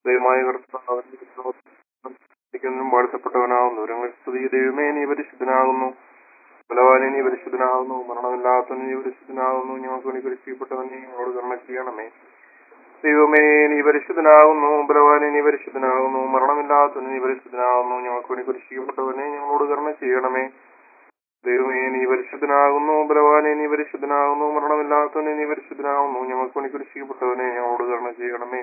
ദൈവമായ കർത്താവിനും വാഴ്ത്തപ്പെട്ടവനാകുന്നു ഒരു സ്തുതി ദൈവമേ നീ പരിശുദ്ധനാകുന്നു ബലവാനെ നീ പരിശുദ്ധനാകുന്നു മരണമില്ലാത്തവൻ നീ പരിശുദ്ധനാകുന്നു ഞങ്ങൾക്ക് വേണ്ടി പരിശീലപ്പെട്ടവൻ നീ ഞങ്ങളോട് കരുണ ചെയ്യണമേ ദൈവമേ നീ പരിശുദ്ധനാകുന്നു ബലവാനെ നീ പരിശുദ്ധനാകുന്നു മരണമില്ലാത്തവൻ നീ പരിശുദ്ധനാകുന്നു ഞങ്ങൾക്ക് വേണ്ടി പരിശീലപ്പെട്ടവനെ ഞങ്ങളോട് കരുണ ചെയ്യണമേ ദൈവമേ നീ പരിശുദ്ധനാകുന്നു ബലവാനെ നീ പരിശുദ്ധനാകുന്നു മരണമില്ലാത്തവനെ നീ പരിശുദ്ധനാകുന്നു ഞങ്ങൾക്ക് വേണ്ടി കുരിശിക്കപ്പെട്ടവനെ ഞങ്ങളോട് കരുണ ചെയ്യണമേ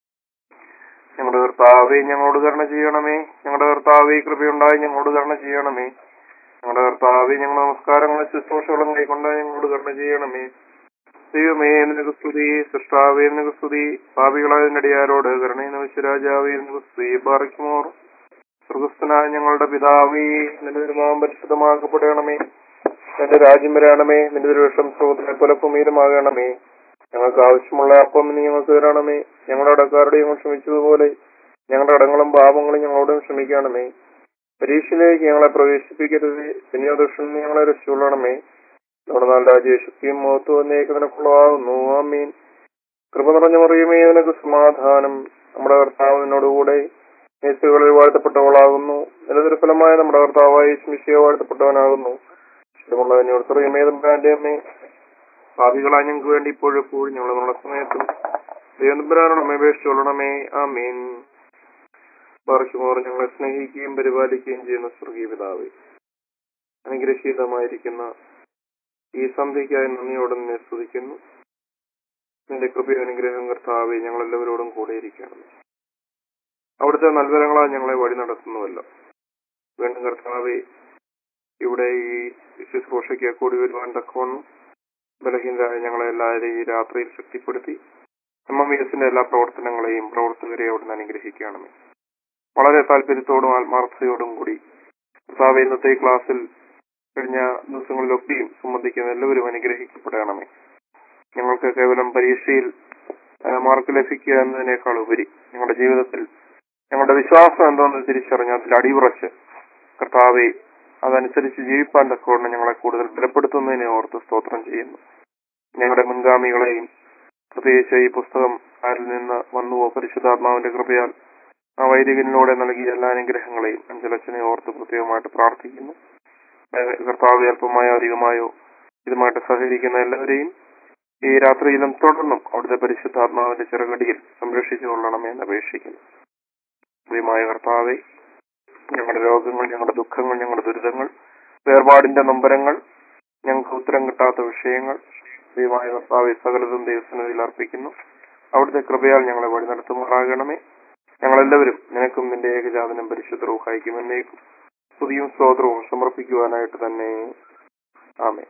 ഞങ്ങളുടെ കർത്താവെ ഞങ്ങളോട് കരുണ ചെയ്യണമേ ഞങ്ങളുടെ കർത്താവെ കൃപയുണ്ടായി ഞങ്ങളോട് കരുണ ചെയ്യണമേ ഞങ്ങളുടെ കർത്താവെ ഞങ്ങളുടെ നമസ്കാരങ്ങളും ശുശ്രൂഷകളും കൈക്കൊണ്ട് ഞങ്ങളോട് കരുണ ചെയ്യണമേ ദൈവമേ നിനക്ക് സ്തുതി സൃഷ്ടാവേ നിനക്ക് സ്തുതി പാപികളായ നടിയാരോട് കരുണയെന്ന് വിശ്വരാജാവേ നിനക്ക് സ്തുതി ബാറിക്കുമോർ സ്വർഗസ്ഥനായ ഞങ്ങളുടെ പിതാവേ നിന്റെ തിരുനാമം പരിശുദ്ധമാക്കപ്പെടണമേ നിന്റെ രാജ്യം വരണമേ നിന്റെ തിരുവഷം സ്രോതനെ പോലെ ഭൂമിയിലുമാകണമേ ഞങ്ങൾക്ക് ആവശ്യമുള്ള അപ്പം നീ ഞങ്ങൾക്ക് തരണമേ ഞങ്ങളുടെ അടക്കാരുടെ ഞങ്ങൾ ക്ഷമിച്ചതുപോലെ ഞങ്ങളുടെ കടങ്ങളും പാപങ്ങളും ഞങ്ങളോടും ക്ഷമിക്കണമേ പരീക്ഷയിലേക്ക് ഞങ്ങളെ പ്രവേശിപ്പിക്കരുത് പിന്നെയോദൃഷ്ടം ഞങ്ങളെ രക്ഷിക്കൊള്ളണമേ നമ്മുടെ നല്ല രാജ്യശക്തിയും മുഖത്തു വന്നേക്ക് നിനക്കുള്ളതാകുന്നു ആമീൻ കൃപ നിറഞ്ഞ മറിയുമേ നിനക്ക് സമാധാനം നമ്മുടെ കർത്താവിനോടുകൂടെ യേശുകളിൽ വാഴ്ത്തപ്പെട്ടവളാകുന്നു നിലനിരഫലമായ നമ്മുടെ കർത്താവായ സ്മിഷിയെ വാഴ്ത്തപ്പെട്ടവനാകുന്നു ഇഷ്ടമുള്ളതിനോട് അമ്മേ ഭാവികളായി ഞങ്ങൾക്ക് വേണ്ടി ഇപ്പോഴും എപ്പോഴും ഞങ്ങൾ നമ്മുടെ സമയത്തും ദൈവനമ്പരാനോട് അപേക്ഷിച്ചോളണമേ ആ മീൻ പറച്ചുമോർ ഞങ്ങളെ സ്നേഹിക്കുകയും പരിപാലിക്കുകയും ചെയ്യുന്ന സ്വർഗീയ പിതാവേ അനുഗ്രഹീതമായിരിക്കുന്ന ഈ സന്ധ്യയ്ക്കായി നന്ദിയോടെ നിന്നെ സ്തുതിക്കുന്നു നിന്റെ കൃപയും അനുഗ്രഹം കർത്താവെ ഞങ്ങളെല്ലാവരോടും കൂടെയിരിക്കണം അവിടുത്തെ നൽവരങ്ങളാൽ ഞങ്ങളെ വഴി നടത്തുന്നുവല്ലോ വീണ്ടും കർത്താവെ ഇവിടെ ഈ ശുശ്രൂഷയ്ക്ക് കൂടി വരുവാൻ തക്കവണ്ണം ബലഹീനരായ ഞങ്ങളെ എല്ലാവരെയും ഈ രാത്രിയിൽ ശക്തിപ്പെടുത്തി എം എം എസിന്റെ എല്ലാ പ്രവർത്തനങ്ങളെയും പ്രവർത്തകരെയും അവിടുന്ന് അനുഗ്രഹിക്കണമേ വളരെ താല്പര്യത്തോടും ആത്മാർത്ഥതയോടും കൂടി കർത്താവ് ഇന്നത്തെ ഈ ക്ലാസ്സിൽ കഴിഞ്ഞ ദിവസങ്ങളിലൊക്കെയും സംബന്ധിക്കുന്ന എല്ലാവരും അനുഗ്രഹിക്കപ്പെടണമേ ഞങ്ങൾക്ക് കേവലം പരീക്ഷയിൽ ആ, മാർക്ക് ലഭിക്കുക എന്നതിനേക്കാൾ ഉപരി ഞങ്ങളുടെ ജീവിതത്തിൽ ഞങ്ങളുടെ വിശ്വാസം എന്താണെന്ന് തിരിച്ചറിഞ്ഞ് അതിൽ അടിയുറച്ച് കർത്താവെ അതനുസരിച്ച് ജീവിപ്പാൻ തക്കവണ്ണം ഞങ്ങളെ കൂടുതൽ ബലപ്പെടുത്തുന്നതിനെ ഓർത്ത് സ്തോത്രം ചെയ്യുന്നു ഞങ്ങളുടെ മുൻഗാമികളെയും പ്രത്യേകിച്ച് ഈ പുസ്തകം ആരിൽ നിന്ന് വന്നുവോ പരിശുദ്ധാത്മാവിന്റെ കൃപയാൽ ആ വൈദികനിലൂടെ നൽകിയ എല്ലാ അനുഗ്രഹങ്ങളെയും അഞ്ചലച്ചനെ ഓർത്ത് പ്രത്യേകമായിട്ട് പ്രാർത്ഥിക്കുന്നു ഏഹ് കർത്താവ് അല്പമായോ അധികമായോ ഇതുമായിട്ട് സഹകരിക്കുന്ന എല്ലാവരെയും ഈ രാത്രിയിലും തുടർന്നും അവിടുത്തെ പരിശുദ്ധാത്മാവിന്റെ ചെറുകടിയിൽ സംരക്ഷിച്ചു കൊള്ളണമേ എന്ന് അപേക്ഷിക്കുന്നു പ്രിയമായ കർത്താവെ ഞങ്ങളുടെ രോഗങ്ങൾ ഞങ്ങളുടെ ദുഃഖങ്ങൾ ഞങ്ങളുടെ ദുരിതങ്ങൾ വേർപാടിന്റെ നൊമ്പരങ്ങൾ ഞങ്ങൾക്ക് ഉത്തരം കിട്ടാത്ത വിഷയങ്ങൾ ദൈവമായ കർത്താവെ സകലതും ദൈവസന്നിധിയിൽ അർപ്പിക്കുന്നു അവിടുത്തെ കൃപയാൽ ഞങ്ങളെ വഴി നടത്തുമാറാകണമേ ഞങ്ങളെല്ലാവരും നിനക്കും നിന്റെ ഏകജാതനും പരിശുദ്ധ റൂഹായിക്കും എന്നേക്കും സ്തുതിയും സ്തോത്രവും സമർപ്പിക്കുവാനായിട്ട് തന്നെ ആമേ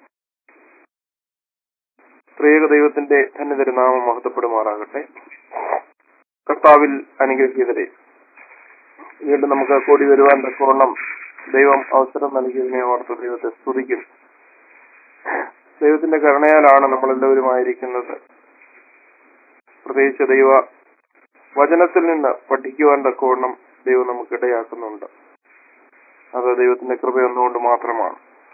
ത്രിയേക ദൈവത്തിന്റെ തന്നെ തിരുനാമം മഹത്വപ്പെടുമാറാകട്ടെ കർത്താവിൽ അനുഗ്രഹീതരെ വീണ്ടും നമുക്ക് കൂടി വരുവാൻ തക്കവണ്ണം ദൈവം അവസരം നൽകിയതിനെ ഓർത്ത് ദൈവത്തെ സ്തുതിക്കും ദൈവത്തിന്റെ കരുണയാലാണ് നമ്മളെല്ലാവരും ആയിരിക്കുന്നത് പ്രത്യേകിച്ച് ദൈവ വചനത്തിൽ നിന്ന് പഠിക്കുവാൻ തക്കവണ്ണം ദൈവം നമുക്ക് ഇടയാക്കുന്നുണ്ട് അത് ദൈവത്തിന്റെ കൃപയൊന്നുകൊണ്ട് മാത്രമാണ്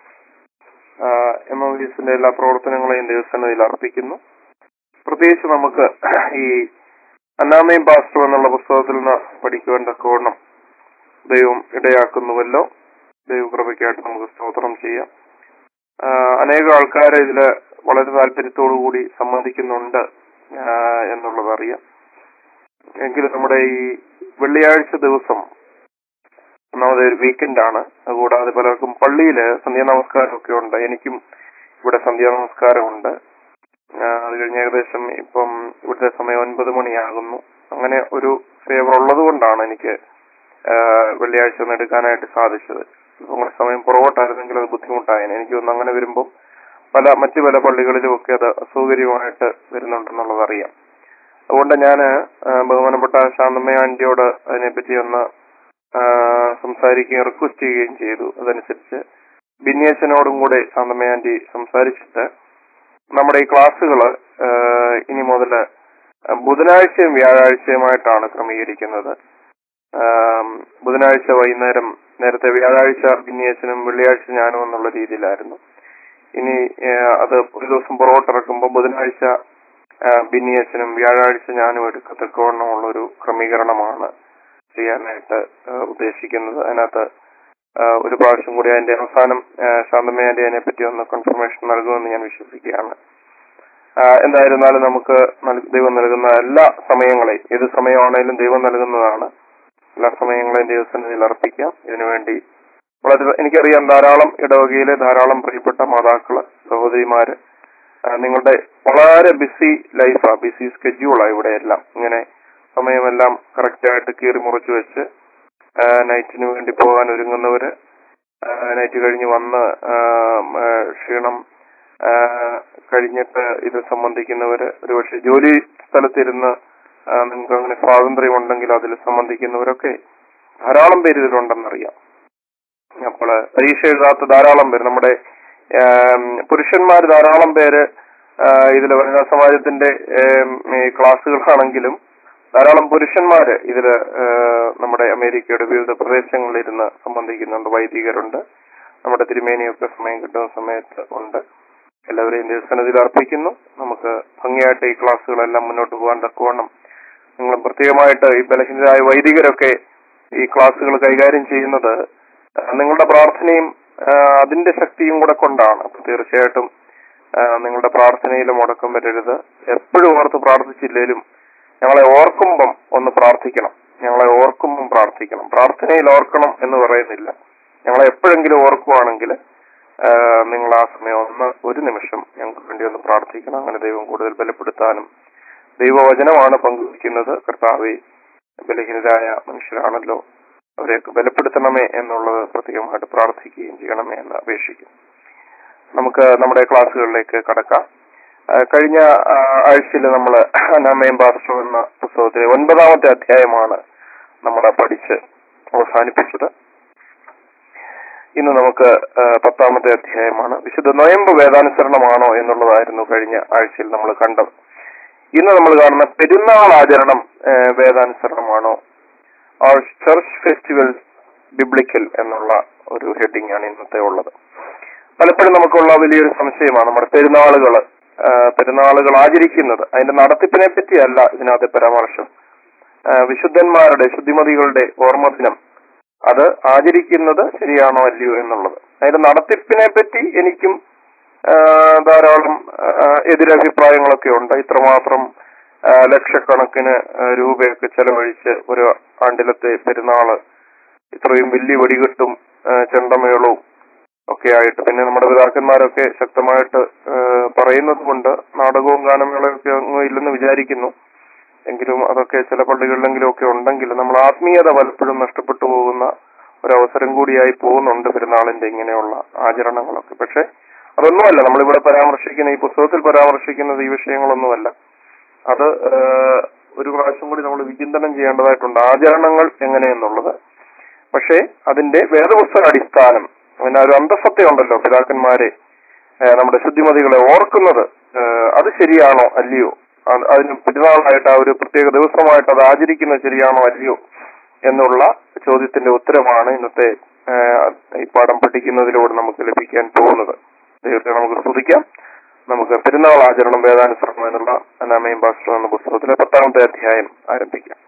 എം എം എസിന്റെ എല്ലാ പ്രവർത്തനങ്ങളെയും ദൈവസന്നിധിയിൽ അർപ്പിക്കുന്നു പ്രത്യേകിച്ച് നമുക്ക് ഈ അന്നാമയും പാസ്റ്റർ എന്നുള്ള പുസ്തകത്തിൽ നിന്ന് പഠിക്കുവാൻ തക്കവണ്ണം ദൈവം ഇടയാക്കുന്നുവല്ലോ ദൈവകൃപയ്ക്കായിട്ട് നമുക്ക് സ്തോത്രം ചെയ്യാം ആ, അനേകം ആൾക്കാർ ഇതില് വളരെ താല്പര്യത്തോടു കൂടി സംബന്ധിക്കുന്നുണ്ട് ആ, എന്നുള്ളത് അറിയാം എങ്കിലും നമ്മുടെ ഈ വെള്ളിയാഴ്ച ദിവസം ഒന്നാമത് ഒരു വീക്കെൻഡ് ആണ് അതുകൂടാതെ പലർക്കും പള്ളിയിൽ സന്ധ്യാ നമസ്കാരമൊക്കെ ഉണ്ട് എനിക്കും ഇവിടെ സന്ധ്യാ നമസ്കാരമുണ്ട് ആ, അത് കഴിഞ്ഞ് ഏകദേശം ഇപ്പം ഇവിടുത്തെ സമയം ഒൻപത് മണിയാകുന്നു അങ്ങനെ ഒരു ഫേവർ ഉള്ളത് കൊണ്ടാണ് എനിക്ക് ആ, വെള്ളിയാഴ്ച ഒന്ന് എടുക്കാനായിട്ട് സാധിച്ചത് നമ്മുടെ സമയം പുറകോട്ടായിരുന്നെങ്കിൽ അത് ബുദ്ധിമുട്ടായേനെ എനിക്ക് തോന്നുന്നു അങ്ങനെ വരുമ്പോൾ പല മറ്റു പല പള്ളികളിലും ഒക്കെ അത് അസൗകര്യമായിട്ട് വരുന്നുണ്ടെന്നുള്ളത് അറിയാം അതുകൊണ്ട് ഞാൻ ബഹുമാനപ്പെട്ട ശാന്തമ്മ ആന്റിയോട് അതിനെപ്പറ്റി ഒന്ന് ആ, സംസാരിക്കുകയും റിക്വസ്റ്റ് ചെയ്യുകയും ചെയ്തു അതനുസരിച്ച് ബിന്യേച്ചനോടും കൂടെ ശാന്തമ്മ ആന്റി സംസാരിച്ചിട്ട് നമ്മുടെ ഈ ക്ലാസ്സുകൾ ഇനി മുതൽ ബുധനാഴ്ചയും വ്യാഴാഴ്ചയുമായിട്ടാണ് ക്രമീകരിക്കുന്നത് ആം, ബുധനാഴ്ച വൈകുന്നേരം നേരത്തെ വ്യാഴാഴ്ച ബിന്യേച്ചനും വെള്ളിയാഴ്ച ഞാനും എന്നുള്ള രീതിയിലായിരുന്നു ഇനി ഏ, അത് ഒരു ദിവസം പുറകോട്ടിറക്കുമ്പോൾ ബുധനാഴ്ച ആ, ബിന്നി അച്ഛനും വ്യാഴാഴ്ച ഞാനും എടുക്കത്തക്കവണ്ണമുള്ള ഒരു ക്രമീകരണമാണ് ചെയ്യാനായിട്ട് ആ, ഉദ്ദേശിക്കുന്നത് അതിനകത്ത് ആ, ഒരു പ്രാവശ്യം കൂടി അതിന്റെ അവസാനം ആ, ശാന്തമ്മ ആന്റി അതിനെ പറ്റി ഒന്ന് കൺഫർമേഷൻ നൽകുമെന്ന് ഞാൻ വിശ്വസിക്കുകയാണ് ആ, എന്തായിരുന്നാലും നമുക്ക് നൽ- ദൈവം നൽകുന്ന എല്ലാ സമയങ്ങളെയും ഏത് സമയമാണേലും ദൈവം നൽകുന്നതാണ് എല്ലാ സമയങ്ങളെയും ദൈവസന്നിധിയിൽ അർപ്പിക്കാം ഇതിനുവേണ്ടി വളരെ എനിക്കറിയാം ധാരാളം ഇടവകയിലെ ധാരാളം പ്രിയപ്പെട്ട മാതാക്കള് സഹോദരിമാര് ആ, നിങ്ങളുടെ വളരെ ബിസി ലൈഫാ ബിസി സ്കെഡ്യൂളാ ഇവിടെ എല്ലാം ഇങ്ങനെ സമയമെല്ലാം കറക്റ്റ് ആയിട്ട് കീറി മുറിച്ച് വെച്ച് നൈറ്റിന് വേണ്ടി പോകാൻ ഒരുങ്ങുന്നവര് നൈറ്റ് കഴിഞ്ഞ് വന്ന് ആ, ആ, ക്ഷീണം ആ, കഴിഞ്ഞിട്ട് ഇത് സംബന്ധിക്കുന്നവര് ഒരുപക്ഷെ ജോലി സ്ഥലത്തിരുന്ന് ആ, നിങ്ങൾക്ക് അങ്ങനെ സ്വാതന്ത്ര്യം ഉണ്ടെങ്കിൽ അതിൽ സംബന്ധിക്കുന്നവരൊക്കെ ധാരാളം പേര് ഇതിലുണ്ടെന്നറിയാം അപ്പോൾ പരീക്ഷ എഴുതാത്ത ധാരാളം പേര് നമ്മുടെ പുരുഷന്മാർ ധാരാളം പേര് ഇതിൽ വനിതാ സമാജത്തിന്റെ ഏം, ഈ ക്ലാസ്സുകളാണെങ്കിലും ധാരാളം പുരുഷന്മാര് ഇതില് ഏഹ്, നമ്മുടെ അമേരിക്കയുടെ വിവിധ പ്രദേശങ്ങളിൽ ഇരുന്ന് സംബന്ധിക്കുന്നുണ്ട് വൈദികരുണ്ട് നമ്മുടെ തിരുമേനിയൊക്കെ സമയം കിട്ടുന്ന സമയത്ത് ഉണ്ട് എല്ലാവരെയും ദിവസനത്തിൽ അർപ്പിക്കുന്നു നമുക്ക് ഭംഗിയായിട്ട് ഈ ക്ലാസ്സുകളെല്ലാം മുന്നോട്ട് പോകാൻ തക്കവണ്ണം നിങ്ങൾ പ്രത്യേകമായിട്ട് ഈ ബലഹീനരായ വൈദികരൊക്കെ ഈ ക്ലാസ്സുകൾ കൈകാര്യം ചെയ്യുന്നത് ആ, നിങ്ങളുടെ പ്രാർത്ഥനയും ആ, അതിന്റെ ശക്തിയും കൂടെ കൊണ്ടാണ് അപ്പൊ തീർച്ചയായിട്ടും ആ, നിങ്ങളുടെ പ്രാർത്ഥനയിൽ മുടക്കം വരരുത് എപ്പോഴും ഓർത്ത് പ്രാർത്ഥിച്ചില്ലേലും ഞങ്ങളെ ഓർക്കുമ്പം ഒന്ന് പ്രാർത്ഥിക്കണം ഞങ്ങളെ ഓർക്കുമ്പം പ്രാർത്ഥിക്കണം പ്രാർത്ഥനയിൽ ഓർക്കണം എന്ന് പറയുന്നില്ല ഞങ്ങളെ എപ്പോഴെങ്കിലും ഓർക്കുവാണെങ്കിൽ ആ, നിങ്ങൾ ആ സമയം ഒന്ന് ഒരു നിമിഷം ഞങ്ങൾക്ക് വേണ്ടി ഒന്ന് പ്രാർത്ഥിക്കണം അങ്ങനെ ദൈവം കൂടുതൽ ബലപ്പെടുത്താനും ദൈവവചനമാണ് പങ്കുവയ്ക്കുന്നത് കർത്താവെ ബലഹീനരായ മനുഷ്യരാണല്ലോ അവരെയൊക്കെ ബലപ്പെടുത്തണമേ എന്നുള്ളത് പ്രത്യേകമായിട്ട് പ്രാർത്ഥിക്കുകയും ചെയ്യണമേ എന്ന് അപേക്ഷിക്കുന്നു നമുക്ക് നമ്മുടെ ക്ലാസ്സുകളിലേക്ക് കടക്കാം ആ, കഴിഞ്ഞ ആഴ്ചയിൽ നമ്മൾ അനാമയം പാസ്റ്റർ എന്ന പുസ്തകത്തിലെ ഒൻപതാമത്തെ അധ്യായമാണ് നമ്മൾ പഠിച്ച് അവസാനിപ്പിച്ചത് ഇന്ന് നമുക്ക് ആ, പത്താമത്തെ അധ്യായമാണ് വിശുദ്ധ നൊയമ്പ് വേദാനുസരണമാണോ എന്നുള്ളതായിരുന്നു കഴിഞ്ഞ ആഴ്ചയിൽ നമ്മൾ കണ്ടത് ഇന്ന് നമ്മൾ കാണുന്ന പെരുന്നാൾ ആചരണം ആ, വേദാനുസരണമാണോ ഓർ ചർച്ച് ഫെസ്റ്റിവൽ ബിബ്ലിക്കൽ എന്നുള്ള ഒരു ഹെഡിങ് ആണ് ഇന്നത്തെ ഉള്ളത് പലപ്പോഴും നമുക്കുള്ള വലിയൊരു സംശയമാണ് നമ്മുടെ പെരുന്നാളുകൾ പെരുന്നാളുകൾ ആചരിക്കുന്നത് അതിന്റെ നടത്തിപ്പിനെ പറ്റിയല്ല ഇതിനകത്ത് പരാമർശം ആ, വിശുദ്ധന്മാരുടെ ശുദ്ധിമതികളുടെ ഓർമ്മദിനം അത് ആചരിക്കുന്നത് ശരിയാണോ അല്ലയോ എന്നുള്ളത് അതിന്റെ നടത്തിപ്പിനെ പറ്റി എനിക്കും ആ, ധാരാളം ആ, എതിരഭിപ്രായങ്ങളൊക്കെ ഉണ്ട് ഇത്രമാത്രം ആ, ലക്ഷക്കണക്കിന് ആ, രൂപയൊക്കെ ചെലവഴിച്ച് ഒരു ആണ്ടിലത്തെ പെരുന്നാള് ഇത്രയും വലിയ വെടികെട്ടും ആ, ചെണ്ടമേളവും ഒക്കെ ആയിട്ട് പിന്നെ നമ്മുടെ പിതാക്കന്മാരൊക്കെ ശക്തമായിട്ട് ആ, പറയുന്നത് കൊണ്ട് നാടകവും ഗാനമേളയൊക്കെ ഒന്നും ഇല്ലെന്ന് വിചാരിക്കുന്നു എങ്കിലും അതൊക്കെ ചില പള്ളികളിലെങ്കിലും ഒക്കെ ഉണ്ടെങ്കിൽ നമ്മൾ ആത്മീയത പലപ്പോഴും നഷ്ടപ്പെട്ടു പോകുന്ന ഒരു അവസരം കൂടിയായി പോകുന്നുണ്ട് പെരുന്നാളിന്റെ ഇങ്ങനെയുള്ള ആചരണങ്ങളൊക്കെ പക്ഷെ അതൊന്നുമല്ല നമ്മളിവിടെ പരാമർശിക്കുന്ന ഈ പുസ്തകത്തിൽ പരാമർശിക്കുന്നത് ഈ വിഷയങ്ങളൊന്നുമല്ല അത് ആ, ഒരു പ്രാവശ്യം കൂടി നമ്മൾ വിചിന്തനം ചെയ്യേണ്ടതായിട്ടുണ്ട് ആചരണങ്ങൾ എങ്ങനെയെന്നുള്ളത് പക്ഷേ അതിന്റെ വേദപുസ്തക അടിസ്ഥാനം പിന്നെ ഒരു അന്തസത്ത ഉണ്ടല്ലോ പിതാക്കന്മാരെ ഏഹ് നമ്മുടെ ശുദ്ധിമതികളെ ഓർക്കുന്നത് ഏഹ് അത് ശരിയാണോ അല്ലയോ അത് അതിന് പെരുന്നാളായിട്ട് ആ ഒരു പ്രത്യേക ദിവസമായിട്ട് അത് ആചരിക്കുന്നത് ശരിയാണോ അല്ലയോ എന്നുള്ള ചോദ്യത്തിന്റെ ഉത്തരമാണ് ഇന്നത്തെ ഏഹ് ഈ പാഠം പഠിക്കുന്നതിലൂടെ നമുക്ക് ലഭിക്കാൻ പോകുന്നത് ദൈവത്തെ നമുക്ക് സ്തുതിക്കാം നമുക്ക് പെരുന്നാൾ ആചരണം വേദാനുസരണം എന്നുള്ള അനാമയം ഭാഷ എന്ന പുസ്തകത്തിലെ പത്താമത്തെ അധ്യായം ആരംഭിക്കാം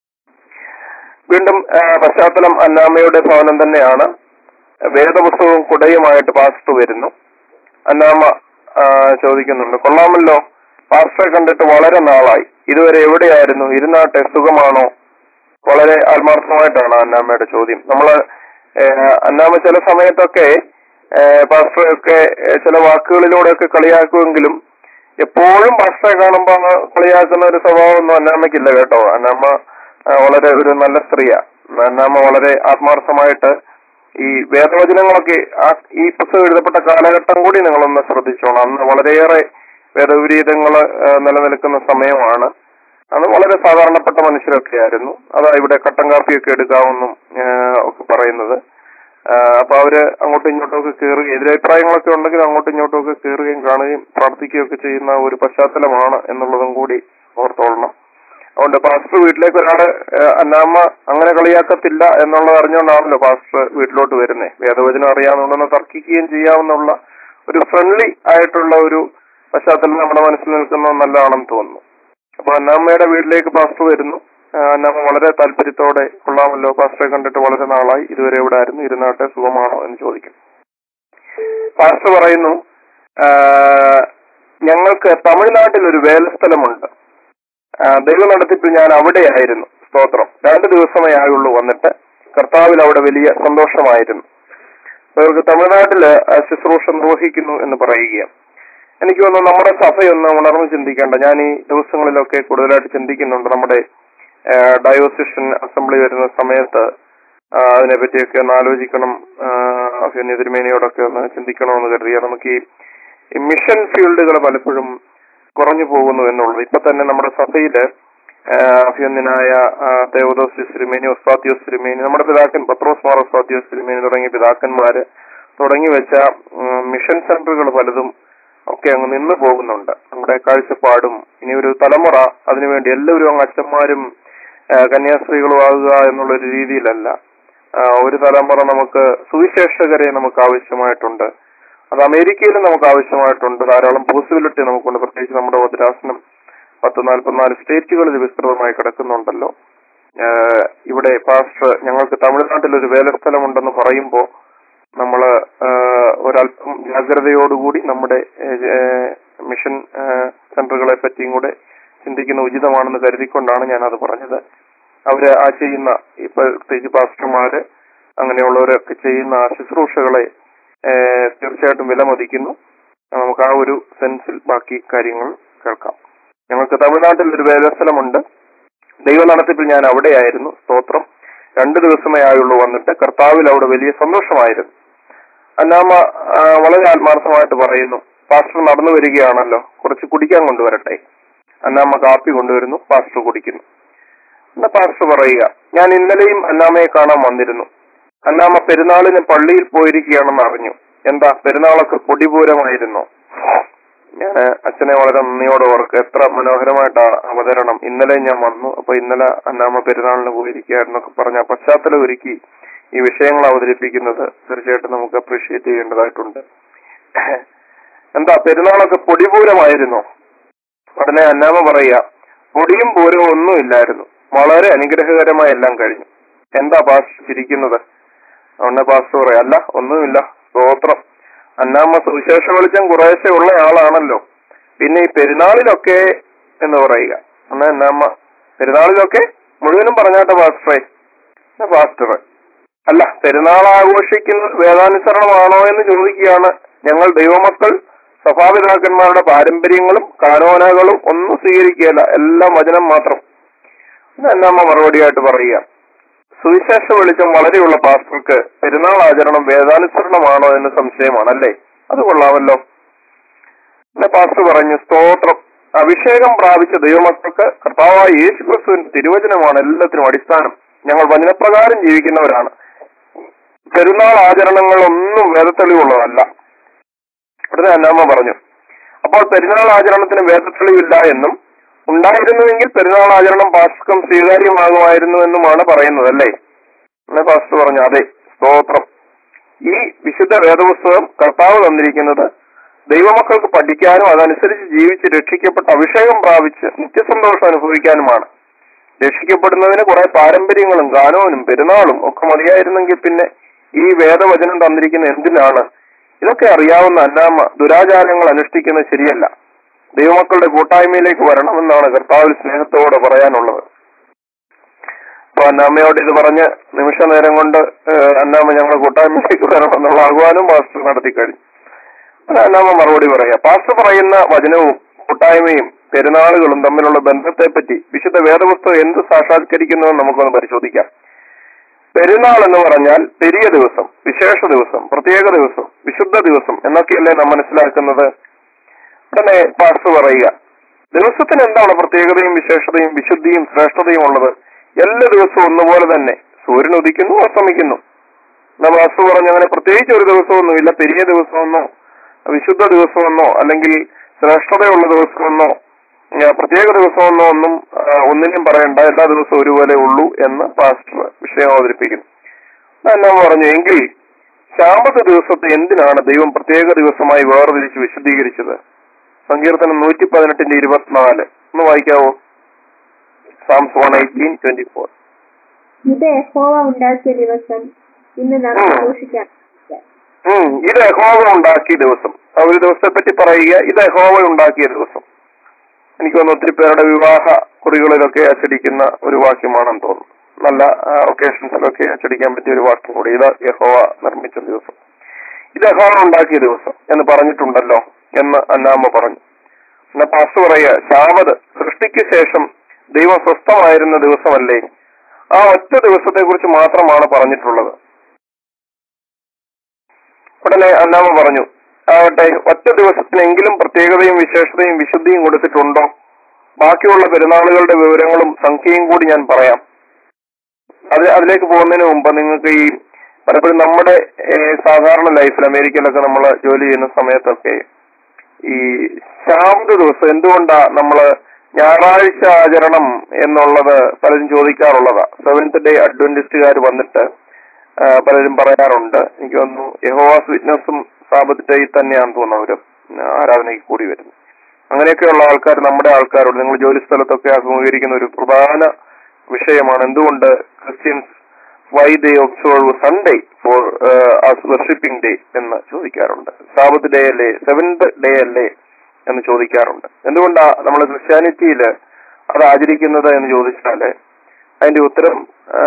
വീണ്ടും ആ, പശ്ചാത്തലം അന്നാമയുടെ ഭവനം തന്നെയാണ് വേദപുസ്തകവും കുടയുമായിട്ട് പാസ്റ്റർ വരുന്നു അന്നാമ ആ, ചോദിക്കുന്നുണ്ട് കൊള്ളാമല്ലോ പാസ്റ്ററെ കണ്ടിട്ട് വളരെ നാളായി ഇതുവരെ എവിടെയായിരുന്നു ഇരുന്നാട്ടെ സുഖമാണോ വളരെ ആത്മാർത്ഥമായിട്ടാണ് അന്നാമ്മയുടെ ചോദ്യം നമ്മള് ഏഹ്, അന്നാമ്മ ചില സമയത്തൊക്കെ ഏഹ്, പാസ്റ്ററെയൊക്കെ ഏഹ്, ചില വാക്കുകളിലൂടെയൊക്കെ കളിയാക്കുമെങ്കിലും എപ്പോഴും പാസ്റ്ററെ കാണുമ്പോ അങ്ങ് കളിയാക്കുന്ന ഒരു സ്വഭാവമൊന്നും അന്നാമ്മയ്ക്കില്ല കേട്ടോ അന്നാമ്മ ആ, വളരെ ഒരു നല്ല സ്ത്രീയാ അന്നാമ്മ വളരെ ആത്മാർത്ഥമായിട്ട് ഈ വേദവചനങ്ങളൊക്കെ ആ ഈ പുസ്തകം എഴുതപ്പെട്ട കാലഘട്ടം കൂടി നിങ്ങളൊന്ന് ശ്രദ്ധിച്ചോണം അന്ന് വളരെയേറെ വേദവിപരീതങ്ങള് ആ, നിലനിൽക്കുന്ന സമയമാണ് അന്ന് വളരെ സാധാരണപ്പെട്ട മനുഷ്യരൊക്കെ ആയിരുന്നു അതാ ഇവിടെ കട്ടൻ കാപ്പിയൊക്കെ എടുക്കാമെന്നും ആ, ഒക്കെ പറയുന്നത് ആ, അപ്പൊ അവര് അങ്ങോട്ടും ഇങ്ങോട്ടും ഒക്കെ കയറുകയും എതിരഭിപ്രായങ്ങളൊക്കെ ഉണ്ടെങ്കിൽ അങ്ങോട്ടും ഇങ്ങോട്ടും ഒക്കെ കയറുകയും കാണുകയും പ്രാർത്ഥിക്കുകയും ഒക്കെ ചെയ്യുന്ന ഒരു പശ്ചാത്തലമാണ് എന്നുള്ളതും കൂടി ഓർത്തോളണം അതുകൊണ്ട് പാസ്റ്റർ വീട്ടിലേക്ക് ഒരാള് ഏഹ്, അന്നാമ്മ അങ്ങനെ കളിയാക്കത്തില്ല എന്നുള്ളത് അറിഞ്ഞുകൊണ്ടാണല്ലോ പാസ്റ്റർ വീട്ടിലോട്ട് വരുന്നത് വേദവചനം അറിയാവുന്നതുകൊണ്ടൊന്ന് തർക്കിക്കുകയും ചെയ്യാവുന്നുള്ള ഒരു ഫ്രണ്ട്ലി ആയിട്ടുള്ള ഒരു പശ്ചാത്തലം നമ്മുടെ മനസ്സിൽ നിൽക്കുന്നത് നല്ലതാണെന്ന് തോന്നുന്നു അപ്പൊ അന്നാമ്മയുടെ വീട്ടിലേക്ക് പാസ്റ്റർ വരുന്നു ആ, അന്നാമ്മ വളരെ താല്പര്യത്തോടെ കൊള്ളാമല്ലോ പാസ്റ്ററെ കണ്ടിട്ട് വളരെ നാളായി ഇതുവരെ ഇവിടെ ആയിരുന്നു ഇരുന്നാട്ടെ സുഖമാണോ എന്ന് ചോദിക്കും പാസ്റ്റർ പറയുന്നു ആ, ഞങ്ങൾക്ക് തമിഴ്നാട്ടിൽ ഒരു വേലസ്ഥലമുണ്ട് ആ, ദൈവ നടത്തിപ്പിൽ ഞാൻ അവിടെയായിരുന്നു സ്തോത്രം രണ്ട് ദിവസമേ ആയുള്ളൂ വന്നിട്ട് കർത്താവിൽ അവിടെ വലിയ സന്തോഷമായിരുന്നു അവർക്ക് തമിഴ്നാട്ടില് ആ ശുശ്രൂഷ നിർവഹിക്കുന്നു എന്ന് പറയുകയാണ് എനിക്ക് തോന്നുന്നു നമ്മുടെ സഭയൊന്ന് ഉണർന്ന് ചിന്തിക്കേണ്ട ഞാൻ ഈ ദിവസങ്ങളിലൊക്കെ കൂടുതലായിട്ട് ചിന്തിക്കുന്നുണ്ട് നമ്മുടെ ഡയോസിഷൻ അസംബ്ലി വരുന്ന സമയത്ത് ആ, അതിനെപ്പറ്റിയൊക്കെ ഒന്ന് ആലോചിക്കണം പിന്നെ തിരുമേനിയോടൊക്കെ ഒന്ന് ചിന്തിക്കണമെന്ന് കരുതിയാൽ നമുക്ക് ഈ ഈ മിഷൻ ഫീൽഡുകൾ പലപ്പോഴും കുറഞ്ഞു പോകുന്നു എന്നുള്ളത് ഇപ്പൊ തന്നെ നമ്മുടെ സഭയില് അഭിയന്യനായ ദേവദോസ് തിരുമേനി ഒസ്താത്യോസ് തിരുമേനി നമ്മുടെ പിതാക്കൻ പത്രോസ് മാർ ഒസ്താത്യോസ് തിരുമേനി തുടങ്ങിയ പിതാക്കന്മാര് തുടങ്ങി വെച്ച ഉം, മിഷൻ സെന്ററുകൾ പലതും ഒക്കെ അങ്ങ് നിന്ന് പോകുന്നുണ്ട് നമ്മുടെ കാഴ്ചപ്പാടും ഇനി ഒരു തലമുറ അതിനുവേണ്ടി എല്ലാവരും അങ്ങ് അച്ഛന്മാരും ആ, കന്യാസ്ത്രീകളും ആകുക എന്നുള്ള ഒരു രീതിയിലല്ല ആ, ഒരു തലമുറ നമുക്ക് സുവിശേഷകരെ നമുക്ക് ആവശ്യമായിട്ടുണ്ട് അത് അമേരിക്കയിലും നമുക്ക് ആവശ്യമായിട്ടുണ്ട് ധാരാളം പോസിബിലിറ്റി നമുക്കുണ്ട് പ്രത്യേകിച്ച് നമ്മുടെ ഭദ്രാസനം പത്ത് നാൽപ്പത്തിനാല് സ്റ്റേറ്റുകളിൽ വിസ്തൃതമായി കിടക്കുന്നുണ്ടല്ലോ ആഹ് ഇവിടെ പാസ്റ്റർ ഞങ്ങൾക്ക് തമിഴ്നാട്ടിൽ ഒരു വേലസ്ഥലമുണ്ടെന്ന് പറയുമ്പോൾ നമ്മൾ ഒരല്പം ജാഗ്രതയോടുകൂടി നമ്മുടെ ഏഹ്, മിഷൻ ആഹ്, സെന്ററുകളെ പറ്റിയും കൂടെ ചിന്തിക്കുന്ന ഉചിതമാണെന്ന് കരുതിക്കൊണ്ടാണ് ഞാൻ അത് പറഞ്ഞത് അവര് ആ ചെയ്യുന്ന ഇപ്പൊ പ്രത്യേകിച്ച് പാസ്റ്റർമാര് അങ്ങനെയുള്ളവരൊക്കെ ചെയ്യുന്ന ആ ശുശ്രൂഷകളെ ഏഹ്, തീർച്ചയായിട്ടും വിലമതിക്കുന്നു നമുക്ക് ആ ഒരു സെൻസിൽ ബാക്കി കാര്യങ്ങൾ കേൾക്കാം ഞങ്ങൾക്ക് തമിഴ്നാട്ടിൽ ഒരു വേലസ്ഥലമുണ്ട് ദൈവ നടത്തിപ്പിൽ ഞാൻ അവിടെയായിരുന്നു സ്തോത്രം രണ്ടു ദിവസമേ ആയുള്ളൂ വന്നിട്ട് കർത്താവിൽ അവിടെ വലിയ സന്തോഷമായിരുന്നു അന്നാമ്മ ആ, വളരെ ആത്മാർത്ഥമായിട്ട് പറയുന്നു പാസ്റ്റർ നടന്നു വരികയാണല്ലോ കുറച്ച് കുടിക്കാൻ കൊണ്ടുവരട്ടെ അന്നാമ്മ കാപ്പി കൊണ്ടുവരുന്നു പാസ്റ്റർ കുടിക്കുന്നു എന്നാ പാസ്റ്റർ പറയുക ഞാൻ ഇന്നലെയും അന്നാമ്മയെ കാണാൻ വന്നിരുന്നു അന്നാമ്മ പെരുന്നാളിന് പള്ളിയിൽ പോയിരിക്കുകയാണെന്ന് അറിഞ്ഞു എന്താ പെരുന്നാളൊക്കെ പൊടിപൂരമായിരുന്നു ഞാൻ അച്ഛനെ വളരെ നന്ദിയോടെ ഓർക്ക് എത്ര മനോഹരമായിട്ടാ അവതരണം ഇന്നലെ ഞാൻ വന്നു അപ്പൊ ഇന്നലെ അന്നാമ്മ പെരുന്നാളിന് പോയിരിക്കുകയായിരുന്നൊക്കെ പറഞ്ഞ ആ പശ്ചാത്തലം ഒരുക്കി ഈ വിഷയങ്ങൾ അവതരിപ്പിക്കുന്നത് തീർച്ചയായിട്ടും നമുക്ക് അപ്രീഷിയേറ്റ് ചെയ്യേണ്ടതായിട്ടുണ്ട് എന്താ പെരുന്നാളൊക്കെ പൊടിപൂരമായിരുന്നു ഉടനെ അന്നാമ പറയുക പൊടിയും പൂരവും ഒന്നുമില്ലായിരുന്നു വളരെ അനുഗ്രഹകരമായി എല്ലാം കഴിഞ്ഞു എന്താ പാസ്റ്റർ ചിരിക്കുന്നത് ഉടനെ പാസ്റ്റർ പറയാം അല്ല ഒന്നുമില്ല സ്തോത്രം അന്നാമ്മ സുവിശേഷ വെളിച്ചം കുറേശ്ശെ ഉള്ള ആളാണല്ലോ പിന്നെ ഈ പെരുന്നാളിലൊക്കെ എന്ന് പറയുക എന്നാ അന്നാമ്മ പെരുന്നാളിലൊക്കെ മുഴുവനും പറഞ്ഞാട്ടെ പാസ്റ്ററെ എന്നാ പാസ്റ്റർ അല്ല പെരുന്നാൾ ആഘോഷിക്കുന്നത് വേദാനുസരണമാണോ എന്ന് ചോദിക്കുകയാണ് ഞങ്ങൾ ദൈവമക്കൾ സഭാപിതാക്കന്മാരുടെ പാരമ്പര്യങ്ങളും കാനോനകളും ഒന്നും സ്വീകരിക്കുകയല്ല എല്ലാം വചനം മാത്രം എന്നമ്മ മറുപടിയായിട്ട് പറയുക സുവിശേഷ വെളിച്ചം വളരെയുള്ള പാസ്റ്റർക്ക് പെരുന്നാൾ ആചരണം വേദാനുസരണമാണോ എന്ന് സംശയമാണ് അല്ലേ അത് കൊള്ളാമല്ലോ പിന്നെ പാസ്റ്റർ പറഞ്ഞു സ്തോത്രം അഭിഷേകം പ്രാപിച്ച ദൈവമക്കൾക്ക് കർത്താവായ യേശു ക്രിസ്തുവിന്റെ തിരുവചനമാണ് എല്ലാത്തിനും അടിസ്ഥാനം ഞങ്ങൾ വചനപ്രകാരം ജീവിക്കുന്നവരാണ് പെരുന്നാൾ ആചരണങ്ങളൊന്നും വേദത്തെളിവുള്ളതല്ല ഉടനെ അന്നാമ്മ പറഞ്ഞു അപ്പോൾ പെരുന്നാൾ ആചരണത്തിന് വേദത്തെളിവില്ല എന്നും ഉണ്ടായിരുന്നുവെങ്കിൽ പെരുന്നാൾ ആചരണം പാസ്കം സ്വീകാര്യമാകുമായിരുന്നു എന്നുമാണ് പറയുന്നത് അല്ലേ എന്നെ പാസ്റ്റർ പറഞ്ഞു അതെ സ്തോത്രം ഈ വിശുദ്ധ വേദപുസ്തകം കർത്താവ് തന്നിരിക്കുന്നത് ദൈവമക്കൾക്ക് പഠിക്കാനും അതനുസരിച്ച് ജീവിച്ച് രക്ഷിക്കപ്പെട്ട അഭിഷേകം പ്രാപിച്ച് നിത്യസന്തോഷം അനുഭവിക്കാനുമാണ് രക്ഷിക്കപ്പെടുന്നതിന് കുറെ പാരമ്പര്യങ്ങളും ഗാനവും പെരുന്നാളും ഒക്കെ മതിയായിരുന്നെങ്കിൽ പിന്നെ ഈ വേദവചനം തന്നിരിക്കുന്ന എന്തിനാണ് ഇതൊക്കെ അറിയാവുന്ന അന്നാമ്മ ദുരാചാരങ്ങൾ അനുഷ്ഠിക്കുന്നത് ശരിയല്ല ദൈവമക്കളുടെ കൂട്ടായ്മയിലേക്ക് വരണമെന്നാണ് കർത്താവിൽ സ്നേഹത്തോടെ പറയാനുള്ളത് അപ്പൊ അന്നാമ്മയോട് ഇത് പറഞ്ഞ് നിമിഷ നേരം കൊണ്ട് ഏഹ്, അന്നാമ്മ ഞങ്ങളുടെ കൂട്ടായ്മയിലേക്ക് വരണമെന്നുള്ള ആഹ്വാനം പാസ്റ്റർ നടത്തി കഴിഞ്ഞു അത് അന്നാമ്മ മറുപടി പറയാ പാസ്റ്റർ പറയുന്ന വചനവും കൂട്ടായ്മയും പെരുന്നാളുകളും തമ്മിലുള്ള ബന്ധത്തെപ്പറ്റി വിശുദ്ധ വേദപുസ്തകം എന്ത് സാക്ഷാത്കരിക്കുന്നുവെന്ന് നമുക്കൊന്ന് പരിശോധിക്കാം പെരുന്നാൾ എന്ന് പറഞ്ഞാൽ പെരിയ ദിവസം വിശേഷ ദിവസം പ്രത്യേക ദിവസം വിശുദ്ധ ദിവസം എന്നൊക്കെയല്ലേ നാം മനസ്സിലാക്കുന്നത് ഉടനെ പാസ്റ്റർ പറയുക ദിവസത്തിന് എന്താണ് പ്രത്യേകതയും വിശേഷതയും വിശുദ്ധിയും ശ്രേഷ്ഠതയും ഉള്ളത് എല്ലാ ദിവസവും ഒന്നുപോലെ തന്നെ സൂര്യൻ ഉദിക്കുന്നു അസ്തമിക്കുന്നു എന്നാ പാസ്റ്റർ പറഞ്ഞു അങ്ങനെ പ്രത്യേകിച്ച് ഒരു ദിവസമൊന്നുമില്ല പെരിയ ദിവസമെന്നോ വിശുദ്ധ ദിവസമെന്നോ അല്ലെങ്കിൽ ശ്രേഷ്ഠതയുള്ള ദിവസമെന്നോ ആ, പ്രത്യേക ദിവസമെന്നോ ഒന്നും ആ, ഒന്നിനും പറയണ്ട എല്ലാ ദിവസവും ഒരുപോലെ ഉള്ളൂ എന്ന് പാസ്റ്റർ വിഷയം അവതരിപ്പിക്കുന്നു എന്നാ പറഞ്ഞു എങ്കിൽ ശാമ്പത്ത് ദിവസത്തെ എന്തിനാണ് ദൈവം പ്രത്യേക ദിവസമായി വേർതിരിച്ച് വിശദീകരിച്ചത് സങ്കീർത്തനം നൂറ്റി പതിനെട്ടിന്റെ ഇരുപത്തിനാല് ഒന്ന് വായിക്കാവോ Psalms one eighteen twenty four ഇത് യഹോവ ഉണ്ടാക്കിയ ദിവസം ഇന്ന് നാം ഉം. ആഘോഷിക്കാം ഉം, ഇത് യഹോവ ഉണ്ടാക്കിയ ദിവസം ആ ഒരു ദിവസത്തെ പറ്റി പറയുക ഇത് യഹോവ ഉണ്ടാക്കിയ ദിവസം എനിക്ക് തോന്നുന്നു ഒത്തിരി പേരുടെ വിവാഹ കുറികളിലൊക്കെ അച്ചടിക്കുന്ന ഒരു വാക്യമാണെന്ന് തോന്നുന്നു നല്ല ഒക്കേഷൻസിലൊക്കെ അച്ചടിക്കാൻ പറ്റിയ ഒരു വാക്യം കൂടി ഇത് യഹോവ നിർമ്മിച്ച ദിവസം ഇത് യഹോവ ഉണ്ടാക്കിയ ദിവസം എന്ന് പറഞ്ഞിട്ടുണ്ടല്ലോ എന്ന് അന്നാമ്മ പറഞ്ഞു എന്നാ പാസ് പറയുക ശാബത് സൃഷ്ടിക്ക് ശേഷം ദൈവം സ്വസ്ഥമായിരുന്ന ദിവസമല്ലേ ആ ഒറ്റ ദിവസത്തെ കുറിച്ച് മാത്രമാണ് പറഞ്ഞിട്ടുള്ളത് ഉടനെ അന്നാമ പറഞ്ഞു ആവട്ടെ ഒറ്റ ദിവസത്തിനെങ്കിലും പ്രത്യേകതയും വിശേഷതയും വിശുദ്ധിയും കൊടുത്തിട്ടുണ്ടോ ബാക്കിയുള്ള പെരുന്നാളുകളുടെ വിവരങ്ങളും സംഖ്യയും കൂടി ഞാൻ പറയാം അത് അതിലേക്ക് പോകുന്നതിന് മുമ്പ് നിങ്ങൾക്ക് ഈ പലപ്പോഴും നമ്മുടെ ഏഹ്, സാധാരണ ലൈഫിൽ അമേരിക്കയിലൊക്കെ നമ്മൾ ജോലി ചെയ്യുന്ന സമയത്തൊക്കെ ഈ ശാന്ത ദിവസം എന്തുകൊണ്ടാ നമ്മള് ഞായറാഴ്ച ആചരണം എന്നുള്ളത് പലരും ചോദിക്കാറുള്ളതാ സെവൻത് ഡേ അഡ്വന്റിസ്റ്റുകാർ വന്നിട്ട് ആ, പലരും പറയാറുണ്ട് എനിക്ക് തോന്നുന്നു യഹോവാസ് വിറ്റ്നസും സാബത്ത് ഡേ തന്നെയാണെന്ന് തോന്നുന്നു അവര് ആരാധനയ്ക്ക് കൂടി വരുന്നത് അങ്ങനെയൊക്കെയുള്ള ആൾക്കാർ നമ്മുടെ ആൾക്കാരോട് നിങ്ങൾ ജോലി സ്ഥലത്തൊക്കെ അഭിമുഖീകരിക്കുന്ന ഒരു പ്രധാന വിഷയമാണ് എന്തുകൊണ്ട് Christians why they observe Sunday for worshipping day എന്ന് ചോദിക്കാറുണ്ട് സാബത്ത് ഡേ അല്ലേ സെവൻത് ഡേ അല്ലേ എന്ന് ചോദിക്കാറുണ്ട് എന്തുകൊണ്ടാ നമ്മൾ ക്രിസ്ത്യാനിറ്റിയിൽ അത് ആചരിക്കുന്നത് എന്ന് ചോദിച്ചാല് അതിന്റെ ഉത്തരം ആ,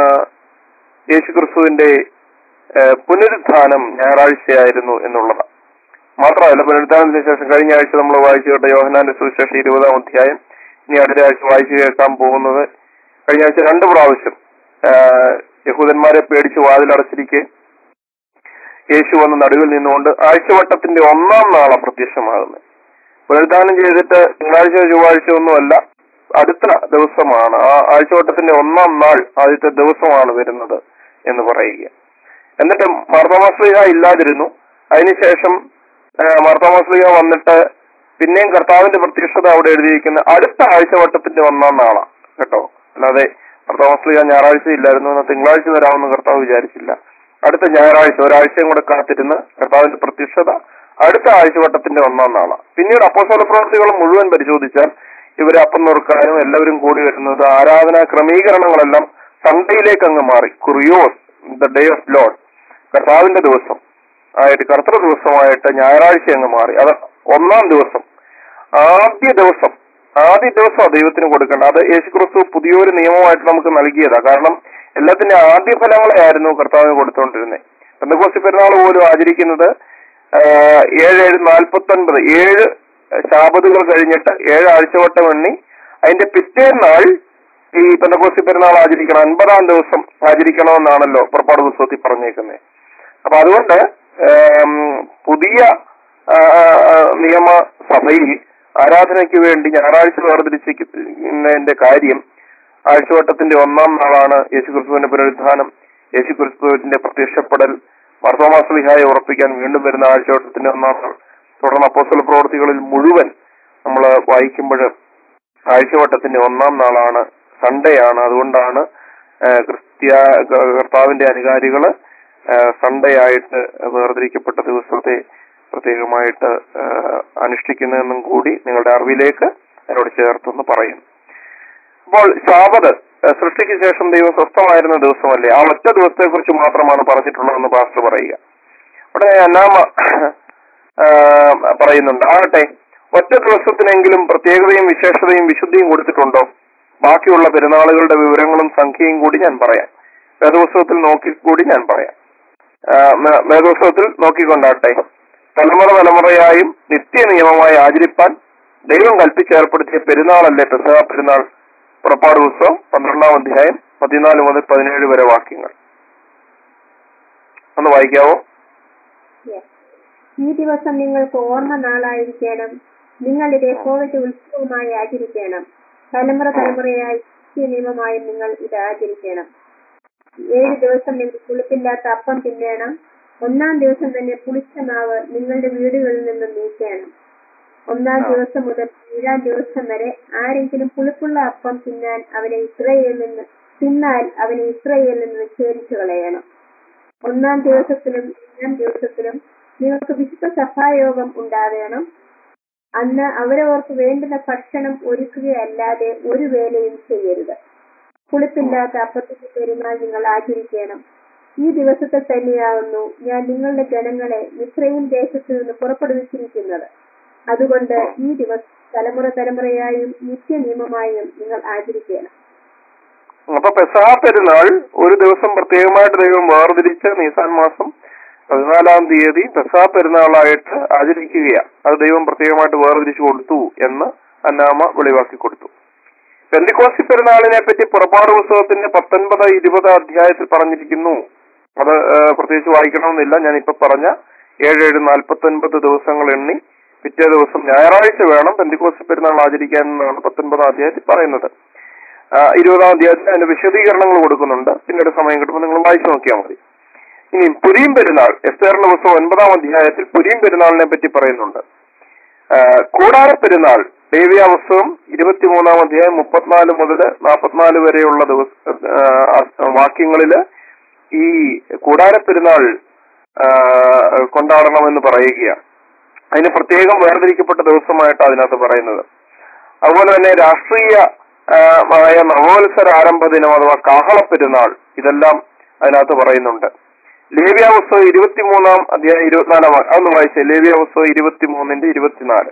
യേശു ക്രിസ്തുവിന്റെ ആ, പുനരുത്ഥാനം ഞായറാഴ്ചയായിരുന്നു എന്നുള്ളതാണ് മാത്രമല്ല പുനരുത്ഥാനത്തിന് ശേഷം കഴിഞ്ഞ ആഴ്ച നമ്മൾ വായിച്ചു കേട്ട യോഹനാന്റെ സുവിശേഷം ഇരുപതാം അധ്യായം ഇനി അടുത്ത ആഴ്ച വായിച്ചു കേൾക്കാൻ പോകുന്നത് കഴിഞ്ഞ ആഴ്ച രണ്ട് പ്രാവശ്യം ആ, യഹൂദന്മാരെ പേടിച്ച് വാതിലടച്ചിരിക്കെ യേശു വന്ന് നടുവിൽ നിന്നുകൊണ്ട് ആഴ്ചവട്ടത്തിന്റെ ഒന്നാം നാള പ്രത്യക്ഷമാകുന്നത് പുനരുദ്ധാനം ചെയ്തിട്ട് തിങ്കളാഴ്ച ചൊവ്വാഴ്ച ഒന്നുമല്ല അടുത്ത ദിവസമാണ് ആ ആഴ്ചവട്ടത്തിന്റെ ഒന്നാം നാൾ ആദ്യത്തെ ദിവസമാണ് വരുന്നത് എന്ന് പറയുക എന്നിട്ട് മാർത്തോമാസ്ലിഹ ഇല്ലാതിരുന്നു അതിനുശേഷം മാർത്തോമാസ്ലിഹ വന്നിട്ട് പിന്നെയും കർത്താവിന്റെ പ്രത്യക്ഷത അവിടെ എഴുതിയിരിക്കുന്ന അടുത്ത ആഴ്ചവട്ടത്തിന്റെ ഒന്നാം നാളാണ് കേട്ടോ അല്ലാതെ മാർത്തോമാസ്ലിഹ ഞായറാഴ്ച ഇല്ലായിരുന്നു എന്നാൽ തിങ്കളാഴ്ച വരാമെന്ന് കർത്താവ് വിചാരിച്ചില്ല അടുത്ത ഞായറാഴ്ച ഒരാഴ്ചയും കൂടെ കാത്തിരുന്ന് കർത്താവിന്റെ പ്രത്യക്ഷത അടുത്ത ആഴ്ചവട്ടത്തിന്റെ ഒന്നാം നാളാണ് പിന്നീട് അപ്പോസ്തല പ്രവർത്തികൾ മുഴുവൻ പരിശോധിച്ചാൽ ഇവരെ അപ്പം നോർക്കാനും എല്ലാവരും കൂടി വരുന്നത് ആരാധനാ ക്രമീകരണങ്ങളെല്ലാം സൺഡേയിലേക്ക് അങ്ങ് മാറി കുറിയോസ് ദ ഡേ ഓഫ് ലോഡ് കർത്താവിന്റെ ദിവസം ആയിട്ട് കർത്തൃ ദിവസമായിട്ട് ഞായറാഴ്ച അങ്ങ് മാറി അത് ഒന്നാം ദിവസം ആദ്യ ദിവസം ആദ്യ ദിവസം ദൈവത്തിന് കൊടുക്കേണ്ട അത് യേശുക്രിസ്തു പുതിയൊരു നിയമമായിട്ട് നമുക്ക് നൽകിയതാ കാരണം എല്ലാത്തിന്റെ ആദ്യ ഫലങ്ങളെയായിരുന്നു കർത്താവിന് കൊടുത്തുകൊണ്ടിരുന്നത് പെന്തക്കോസ്തി പെരുന്നാൾ പോലും ആചരിക്കുന്നത് ആ, ഏഴ് ഏഴ് നാൽപ്പത്തി ഒൻപത് ഏഴ് ശാപതുകൾ കഴിഞ്ഞിട്ട് ഏഴ് ആഴ്ചവട്ടം എണ്ണി അതിന്റെ പിറ്റേന്നാൾ ഈ പെന്തക്കോസ്തി പെരുന്നാൾ ആചരിക്കണം അൻപതാം ദിവസം ആചരിക്കണമെന്നാണല്ലോ പുറപ്പാട് പുസ്തകത്തിൽ പറഞ്ഞേക്കുന്നത് അപ്പൊ അതുകൊണ്ട് ഏം, പുതിയ ആ, ആ, നിയമസഭയിൽ ആരാധനയ്ക്ക് വേണ്ടി ഞായറാഴ്ച വേർതിരിച്ചിരിക്കുന്നതിന്റെ കാര്യം ആഴ്ചവട്ടത്തിന്റെ ഒന്നാം നാളാണ് യേശുക്രിസ്തുവിന്റെ പുനരുദ്ധാനം യേശുക്രിസ്തുവിന്റെ പ്രത്യക്ഷപ്പെടൽ മർത്തോമാസ്ലിഹായെ ഉറപ്പിക്കാൻ വീണ്ടും വരുന്ന ആഴ്ചവട്ടത്തിന്റെ ഒന്നാം നാൾ തുടർന്ന് അപ്പോസ്തല പ്രവർത്തികളിൽ മുഴുവൻ നമ്മൾ വായിക്കുമ്പോൾ ആഴ്ചവട്ടത്തിന്റെ ഒന്നാം നാളാണ് സൺഡേ ആണ് അതുകൊണ്ടാണ് ആ, ക്രിസ്ത്യ കർത്താവിന്റെ അനുകാരികള് ആ, സൺഡേ ആയിട്ട് വേർതിരിക്കപ്പെട്ട ദിവസത്തെ പ്രത്യേകമായിട്ട് ആ, അനുഷ്ഠിക്കുന്നതെന്നും കൂടി നിങ്ങളുടെ അറിവിലേക്ക് എന്നോട് ചേർത്തെന്ന് പറയുന്നു അപ്പോൾ ശാബത് ആ, സൃഷ്ടിക്ക് ശേഷം ദൈവം സ്വസ്ഥമായിരുന്ന ദിവസമല്ലേ ആ ഒറ്റ ദിവസത്തെ കുറിച്ച് മാത്രമാണ് പറഞ്ഞിട്ടുള്ളതെന്ന് പാസ്റ്റർ പറയുക ഉടനെ അന്നാമ ആ, പറയുന്നുണ്ട് ആകട്ടെ ഒറ്റ ദിവസത്തിനെങ്കിലും പ്രത്യേകതയും വിശേഷതയും വിശുദ്ധിയും കൊടുത്തിട്ടുണ്ടോ ബാക്കിയുള്ള പെരുന്നാളുകളുടെ വിവരങ്ങളും സംഖ്യയും കൂടി ഞാൻ പറയാം വേദപുസ്തകത്തിൽ നോക്കി കൂടി ഞാൻ പറയാം ആ, മേ- വേദപുസ്തകത്തിൽ നോക്കിക്കൊണ്ടാട്ടെ തലമുറ തലമുറയായും നിത്യ നിയമമായി ആചരിപ്പാൻ ദൈവം കൽപ്പിച്ചേർപ്പെടുത്തിയ പെരുന്നാളല്ലേ പെസഹ പെരുന്നാൾ പുറപ്പാട് പുസ്തകം പന്ത്രണ്ടാം അധ്യായം പതിനാല് മുതൽ പതിനേഴ് വരെ വാക്യങ്ങൾ ഒന്ന് വായിക്കാവോ Yes. ഈ ദിവസം നിങ്ങൾക്ക് ഓർമ്മ നാളായിരിക്കണം നിങ്ങൾ ഇത് യഹോവയ്ക്ക് ഉത്സവമായി ആചരിക്കണം തലമുറ തലമുറയായി നിത്യ നിയമമായി നിങ്ങൾ ഇത് ആചരിക്കണം ഏഴ് ദിവസം നിങ്ങൾ പുളിപ്പില്ലാത്ത അപ്പം തിന്നണം ഒന്നാം ദിവസം തന്നെ പുളിച്ച മാവ് നിങ്ങളുടെ വീടുകളിൽ നിന്ന് നീക്കണം ഒന്നാം ദിവസം മുതൽ ഏഴാം ദിവസം വരെ ആരെങ്കിലും പുളിപ്പുള്ള അപ്പം തിന്നാൻ അവനെ ഇസ്രയേലിൽ നിന്ന് തിന്നാൽ അവനെ ഇസ്രയേലിൽ നിന്ന് ഛേദിച്ചു കളയണം ഒന്നാം ദിവസത്തിലും ഏഴാം ദിവസത്തിലും നിങ്ങൾക്ക് വിശുദ്ധ സഭായോഗം ഉണ്ടാകണം അന്ന് അവരവർക്ക് വേണ്ടുന്ന ഭക്ഷണം ഒരുക്കുകയല്ലാതെ ഒരു വേലയും ചെയ്യരുത് പുളിപ്പില്ലാത്ത അപ്പത്തിന്റെ പെരുന്നാൾ നിങ്ങൾ ആചരിക്കണം ഈ ദിവസത്തെ തന്നെയാകുന്നു ഞാൻ നിങ്ങളുടെ ജനങ്ങളെ മിശ്രയും ദേശത്തു നിന്ന് പുറപ്പെടുവിച്ചിരിക്കുന്നത് അതുകൊണ്ട് ഈ ദിവസം തലമുറ തലമുറയായും നിത്യനിയമമായും നിങ്ങൾ ആചരിക്കണം അപ്പൊ പെസഹ പെരുന്നാൾ ഒരു ദിവസം പ്രത്യേകമായിട്ട് ദൈവം വേർതിരിച്ച് നീസാൻ മാസം പതിനാലാം തീയതി പെസഹ പെരുന്നാളായിട്ട് ആചരിക്കുകയാണ് അത് ദൈവം പ്രത്യേകമായിട്ട് വേർതിരിച്ചു കൊടുത്തു എന്ന് അന്നാമ വെളിവാക്കി കൊടുത്തു പെന്തിക്കോസി പെരുന്നാളിനെ പറ്റി പുറപ്പാട് പുസ്തകത്തിന്റെ പത്തൊൻപത് ഇരുപത് അധ്യായത്തിൽ പറഞ്ഞിരിക്കുന്നു അത് ഏഹ്, പ്രത്യേകിച്ച് വായിക്കണമെന്നില്ല ഞാൻ ഇപ്പൊ പറഞ്ഞ ഏഴ് ഏഴ് നാൽപ്പത്തി ഒൻപത് ദിവസങ്ങൾ എണ്ണി പിറ്റേ ദിവസം ഞായറാഴ്ച വേണം പെന്തിക്കോസി പെരുന്നാൾ ആചരിക്കാൻ എന്നാണ് പത്തൊൻപതാം അധ്യായത്തിൽ പറയുന്നത് ആ, ഇരുപതാം അധ്യായത്തിൽ അതിന്റെ വിശദീകരണങ്ങൾ കൊടുക്കുന്നുണ്ട് പിന്നീട് സമയം കിട്ടുമ്പോൾ നിങ്ങൾ വായിച്ചു നോക്കിയാൽ മതി ഇനി പുരിയും പെരുന്നാൾ എസ്തേറിന്റെ പുസ്തകം ഒൻപതാം അധ്യായത്തിൽ പുരിയും പെരുന്നാളിനെ പറ്റി പറയുന്നുണ്ട് ആ, കൂടാര പെരുന്നാൾ ദേവിയ പുസ്തകം ഇരുപത്തിമൂന്നാം അധ്യായം മുപ്പത്തിനാല് മുതൽ നാൽപ്പത്തിനാല് വരെയുള്ള ദിവസ ആ, ആ, വാക്യങ്ങളില് ഈ കൂടാര പെരുന്നാൾ ആ, കൊണ്ടാടണമെന്ന് പറയുകയാണ് അതിന് പ്രത്യേകം വേർതിരിക്കപ്പെട്ട ദിവസമായിട്ട് അതിനകത്ത് പറയുന്നത് അതുപോലെ തന്നെ രാഷ്ട്രീയ ആ, മായ നവോത്സര ആരംഭ ദിനം അഥവാ കാഹള പെരുന്നാൾ ഇതെല്ലാം അതിനകത്ത് പറയുന്നുണ്ട് ലേവ്യ പുസ്തകം ഇരുപത്തിമൂന്നാം അധ്യായം ഇരുപത്തിനാലാം വാ- അതൊന്ന് വായിച്ചേ ലേവ്യ പുസ്തകം ഇരുപത്തിമൂന്നിന്റെ ഇരുപത്തിനാല്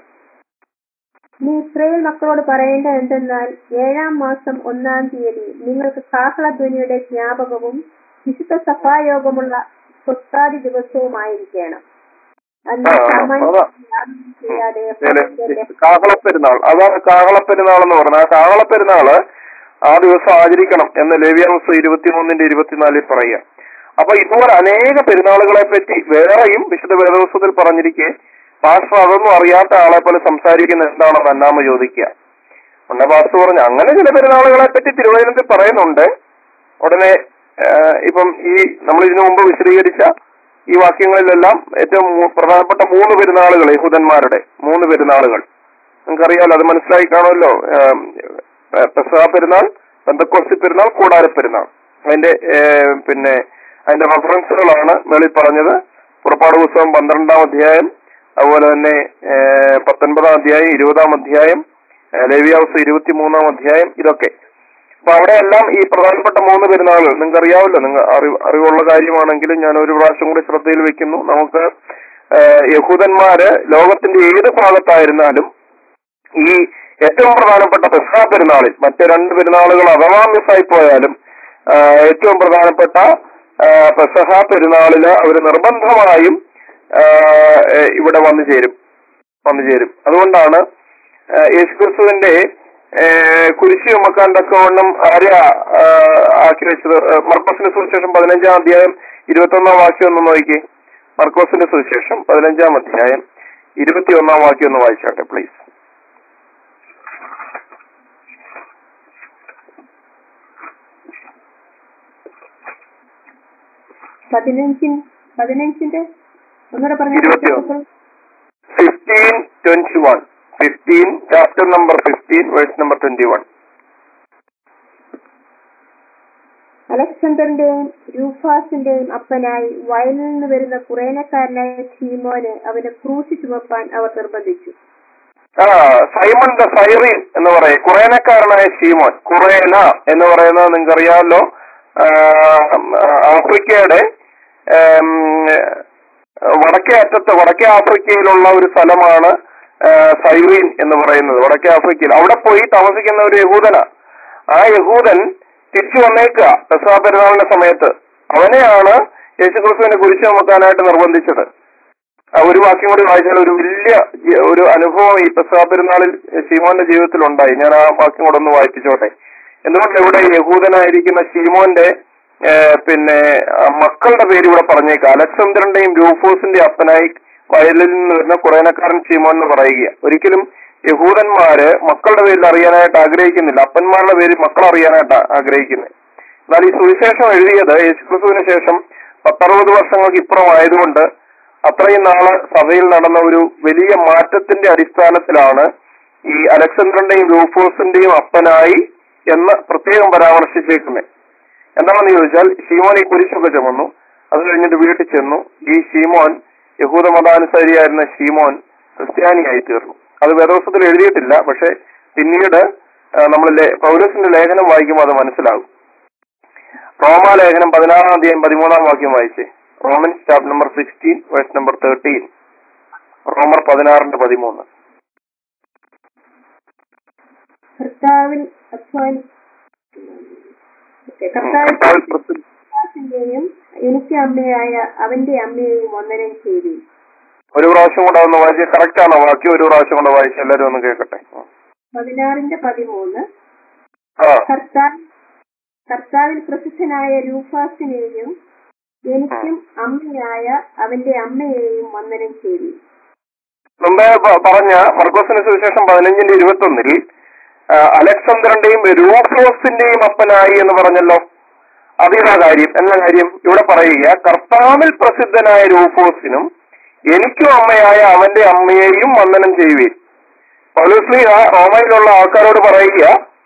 നീ ഇസ്രയേൽ മക്കളോട് പറയേണ്ടത് എന്തെന്നാൽ ഏഴാം മാസം ഒന്നാം തീയതി നിങ്ങൾക്ക് കാഹളധ്വനിയുടെ ജ്ഞാപകവും വിശുദ്ധ സഭായോഗമുള്ള സ്വത്താദി ദിവസവുമായിരിക്കണം അന്ന് ആ, സാമാന്യ അതാ. യാതൊന്നും ചെയ്യാതെ ഏത് യഹോവയുടെ കാഹളപ്പെരുന്നാൾ അതാണ് കാഹളപ്പെരുന്നാൾ എന്ന് പറഞ്ഞത് ആ കാഹളപ്പെരുന്നാള് ആ ദിവസം ആചരിക്കണം എന്ന് ലേവ്യാവസ്ഥ ഇരുപത്തിമൂന്നിന്റെ ഇരുപത്തിനാലിൽ പറയുക അപ്പൊ ഇതുപോലെ അനേക പെരുന്നാളുകളെ പറ്റി വേറെയും വിശുദ്ധ വേദവസ്തത്തിൽ പറഞ്ഞിരിക്കെ പാസ്റ്റർ അതൊന്നും അറിയാത്ത ആളെ പോലെ സംസാരിക്കുന്ന എന്താണെന്ന് അന്നാമ ചോദിക്കുക ഉടനെ പാസ്റ്റർ പറഞ്ഞു അങ്ങനെ ചില പെരുന്നാളുകളെ പറ്റി തിരുവനന്തപുരത്തിൽ പറയുന്നുണ്ട് ഉടനെ ആ, ഇപ്പം ഈ നമ്മൾ ഇതിനു മുമ്പ് വിശദീകരിച്ച ഈ വാക്യങ്ങളിലെല്ലാം ഏറ്റവും മൂ- പ്രധാനപ്പെട്ട മൂന്ന് പെരുന്നാളുകൾ യഹൂദന്മാരുടെ മൂന്ന് പെരുന്നാളുകൾ നിങ്ങൾക്കറിയാലോ അത് മനസ്സിലായി കാണുമല്ലോ ആം, ഏ, പെസഹ പെരുന്നാൾ ബന്ധക്കോസ്തി പെരുന്നാൾ കൂടാര പെരുന്നാൾ അതിന്റെ ഏ, പിന്നെ അതിന്റെ റെഫറൻസുകളാണ് മേളിൽ പറഞ്ഞത് പുറപ്പാട് പുസ്തകം പന്ത്രണ്ടാം അധ്യായം അതുപോലെ തന്നെ ഏ, പത്തൊൻപതാം അധ്യായം ഇരുപതാം അധ്യായം ലേവിയാവസ് ഇരുപത്തിമൂന്നാം അധ്യായം ഇതൊക്കെ അപ്പൊ അവിടെയെല്ലാം ഈ പ്രധാനപ്പെട്ട മൂന്ന് പെരുന്നാളുകൾ നിങ്ങൾക്ക് അറിയാമല്ലോ നിങ്ങൾ അറിവ് അറിവുള്ള കാര്യമാണെങ്കിലും ഞാൻ ഒരു പ്രാവശ്യം കൂടി ശ്രദ്ധയിൽ വെക്കുന്നു നമുക്ക് ആ, യഹൂദന്മാര് ലോകത്തിന്റെ ഏത് ഭാഗത്തായിരുന്നാലും ഈ ഏറ്റവും പ്രധാനപ്പെട്ട പെസഹ പെരുന്നാളിൽ മറ്റ് രണ്ട് പെരുന്നാളുകൾ അഥവാ മിസ്സായി പോയാലും ആ, ഏറ്റവും പ്രധാനപ്പെട്ട ആ, പെസഹ പെരുന്നാളില് അവർ നിർബന്ധമായും ആ, ഏ, ഇവിടെ വന്നു ചേരും വന്നു ചേരും അതുകൊണ്ടാണ് ആ, യേശുക്രിസ്തുവിന്റെ ഏ, കുരിശ് ചുമക്കാൻ തക്കവണ്ണം ആരെയാ ആ, ആക്കി വെച്ചത് ആ, മർക്കോസിന്റെ സുവിശേഷം പതിനഞ്ചാം അധ്യായം ഇരുപത്തൊന്നാം വാക്യം ഒന്ന് നോക്കി മർക്കോസിന്റെ സുവിശേഷം പതിനഞ്ചാം അധ്യായം ഇരുപത്തിയൊന്നാം വാക്യം ഒന്ന് വായിച്ചാട്ടെ പ്ലീസ് പതിനഞ്ചിൻ പതിനഞ്ചിന്റെ ഒന്നുകൂടെ ഇരുപത്തിയൊന്ന്. പറഞ്ഞു fifteen twenty one fifteen chapter number fifteen verse number twenty one അലക്സാണ്ടറിന്റെയും രൂഫാസിന്റെയും അപ്പനായി വയലിൽ നിന്ന് വരുന്ന കുറേനക്കാരനായ ഷീമോനെ അവനെ ക്രൂശി ചുമപ്പാൻ അവർ നിർബന്ധിച്ചു ആ സൈമൺ ദ സൈറിൻ എന്ന് പറയും കുറേനക്കാരനായ ഷീമോൻ കുറേന എന്ന് പറയുന്നത് നിങ്ങൾക്ക് അറിയാമല്ലോ ആഫ്രിക്കയുടെ ആം, വടക്കേ അറ്റത്ത് വടക്കേ ആഫ്രിക്കയിലുള്ള ഒരു സ്ഥലമാണ് ആ, സൈറീൻ എന്ന് പറയുന്നത് വടക്കേ ആഫ്രിക്കയിൽ അവിടെ പോയി താമസിക്കുന്ന ഒരു യഹൂദന ആ യഹൂദൻ തിരിച്ചു വന്നേക്കുക പെസഹ പെരുന്നാളിന്റെ സമയത്ത് അവനെയാണ് യേശുക്രിസ്തുവിനെ കുരിശ് ചുമക്കാനായിട്ട് നിർബന്ധിച്ചത് ആ ഒരു വാക്യം കൂടി വായിച്ചാൽ ഒരു വലിയ ജി- ഒരു അനുഭവം ഈ പെസഹ പെരുന്നാളിൽ ശീമോന്റെ ജീവിതത്തിൽ ഉണ്ടായി ഞാൻ ആ വാക്യം കൂടെ ഒന്ന് വായിപ്പിച്ചോട്ടെ എന്തുകൊണ്ട് ഇവിടെ യഹൂദനായിരിക്കുന്ന ശീമോന്റെ ഏ, പിന്നെ ആ, മക്കളുടെ പേര് ഇവിടെ പറഞ്ഞേക്കാം അലക്സാണ്ടറിന്റെയും രൂഫോസിന്റെ അപ്പനായി വയലിൽ നിന്ന് വരുന്ന കുറേനക്കാരൻ ശീമോൻ എന്ന് പറയുക ഒരിക്കലും യഹൂദന്മാര് മക്കളുടെ പേരിൽ അറിയാനായിട്ട് ആഗ്രഹിക്കുന്നില്ല അപ്പന്മാരുടെ പേരിൽ മക്കൾ അറിയാനായിട്ട് ആഗ്രഹിക്കുന്നത് എന്നാൽ ഈ സുവിശേഷം എഴുതിയത് യേശുക്രിസ്തുവിന് ശേഷം പത്തറുപത് വർഷങ്ങൾക്ക് ഇപ്പുറം ആയതുകൊണ്ട് അത്രയും നാള് സഭയിൽ നടന്ന ഒരു വലിയ മാറ്റത്തിന്റെ അടിസ്ഥാനത്തിലാണ് ഈ അലക്സാണ്ടറിന്റെയും രൂഫോസിന്റെയും അപ്പനായി എന്ന് പ്രത്യേകം പരാമർശിച്ചേക്കുന്നത് എന്താണെന്ന് ചോദിച്ചാൽ ഷീമോൻ ഈ കുരിശൊക്കെ ചുമന്നു അത് കഴിഞ്ഞിട്ട് വീട്ടിൽ ചെന്നു ഈ ഷീമോൻ യഹൂദ മതാനുസാരിയായിരുന്ന ഷീമോൻ ക്രിസ്ത്യാനിയായി തീർന്നു അത് വേദോസ്തത്തിൽ എഴുതിയിട്ടില്ല പക്ഷെ പിന്നീട് നമ്മൾ പൗലോസിന്റെ ലേഖനം വായിക്കുമ്പോൾ അത് മനസ്സിലാകും റോമാ ലേഖനം പതിനാറാം അധ്യായം പതിമൂന്നാം വാക്യം വായിച്ചേ Romans chapter number sixteen verse number thirteen റോമർ പതിനാറിന്റെ പതിമൂന്ന് കർത്താവിൽ അധ്വാനി ഓക്കേ, കർത്താവിൽ കർത്താവിൽ പ്രസിദ്ധ- വിശ്വാസിന്റെയും എനിക്ക് അമ്മയായ അവന്റെ അമ്മയെയും വന്ദനം ചെയ്തു ഒരു പ്രാവശ്യം കൂടെ ഒന്ന് വായിച്ച് കറക്റ്റ് ആണോ വാക്യം ഒരു പ്രാവശ്യം കൂടെ വായിച്ച് എല്ലാവരും ഒന്ന് കേൾക്കട്ടെ പതിനാറിന്റെ പതിമൂന്ന് ആ കർത്താവ് കർത്താവിൽ പ്രസിദ്ധനായ രൂഫാസിനെയും എനിക്കും അമ്മയായ അവന്റെ അമ്മയെയും വന്ദനം ചെയ്തു മുമ്പേ പ- പറഞ്ഞ മർക്കോസിന് സുവിശേഷം പതിനഞ്ചിന്റെ ഇരുപത്തി ഒന്നിൽ അലക്സാണ്ടറിന്റെയും രൂഫോസിന്റെയും അപ്പനായി എന്ന് പറഞ്ഞല്ലോ അതിനാ കാര്യം എന്ന കാര്യം ഇവിടെ പറയുക കർത്താവിൽ പ്രസിദ്ധനായ രൂഫോസിനും എനിക്കും അമ്മയായ അവന്റെ അമ്മയെയും വന്ദനം ചെയ്യുകയും പൗലോസ്ലി ആ റോമയിലുള്ള ആൾക്കാരോട് പറയുക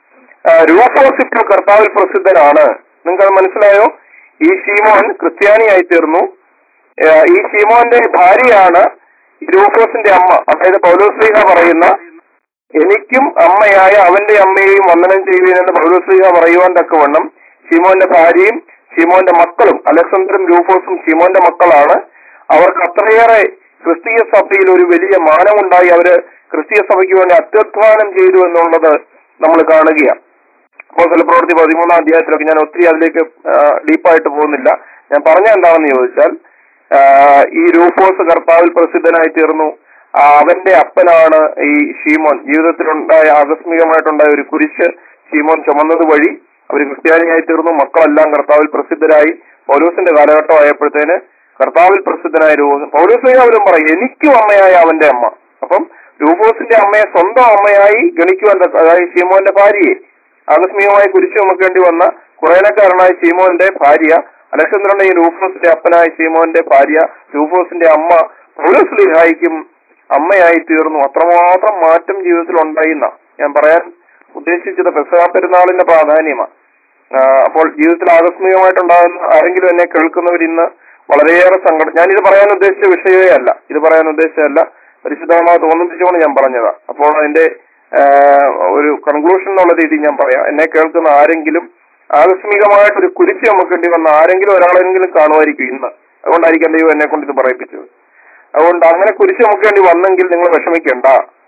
ആ, രൂഫോസ് ഇപ്പോൾ കർത്താവിൽ പ്രസിദ്ധനാണ് നിങ്ങൾക്ക് മനസ്സിലായോ ഈ ഷീമോൻ ക്രിസ്ത്യാനിയായി തീർന്നു ആ, ഈ ഷീമോന്റെ ഭാര്യയാണ് രൂഫോസിന്റെ അമ്മ അതായത് പൗലോസ്ലീഹ പറയുന്ന എനിക്കും അമ്മയായ അവന്റെ അമ്മയെയും വന്ദനം ചെയ്യുന്നതെന്ന് പൗലോസ്ലീഹ പറയുവാൻ തക്കവണ്ണം ഷീമോന്റെ ഭാര്യയും ഷീമോന്റെ മക്കളും അലക്സാണ്ടറും രൂഫോസും ഷീമോന്റെ മക്കളാണ് അവർക്ക് അത്രയേറെ ക്രിസ്തീയ സഭയിൽ ഒരു വലിയ മാനമുണ്ടായി അവര് ക്രിസ്തീയ സഭയ്ക്ക് വേണ്ടി അത്യുത്ഥാനം ചെയ്തു എന്നുള്ളത് നമ്മൾ കാണുകയാണ് അപ്പോസ്തല പ്രവൃത്തി പതിമൂന്നാം അധ്യായത്തിലൊക്കെ ഞാൻ ഒത്തിരി അതിലേക്ക് ഡീപ്പായിട്ട് പോകുന്നില്ല ഞാൻ പറഞ്ഞ എന്താണെന്ന് ചോദിച്ചാൽ ആ, ഈ രൂഫോസ് കർത്താവിൽ പ്രസിദ്ധനായി തീർന്നു ആ, അവന്റെ അപ്പനാണ് ഈ ഷീമോൻ ജീവിതത്തിലുണ്ടായ ആകസ്മികമായിട്ടുണ്ടായ ഒരു കുരിശ് ഷീമോൻ ചുമന്നത് വഴി അവർ ക്രിസ്ത്യാനിയായി തീർന്നു മക്കളെല്ലാം കർത്താവിൽ പ്രസിദ്ധരായി പൗലൂസിന്റെ കാലഘട്ടം ആയപ്പോഴത്തേന് കർത്താവിൽ പ്രസിദ്ധനായ രൂപം പൗലൂസ് അവരും പറയും എനിക്കും അമ്മയായ അവന്റെ അമ്മ അപ്പം രൂപോസിന്റെ അമ്മയെ സ്വന്തം അമ്മയായി ഗണിക്കുവാൻ തക്ക അതായത് ഷീമോന്റെ ഭാര്യയെ ആകസ്മികമായി കുരിശു ചുമക്കേണ്ടി വന്ന കുറേനക്കാരനായ ഷീമോന്റെ ഭാര്യ അലക്സാണ്ടറിന്റെയും രൂഫോസിന്റെ അപ്പനായ ഷീമോന്റെ ഭാര്യ രൂഫോസിന്റെ അമ്മ പൗലോസ് ലിഹായിക്കും അമ്മയായി തീർന്നു അത്രമാത്രം മാറ്റം ജീവിതത്തിൽ ഉണ്ടായിന്ന ഞാൻ പറയാൻ ഉദ്ദേശിച്ചത് പെസഹ പെരുന്നാളിന്റെ പ്രാധാന്യമാണ് അപ്പോൾ ജീവിതത്തിൽ ആകസ്മികമായിട്ടുണ്ടാകുന്ന ആരെങ്കിലും എന്നെ കേൾക്കുന്നവർ ഇന്ന് വളരെയേറെ സങ്കടം ഞാനിത് പറയാൻ ഉദ്ദേശിച്ച വിഷയമേ അല്ല ഇത് പറയാൻ ഉദ്ദേശിച്ചതല്ല പരിശുദ്ധമായി തോന്നിപ്പിച്ചുകൊണ്ട് ഞാൻ പറഞ്ഞതാ അപ്പോൾ അതിന്റെ ആ, ഒരു കൺക്ലൂഷൻ എന്നുള്ള രീതിയിൽ ഞാൻ പറയാം എന്നെ കേൾക്കുന്ന ആരെങ്കിലും ആകസ്മികമായിട്ട് ഒരു കുരിശ് ചുമക്കേണ്ടി വന്ന ആരെങ്കിലും ഒരാളെങ്കിലും കാണുമായിരിക്കും ഇന്ന് അതുകൊണ്ടായിരിക്കും ദൈവം എന്നെ കൊണ്ട് ഇത് പറയിപ്പിച്ചത് അതുകൊണ്ട് അങ്ങനെ കുരിശ് ചുമക്കേണ്ടി വന്നെങ്കിൽ നിങ്ങൾ വിഷമിക്കണ്ട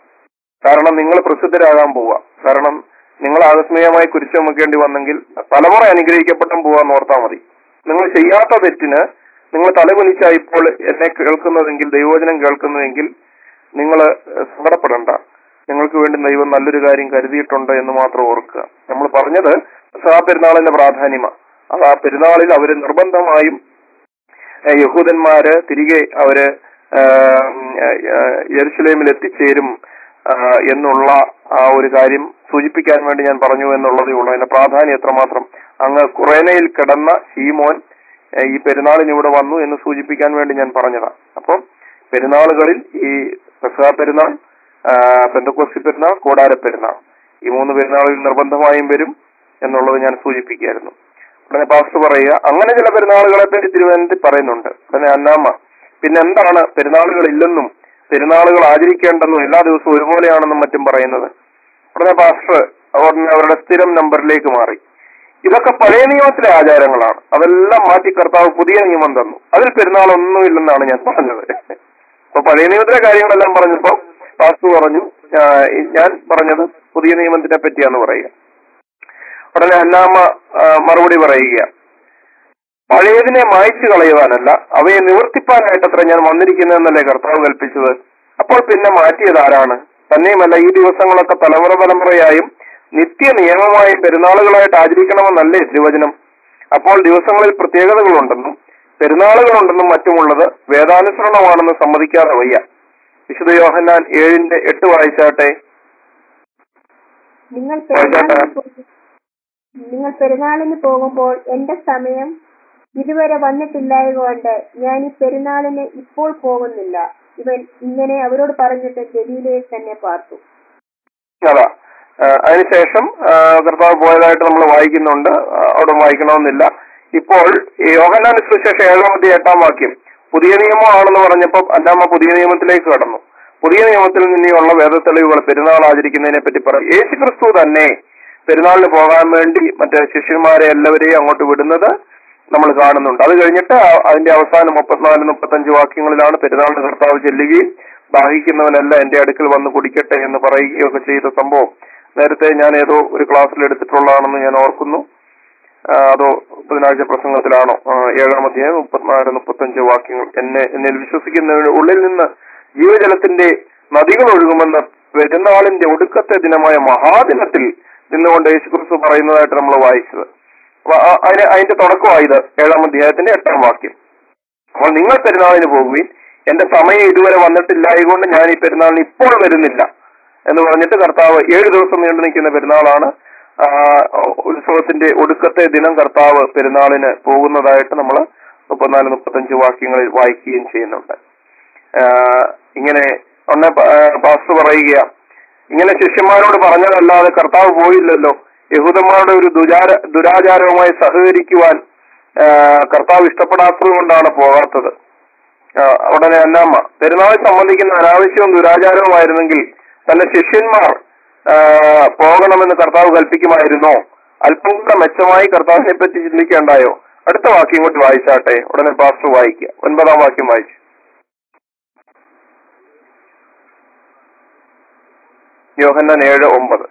കാരണം നിങ്ങൾ പ്രസിദ്ധരാകാൻ പോവുക കാരണം നിങ്ങൾ ആകസ്മികമായി കുരിശ് ചുമക്കേണ്ടി വന്നെങ്കിൽ തലമുറ അനുഗ്രഹിക്കപ്പെട്ടും പോവാന്ന് ഓർത്താൽ മതി നിങ്ങൾ ചെയ്യാത്ത തെറ്റിന് നിങ്ങൾ തലകുനിച്ചാ ഇപ്പോൾ എന്നെ കേൾക്കുന്നതെങ്കിൽ ദൈവവചനം കേൾക്കുന്നതെങ്കിൽ നിങ്ങൾ സങ്കടപ്പെടണ്ട നിങ്ങൾക്ക് വേണ്ടി ദൈവം നല്ലൊരു കാര്യം കരുതിയിട്ടുണ്ട് എന്ന് മാത്രം ഓർക്കുക നമ്മൾ പറഞ്ഞത് ആ പെരുന്നാളിന്റെ പ്രാധാന്യമാണ് അത് ആ പെരുന്നാളിൽ അവര് നിർബന്ധമായും ഏഹ് യഹൂദന്മാര് തിരികെ അവര് യെരുസലേമിൽ എത്തിച്ചേരും ആ, എന്നുള്ള ആ ഒരു കാര്യം സൂചിപ്പിക്കാൻ വേണ്ടി ഞാൻ പറഞ്ഞു എന്നുള്ളതേ ഉള്ളൂ അതിന്റെ പ്രാധാന്യം എത്രമാത്രം അങ്ങ് കുറേനയിൽ കിടന്ന ഷീമോൻ ഏഹ് ഈ പെരുന്നാളിന് ഇവിടെ വന്നു എന്ന് സൂചിപ്പിക്കാൻ വേണ്ടി ഞാൻ പറഞ്ഞതാ അപ്പം പെരുന്നാളുകളിൽ ഈ പെസഹ പെരുന്നാൾ ആ, പെന്തക്കോസ്തി പെരുന്നാൾ കൂടാര പെരുന്നാൾ ഈ മൂന്ന് പെരുന്നാളുകൾ നിർബന്ധമായും വരും എന്നുള്ളത് ഞാൻ സൂചിപ്പിക്കുകയായിരുന്നു ഉടനെ പാസ്റ്റർ പറയുക അങ്ങനെ ചില പെരുന്നാളുകളെ പറ്റി തിരുവനന്തപുരത്തിൽ പറയുന്നുണ്ട് ഉടനെ അന്നാമ്മ പിന്നെ എന്താണ് പെരുന്നാളുകൾ ഇല്ലെന്നും പെരുന്നാളുകൾ ആചരിക്കേണ്ടെന്നും എല്ലാ ദിവസവും ഒരുപോലെയാണെന്നും മറ്റും പറയുന്നത് ഉടനെ പാസ്റ്റർ ഉടനെ അവരുടെ സ്ഥിരം നമ്പറിലേക്ക് മാറി ഇതൊക്കെ പഴയ നിയമത്തിലെ ആചാരങ്ങളാണ് അതെല്ലാം മാറ്റി കർത്താവ് പുതിയ നിയമം തന്നു അതിൽ പെരുന്നാൾ ഒന്നുമില്ലെന്നാണ് ഞാൻ പറഞ്ഞത് അപ്പൊ പഴയ നിയമത്തിലെ കാര്യങ്ങളെല്ലാം പറഞ്ഞപ്പോ പാസ്റ്റർ പറഞ്ഞു ആ, ഞാൻ പറഞ്ഞത് പുതിയ നിയമത്തിനെ പറ്റിയാന്ന് പറയുക ഉടനെ അന്നാമ്മ ആ, മറുപടി പറയുക പഴയതിനെ മായ്ച്ചു കളയുവാനല്ല അവയെ നിവർത്തിപ്പാനായിട്ടത്ര ഞാൻ വന്നിരിക്കുന്നതെന്നല്ലേ കർത്താവ് കൽപ്പിച്ചത് അപ്പോൾ പിന്നെ മാറ്റിയത് ആരാണ് തന്നെയുമല്ല ഈ ദിവസങ്ങളൊക്കെ തലമുറ തലമുറയായും നിത്യ നിയമമായും പെരുന്നാളുകളായിട്ട് ആചരിക്കണമെന്നല്ലേ തിരുവചനം അപ്പോൾ ദിവസങ്ങളിൽ പ്രത്യേകതകളുണ്ടെന്നും പെരുന്നാളുകളുണ്ടെന്നും മറ്റുമുള്ളത് വേദാനുസരണമാണെന്ന് സമ്മതിക്കാതെ വയ്യ വിശുദ്ധ യോഹന്നാൻ ഏഴിന്റെ എട്ട് വായിച്ചാട്ടെ നിങ്ങൾ പെരുന്നാളിന് പോ- നിങ്ങൾ പെരുന്നാളിന് പോകുമ്പോൾ എന്റെ സമയം ഇതുവരെ വന്നിട്ടില്ലായതുകൊണ്ട് ഞാൻ ഈ പെരുന്നാളിന് ഇപ്പോൾ പോകുന്നില്ല ഇവൻ ഇങ്ങനെ അവരോട് പറഞ്ഞിട്ട് ഗലീലയിൽ തന്നെ പാർത്തു അതാ ആ, അതിനുശേഷം ആ, കർത്താവ് പോയതായിട്ട് നമ്മൾ വായിക്കുന്നുണ്ട് ആ, അവിടെ വായിക്കണമെന്നില്ല ഇപ്പോൾ ഈ യോഹന്നാൻ സുശേഷം ഏഴാമത്തെ എട്ടാം വാക്യം പുതിയ നിയമമാണെന്ന് പറഞ്ഞപ്പോൾ അന്നാമ്മ പുതിയ നിയമത്തിലേക്ക് കടന്നു പുതിയ നിയമത്തിൽ നിന്നുള്ള വേദത്തെളിവുകൾ പെരുന്നാൾ ആചരിക്കുന്നതിനെ പറ്റി പറയും യേശു ക്രിസ്തു തന്നെ പെരുന്നാളിന് പോകാൻ വേണ്ടി മറ്റേ ശിഷ്യന്മാരെ എല്ലാവരെയും അങ്ങോട്ട് വിടുന്നത് നമ്മൾ കാണുന്നുണ്ട് അത് കഴിഞ്ഞിട്ട് ആ- അതിന്റെ അവസാനം മുപ്പത്തിനാല് മുപ്പത്തഞ്ച് വാക്യങ്ങളിലാണ് പെരുന്നാളിന് കർത്താവ് ചെല്ലുകയും ദാഹിക്കുന്നവനെല്ലാം എന്റെ അടുക്കൽ വന്ന് കുടിക്കട്ടെ എന്ന് പറയുകയൊക്കെ ചെയ്ത സംഭവം നേരത്തെ ഞാൻ ഏതോ ഒരു ക്ലാസ്സിൽ എടുത്തിട്ടുള്ളതാണെന്ന് ഞാൻ ഓർക്കുന്നു ആ, അതോ ബുധനാഴ്ച പ്രസംഗത്തിലാണോ ആ, ഏഴാം അധ്യായം മുപ്പത്തിനാല് മുപ്പത്തഞ്ച് വാക്യങ്ങൾ എന്നെ എന്നിൽ വിശ്വസിക്കുന്നവരുടെ ഉള്ളിൽ നിന്ന് ജീവജലത്തിന്റെ നദികൾ ഒഴുകുമെന്ന പെരുന്നാളിന്റെ ഒടുക്കത്തെ ദിനമായ മഹാദിനത്തിൽ നിന്നുകൊണ്ട് യേശുക്രിസ്തു പറയുന്നതായിട്ട് നമ്മൾ വായിച്ചത് അപ്പൊ ആ- അതിന് അതിന്റെ തുടക്കമായത് ഏഴാം അധ്യായത്തിന്റെ എട്ടാം വാക്യം അപ്പോൾ നിങ്ങൾ പെരുന്നാളിന് പോകുകയും എന്റെ സമയം ഇതുവരെ വന്നിട്ടില്ലായതുകൊണ്ട് ഞാൻ ഈ പെരുന്നാളിന് ഇപ്പോൾ വരുന്നില്ല എന്ന് പറഞ്ഞിട്ട് കർത്താവ് ഏഴു ദിവസം നീണ്ടു നിൽക്കുന്ന പെരുന്നാളാണ് ആ, ഉത്സവത്തിന്റെ ഒടുക്കത്തെ ദിനം കർത്താവ് പെരുന്നാളിന് പോകുന്നതായിട്ട് നമ്മൾ മുപ്പത്തിനാല് മുപ്പത്തഞ്ച് വാക്യങ്ങളിൽ വായിക്കുകയും ചെയ്യുന്നുണ്ട് ആ, ഇങ്ങനെ ഒന്ന് പാസ്റ്റർ പറയുക ഇങ്ങനെ ശിഷ്യന്മാരോട് പറഞ്ഞതല്ലാതെ കർത്താവ് പോയില്ലല്ലോ യഹൂദന്മാരുടെ ഒരു ദുരാര ദുരാചാരവുമായി സഹകരിക്കുവാൻ ആ, കർത്താവ് ഇഷ്ടപ്പെടാത്തത് കൊണ്ടാണ് പോകാത്തത് ആ, ഉടനെ അന്നാമ്മ പെരുന്നാളെ സംബന്ധിക്കുന്ന അനാവശ്യവും ദുരാചാരവുമായിരുന്നെങ്കിൽ തന്റെ ശിഷ്യന്മാർ ആ, പോകണമെന്ന് കർത്താവ് കൽപ്പിക്കുമായിരുന്നോ അല്പം കൂടെ മെച്ചമായി കർത്താവിനെ പറ്റി ചിന്തിക്കേണ്ടായോ അടുത്ത വാക്യം കൂടി വായിച്ചാട്ടെ ഉടനെ പാസ്റ്റർ വായിക്കുക ഒൻപതാം വാക്യം വായിച്ചു യോഹന്നാൻ ഏഴ് ഒമ്പത്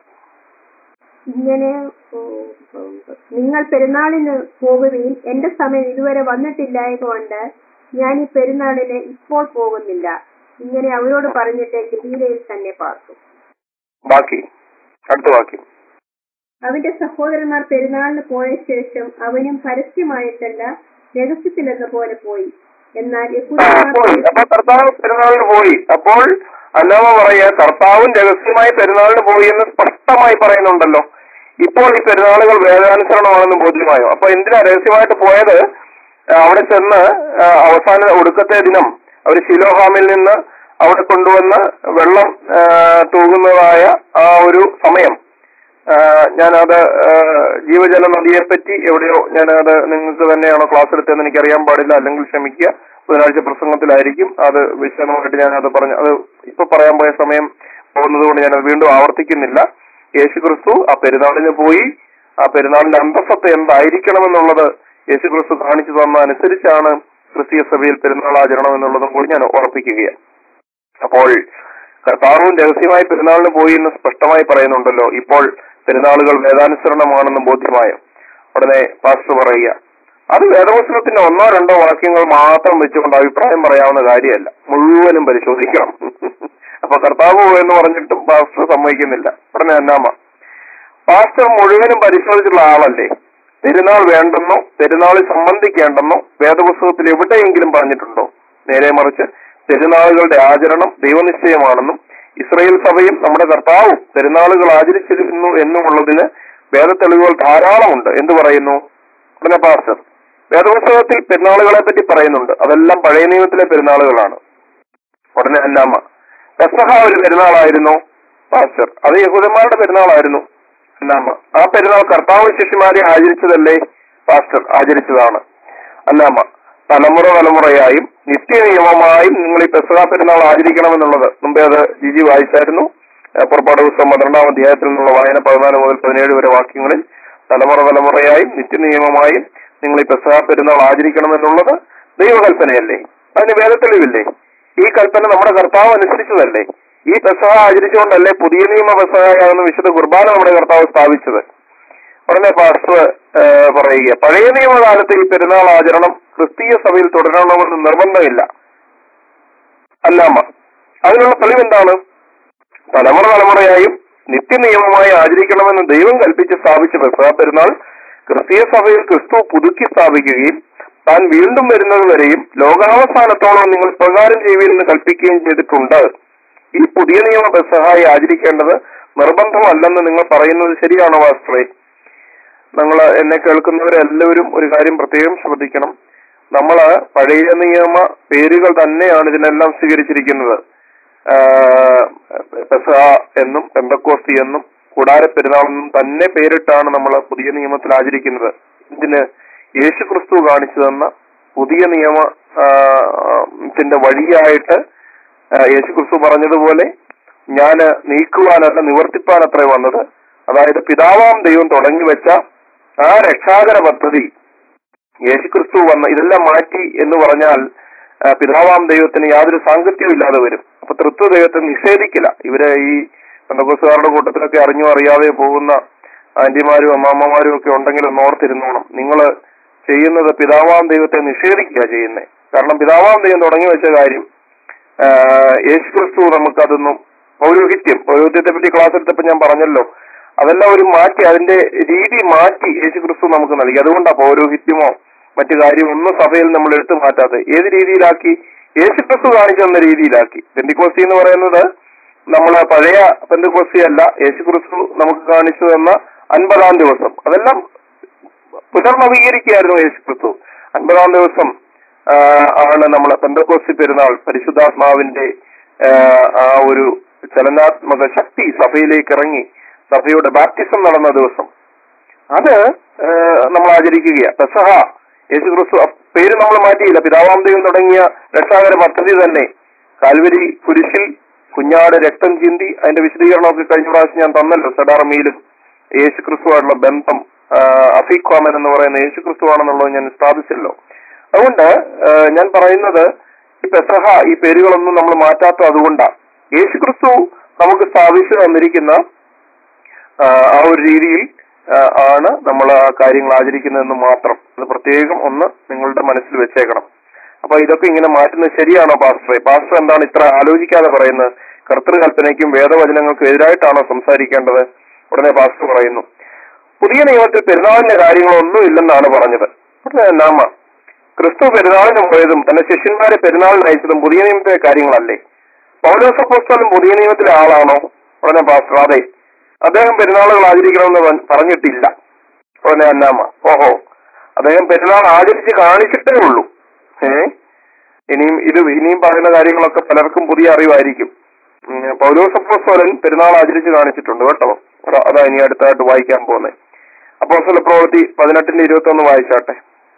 ഇങ്ങനെ ഉം, ഉം, നിങ്ങൾ പെരുന്നാളിന് പോകുകയും എന്റെ സമയം ഇതുവരെ വന്നിട്ടില്ലായതുകൊണ്ട് ഞാൻ ഈ പെരുന്നാളിന് ഇപ്പോൾ പോകുന്നില്ല ഇങ്ങനെ അവരോട് പറഞ്ഞിട്ട് ഗലീലയിൽ തന്നെ പാർത്തു ബാക്കി അടുത്ത വാക്യം അവന്റെ സഹോദരന്മാർ പെരുന്നാളിന് പോയ ശേഷം അവനും പരസ്യമായിട്ടല്ല രഹസ്യത്തിലെന്ന പോലെ പോയി എന്നാൽ ആ, യഹൂദന്മാർ പോയി അപ്പൊ കർത്താവ് പെരുന്നാളിന് പോയി അപ്പോൾ അല്ലാമ പറയാ കർത്താവും രഹസ്യമായി പെരുന്നാളിന് പോയി എന്ന് സ്പഷ്ടമായി പറയുന്നുണ്ടല്ലോ ഇപ്പോൾ ഈ പെരുന്നാളുകൾ വേദാനുസരണമാണെന്ന് ബോധ്യമായോ അപ്പൊ എന്തിനാ രഹസ്യമായിട്ട് പോയത് ആ, അവിടെ ചെന്ന് ആ, അവസാന ഒടുക്കത്തെ ദിനം അവർ ശിലോഹാമിൽ നിന്ന് അവിടെ കൊണ്ടുവന്ന് വെള്ളം ആ, തൂകുന്നതായ ആ ഒരു സമയം ആ, ഞാനത് ആ, ജീവജല നദിയെപ്പറ്റി എവിടെയോ ഞാനത് നിങ്ങൾക്ക് തന്നെയാണോ ക്ലാസ് എടുത്തതെന്ന് എനിക്കറിയാൻ പാടില്ല അല്ലെങ്കിൽ ക്ഷമിക്കുക ബുധനാഴ്ച പ്രസംഗത്തിലായിരിക്കും അത് വിശദമായിട്ട് ഞാനത് പറഞ്ഞു അത് ഇപ്പൊ പറയാൻ പോയ സമയം പോകുന്നത് കൊണ്ട് ഞാനത് വീണ്ടും ആവർത്തിക്കുന്നില്ല യേശു ക്രിസ്തു ആ പെരുന്നാളിന് പോയി ആ പെരുന്നാളിന്റെ അന്തസ്സത്ത് എന്തായിരിക്കണമെന്നുള്ളത് യേശു ക്രിസ്തു കാണിച്ചു തന്ന അനുസരിച്ചാണ് ക്രിസ്തീയ സഭയിൽ പെരുന്നാൾ ആചരണം എന്നുള്ളതും കൂടി ഞാൻ ഓർപ്പിക്കുകയാണ് അപ്പോൾ കർത്താവും രഹസ്യമായി പെരുന്നാളിന് പോയി എന്ന് സ്പഷ്ടമായി പറയുന്നുണ്ടല്ലോ ഇപ്പോൾ പെരുന്നാളുകൾ വേദാനുസരണമാണെന്ന് ബോധ്യമായോ ഉടനെ പാസ്റ്റർ പറയുക അത് വേദപുസ്തകത്തിന്റെ ഒന്നോ രണ്ടോ വാക്യങ്ങൾ മാത്രം വെച്ചുകൊണ്ട് അഭിപ്രായം പറയാവുന്ന കാര്യമല്ല മുഴുവനും പരിശോധിക്കണം അപ്പൊ കർത്താവ് എന്ന് പറഞ്ഞിട്ടും പാസ്റ്റർ സമ്മതിക്കുന്നില്ല ഉടനെ അന്നാമ പാസ്റ്റർ മുഴുവനും പരിശോധിച്ചുള്ള ആളല്ലേ പെരുന്നാൾ വേണ്ടെന്നോ പെരുന്നാളിൽ സംബന്ധിക്കേണ്ടെന്നോ വേദപുസ്തകത്തിൽ എവിടെയെങ്കിലും പറഞ്ഞിട്ടുണ്ടോ നേരെ മറിച്ച് പെരുന്നാളുകളുടെ ആചരണം ദൈവനിശ്ചയമാണെന്നും ഇസ്രയേൽ സഭയും നമ്മുടെ കർത്താവും പെരുന്നാളുകൾ ആചരിച്ചിരുന്നു എന്നുള്ളതിന് വേദത്തെളിവുകൾ ധാരാളമുണ്ട് എന്തു പറയുന്നു ഉടനെ പാസ്റ്റർ വേദപുസ്തകത്തിൽ പെരുന്നാളുകളെ പറ്റി പറയുന്നുണ്ട് അതെല്ലാം പഴയ നിയമത്തിലെ പെരുന്നാളുകളാണ് ഉടനെ അന്നാമ്മ പെസഹ ഒരു പെരുന്നാളായിരുന്നു പാസ്റ്റർ അത് യഹൂദന്മാരുടെ പെരുന്നാളായിരുന്നു അന്നാമ്മ ആ പെരുന്നാൾ കർത്താവ് ശിഷ്യന്മാരെ ആചരിച്ചതല്ലേ പാസ്റ്റർ ആചരിച്ചതാണ് അന്നാമ്മ തലമുറ തലമുറയായും നിത്യനിയമമായും നിങ്ങൾ ഈ പെസഹ പെരുന്നാൾ ആചരിക്കണമെന്നുള്ളത് മുമ്പേ അത് ജിജി വായിച്ചായിരുന്നു ഏഹ് പുറപ്പാട് പുസ്തകം പന്ത്രണ്ടാം അധ്യായത്തിൽ നിന്നുള്ള വായന പതിനാല് മുതൽ പതിനേഴ് വരെ വാക്യങ്ങളിൽ തലമുറ തലമുറയായും നിത്യനിയമമായും നിങ്ങൾ ഈ പെസഹ പെരുന്നാൾ ആചരിക്കണമെന്നുള്ളത് ദൈവകൽപ്പനയല്ലേ അതിന് വേദത്തെളിവില്ലേ ഈ കൽപ്പന നമ്മുടെ കർത്താവ് അനുസരിച്ചതല്ലേ ഈ പെസഹ ആചരിച്ചുകൊണ്ടല്ലേ പുതിയ നിയമ പെസഹയാകുന്ന വിശുദ്ധ കുർബാന നമ്മുടെ കർത്താവ് സ്ഥാപിച്ചത് ഉടനെ പാസ്റ്റർ ഏഹ്, പറയുക പഴയ നിയമകാലത്ത് ഈ പെരുന്നാൾ ആചരണം ക്രിസ്തീയ സഭയിൽ തുടരണമെന്ന് നിർബന്ധമില്ല അല്ലാമ അതിനുള്ള തെളിവെന്താണ് തലമുറ തലമുറയായും നിത്യനിയമമായി ആചരിക്കണമെന്ന് ദൈവം കൽപ്പിച്ച് സ്ഥാപിച്ച പെസഹ പെരുന്നാൾ ക്രിസ്തീയ സഭയിൽ ക്രിസ്തു പുതുക്കി സ്ഥാപിക്കുകയും താൻ വീണ്ടും വരുന്നത് വരെയും ലോകാവസാനത്തോളം നിങ്ങൾ പ്രകാരം ചെയ്യുമെന്ന് കൽപ്പിക്കുകയും ചെയ്തിട്ടുണ്ട് ഈ പുതിയ നിയമ പെസഹായി ആചരിക്കേണ്ടത് നിർബന്ധമല്ലെന്ന് നിങ്ങൾ പറയുന്നത് ശരിയാണോ വാസ്ത്രേ നിങ്ങൾ എന്നെ കേൾക്കുന്നവരെല്ലാവരും ഒരു കാര്യം പ്രത്യേകം ശ്രദ്ധിക്കണം നമ്മൾ പഴയ നിയമ പേരുകൾ തന്നെയാണ് ഇതിനെല്ലാം സ്വീകരിച്ചിരിക്കുന്നത് ആഹ് പെസഹ എന്നും പെന്തക്കോസ്തി എന്നും കൂടാര പെരുന്നാളെന്നും തന്നെ പേരിട്ടാണ് നമ്മൾ പുതിയ നിയമത്തിൽ ആചരിക്കുന്നത് ഇതിന് യേശു ക്രിസ്തു കാണിച്ചു തന്ന പുതിയ നിയമ ആഹ് ത്തിന്റെ വഴിയായിട്ട് ആ, യേശുക്രിസ്തു പറഞ്ഞതുപോലെ ഞാന് നീക്കുവാനല്ല നിവർത്തിപ്പാനത്രേ വന്നത് അതായത് പിതാവാം ദൈവം തുടങ്ങി വെച്ച ആ രക്ഷാകര പദ്ധതി യേശുക്രിസ്തു വന്ന ഇതെല്ലാം മാറ്റി എന്ന് പറഞ്ഞാൽ ആ, പിതാവാം ദൈവത്തിന് യാതൊരു സാങ്കത്യവും ഇല്ലാതെ വരും അപ്പൊ തൃത്വ ദൈവത്തെ നിഷേധിക്കില്ല ഇവരെ ഈ പെന്തക്കോസുകാരുടെ കൂട്ടത്തിലൊക്കെ അറിഞ്ഞോ അറിയാതെ പോകുന്ന ആന്റിമാരും അമ്മാമ്മമാരും ഒക്കെ ഉണ്ടെങ്കിൽ ഒന്ന് ഓർത്തിരുന്നോണം നിങ്ങൾ ചെയ്യുന്നത് പിതാവാം ദൈവത്തെ നിഷേധിക്കുക ചെയ്യുന്നത് കാരണം പിതാവാം ദൈവം തുടങ്ങി വെച്ച കാര്യം ആ, യേശുക്രിസ്തു നമുക്കതൊന്നും പൗരോഹിത്യം പൗരോഹിത്യത്തെ പറ്റി ക്ലാസ് എടുത്തപ്പോൾ ഞാൻ പറഞ്ഞല്ലോ അതെല്ലാം ഒരു മാറ്റി അതിന്റെ രീതി മാറ്റി യേശുക്രിസ്തു നമുക്ക് നൽകി അതുകൊണ്ടാ പൗരോഹിത്യമോ മറ്റു കാര്യം ഒന്നും സഭയിൽ നമ്മൾ എടുത്തു മാറ്റാതെ ഏത് രീതിയിലാക്കി യേശുക്രിസ്തു കാണിച്ചു തന്ന രീതിയിലാക്കി പെന്തിക്കോസ്തി എന്ന് പറയുന്നത് നമ്മളെ പഴയ പെന്തിക്കോസ്തി അല്ല യേശുക്രിസ്തു നമുക്ക് കാണിച്ചു തന്ന അൻപതാം ദിവസം അതെല്ലാം പുനർനവീകരിക്കുകയായിരുന്നു യേശുക്രിസ്തു അൻപതാം ദിവസം ആ, ആണ് നമ്മളെ പെന്തക്കോസ്തി പെരുന്നാൾ പരിശുദ്ധാത്മാവിന്റെ ആ, ആ ഒരു ചലനാത്മക ശക്തി സഭയിലേക്ക് ഇറങ്ങി സഭയുടെ ബാപ്റ്റിസം നടന്ന ദിവസം അത് ആ, നമ്മൾ ആചരിക്കുകയാണ് പെസഹ യേശുക്രിസ്തു ആ പേര് നമ്മൾ മാറ്റിയില്ല പിതാവാം ദൈവം തുടങ്ങിയ രക്ഷാകര പദ്ധതി തന്നെ കാൽവരി കുരിശിൽ കുഞ്ഞാട് രക്തം ചിന്തി അതിന്റെ വിശദീകരണമൊക്കെ കഴിഞ്ഞ പ്രാവശ്യം ഞാൻ തന്നല്ലോ സെഡാർമിയിലും യേശുക്രിസ്തുവായിട്ടുള്ള ബന്ധം അഫീഖ്വാമൻ എന്ന് പറയുന്ന യേശുക്രിസ്തുവാണെന്നുള്ളത് ഞാൻ സ്ഥാപിച്ചല്ലോ അതുകൊണ്ട് ആ, ഞാൻ പറയുന്നത് ഈ പെസഹ ഈ പേരുകളൊന്നും നമ്മൾ മാറ്റാത്ത അതുകൊണ്ടാണ് യേശുക്രിസ്തു നമുക്ക് സ്ഥാപിച്ചു തന്നിരിക്കുന്ന ആ, ആ ഒരു രീതിയിൽ ആ, ആണ് നമ്മൾ ആ കാര്യങ്ങൾ ആചരിക്കുന്നതെന്ന് മാത്രം അത് പ്രത്യേകം ഒന്ന് നിങ്ങളുടെ മനസ്സിൽ വെച്ചേക്കണം അപ്പൊ ഇതൊക്കെ ഇങ്ങനെ മാറ്റുന്നത് ശരിയാണോ പാസ്റ്ററെ പാസ്റ്റർ എന്താണ് ഇത്ര ആലോചിക്കാതെ പറയുന്നത് കർത്തൃകൽപ്പനയ്ക്കും വേദവചനങ്ങൾക്കും എതിരായിട്ടാണോ സംസാരിക്കേണ്ടത് ഉടനെ പാസ്റ്റർ പറയുന്നു പുതിയ നിയമത്തിൽ പെരുന്നാളിന്റെ കാര്യങ്ങളൊന്നും ഇല്ലെന്നാണ് പറഞ്ഞത് ഉടനെ നാമ ക്രിസ്തു പെരുന്നാളിന് പോയതും തന്റെ ശിഷ്യന്മാരെ പെരുന്നാളിന് അയച്ചതും പുതിയ നിയമത്തിലെ കാര്യങ്ങളല്ലേ പൗലോസപ്പോസ്തലം പുതിയ നിയമത്തിലെ ആളാണോ ഉടനെ പാസ്റ്റർ അതെ അദ്ദേഹം പെരുന്നാളുകൾ ആചരിക്കണമെന്ന് പ- പറഞ്ഞിട്ടില്ല ഉടനെ അന്നാമ ഓഹോ അദ്ദേഹം പെരുന്നാൾ ആചരിച്ച് കാണിച്ചിട്ടേ ഉള്ളൂ ഏ ഇനിയും ഇത് ഇനിയും പറയുന്ന കാര്യങ്ങളൊക്കെ പലർക്കും പുതിയ അറിവായിരിക്കും ഉം, പൗലോസപ്പോസ്തലൻ പെരുന്നാൾ ആചരിച്ച് കാണിച്ചിട്ടുണ്ട് കേട്ടോ അതാ- അതാ ഇനി അടുത്തായിട്ട് വായിക്കാൻ പോകുന്നത് അപ്പോസ്തല പ്രവൃത്തി പതിനെട്ടിന്റെ ഇരുപത്തി ഒന്ന് വായിച്ചാട്ടെ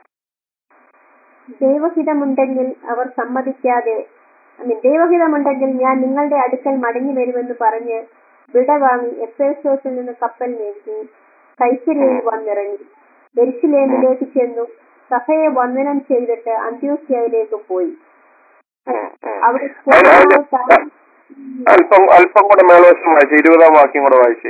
ദൈവഹിതമുണ്ടെങ്കിൽ അവർ സമ്മതിക്കാതെ I mean, ദൈവഹിതമുണ്ടെങ്കിൽ ഞാൻ നിങ്ങളുടെ അടുക്കൽ മടങ്ങി വരുമെന്ന് പറഞ്ഞ് വിട വാങ്ങി എഫേസോസിൽ നിന്ന് കപ്പൽ നീക്കി കൈസരിയിൽ വന്നിറങ്ങി എരിശിലേമിലേക്ക് ചെന്നു സഭയെ വന്ദനം ചെയ്തിട്ട് അന്ത്യോസ്യയിലേക്ക് പോയി ഉം, ഉം. അവിടെ അതിന് അതിന്റെ പൂർണ്ണമായ അല്പം അല്പം കൂടെ മേളവശം വായിച്ചേ ഇരുപതാം വാക്യം കൂടെ വായിച്ചേ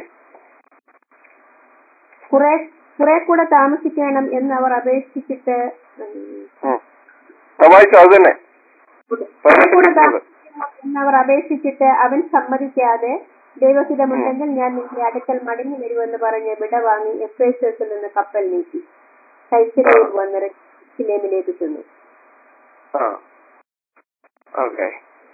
കുറെ കുറെ കൂടെ താമസിക്കണം എന്ന് അവർ അപേക്ഷിച്ചിട്ട് ഉം, ഉം. ആ, വായിച്ചോ അത് തന്നെ കുറെ പതിനെട്ട് കൂടെ മിനിറ്റ് താമസിക്കണം എന്ന് അവർ അപേക്ഷിച്ചിട്ട് അവൻ സമ്മതിക്കാതെ ദൈവഹിതമുണ്ടെങ്കിൽ ഞാൻ നിന്റെ അടുക്കൽ മടങ്ങി വരുമെന്ന് പറഞ്ഞ് വിട വാങ്ങി എഫേസസിൽ നിന്ന് കപ്പൽ നീക്കി കൈസരയിൽ വന്നിറങ്ങി ഫിലേമിലേക്ക് ചെന്നു ആ ഓക്കെ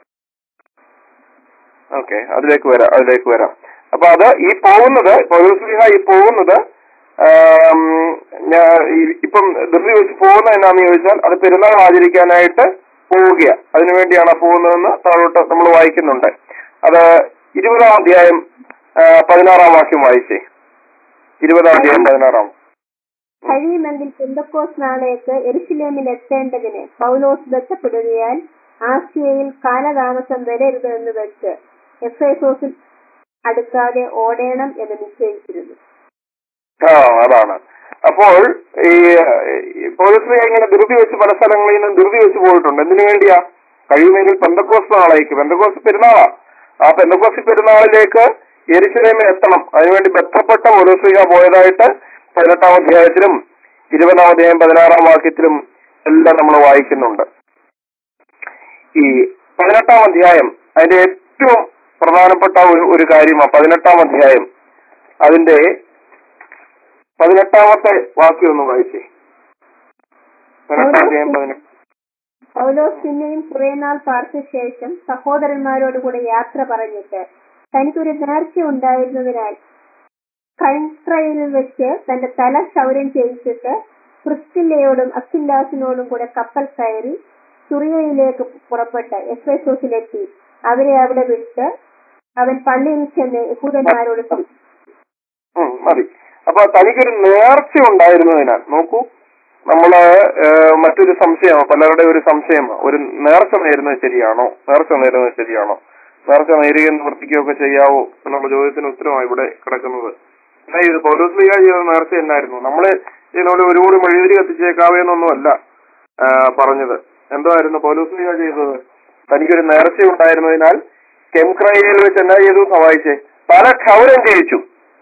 ഓക്കെ അതിലേക്ക് വരാം അതിലേക്ക് വരാം അപ്പൊ അത് ഈ പോകുന്നത് പൗരസ്ലിഹ ഈ പോകുന്നത് ആം, ഞാൻ ഈ- ഇപ്പം ധൃതി വെച്ച് പോകുന്നത് എന്നാന്ന് ചോദിച്ചാൽ അത് പെരുന്നാൾ ആചരിക്കാനായിട്ട് പോവുക അതിനുവേണ്ടിയാണ് പോകുന്നതെന്ന് താഴോട്ട് നമ്മൾ വായിക്കുന്നുണ്ട് അത് ഇരുപതാം അധ്യായം ആ, പതിനാറാം വാക്യം വായിച്ചേ ഇരുപതാം അധ്യായം പതിനാറാം കഴിയുമെങ്കിൽ പെന്തക്കോസ് നാളേക്ക് എരുശിലേമിൽ എത്തേണ്ടതിന് പൗലോസ് ബന്ധപ്പെടുകയാൽ ആസിയയിൽ കാലതാമസം വരരുത് എന്ന് വെച്ച് എഫേസോസിൽ അടുക്കാതെ ഓടേണം എന്ന് നിശ്ചയിച്ചിരുന്നു ആ അതാണ് അപ്പോൾ ഈ പോലീസ് ഇങ്ങനെ ധൃതി വെച്ച് പല സ്ഥലങ്ങളിൽ നിന്ന് ധൃതി വെച്ച് പോയിട്ടുണ്ട് എന്തിനു വേണ്ടിയാ കഴിയുമെങ്കിൽ പെന്തക്കോസ് നാളേക്ക് പെന്തക്കോസ് പെരുന്നാളാ ആ പെന്തക്കോസ് പെരുന്നാളിലേക്ക് എരിശിലേമിൽ എത്തണം അതിനുവേണ്ടി ബന്ധപ്പെട്ട പോലീസ് പോയതായിട്ട് പതിനെട്ടാം അധ്യായത്തിലും ഇരുപതാം അധ്യായം പതിനാറാം വാക്യത്തിലും എല്ലാം നമ്മൾ വായിക്കുന്നുണ്ട് ഈ പതിനെട്ടാം അധ്യായം അതിന്റെ ഏറ്റവും പ്രധാനപ്പെട്ട ഒരു ഒരു കാര്യമാണ് പതിനെട്ടാം അധ്യായം അതിന്റെ പതിനെട്ടാമത്തെ വാക്യം ഒന്ന് വായിച്ചേ പതിനെട്ടാം അധ്യായം പതിനെട്ട് പൗലോസ് പിന്നെയും കുറെ നാൾ പാർത്ത ശേഷം സഹോദരന്മാരോട് കൂടെ യാത്ര പറഞ്ഞിട്ട് തനിക്കൊരു നേർച്ച ഉണ്ടായിരുന്നതിനാൽ കൺട്രയിൽ വെച്ച് തന്റെ തല ക്ഷൗരം ചെയ്യിച്ചിട്ട് ക്രിസ്റ്റില്ലയോടും അക്കില്ലാസിനോടും കൂടെ കപ്പൽ കയറി സുറിയയിലേക്ക് പുറപ്പെട്ട് എഫേസോസിലെത്തി അവരെ അവിടെ വിട്ട് അവൻ പള്ളിയിൽ ചെന്ന് യഹൂദന്മാരോട് സംസാരിച്ചു. ഉം, മതി അപ്പൊ തനിക്കൊരു നേർച്ച ഉണ്ടായിരുന്നതിനാൽ നോക്കൂ നമ്മള് ഏഹ്, മറ്റൊരു സംശയം പലരുടെ ഒരു സംശയം ഒരു നേർച്ച നേരുന്നത് ശരിയാണോ നേർച്ച നേരുന്നത് ശരിയാണോ നേർച്ച നേരുകയും നിവർത്തിക്കുകയോ ഒക്കെ ചെയ്യാവോ എന്നുള്ള ചോദ്യത്തിന് ഉത്തരമാണ് ഇവിടെ കിടക്കുന്നത് എന്നാ ഇത് പൗലോസ്ലിക ചെയ്ത നേർച്ച എന്നായിരുന്നു നമ്മള് ഇതിനോട് ഒരുപാട് മെഴുകുതിരി കത്തിച്ചേക്കാവേന്നൊന്നുമല്ല ആ, പറഞ്ഞത് എന്തായിരുന്നു പൗലോസ്ലിക ചെയ്തത് തനിക്കൊരു നേർച്ച ഉണ്ടായിരുന്നതിനാൽ കെംക്രൈയിൽ വെച്ച് എന്നാ ചെയ്തു സഹായിച്ചേ പല ക്ഷൗരം ചെയ്യിച്ചു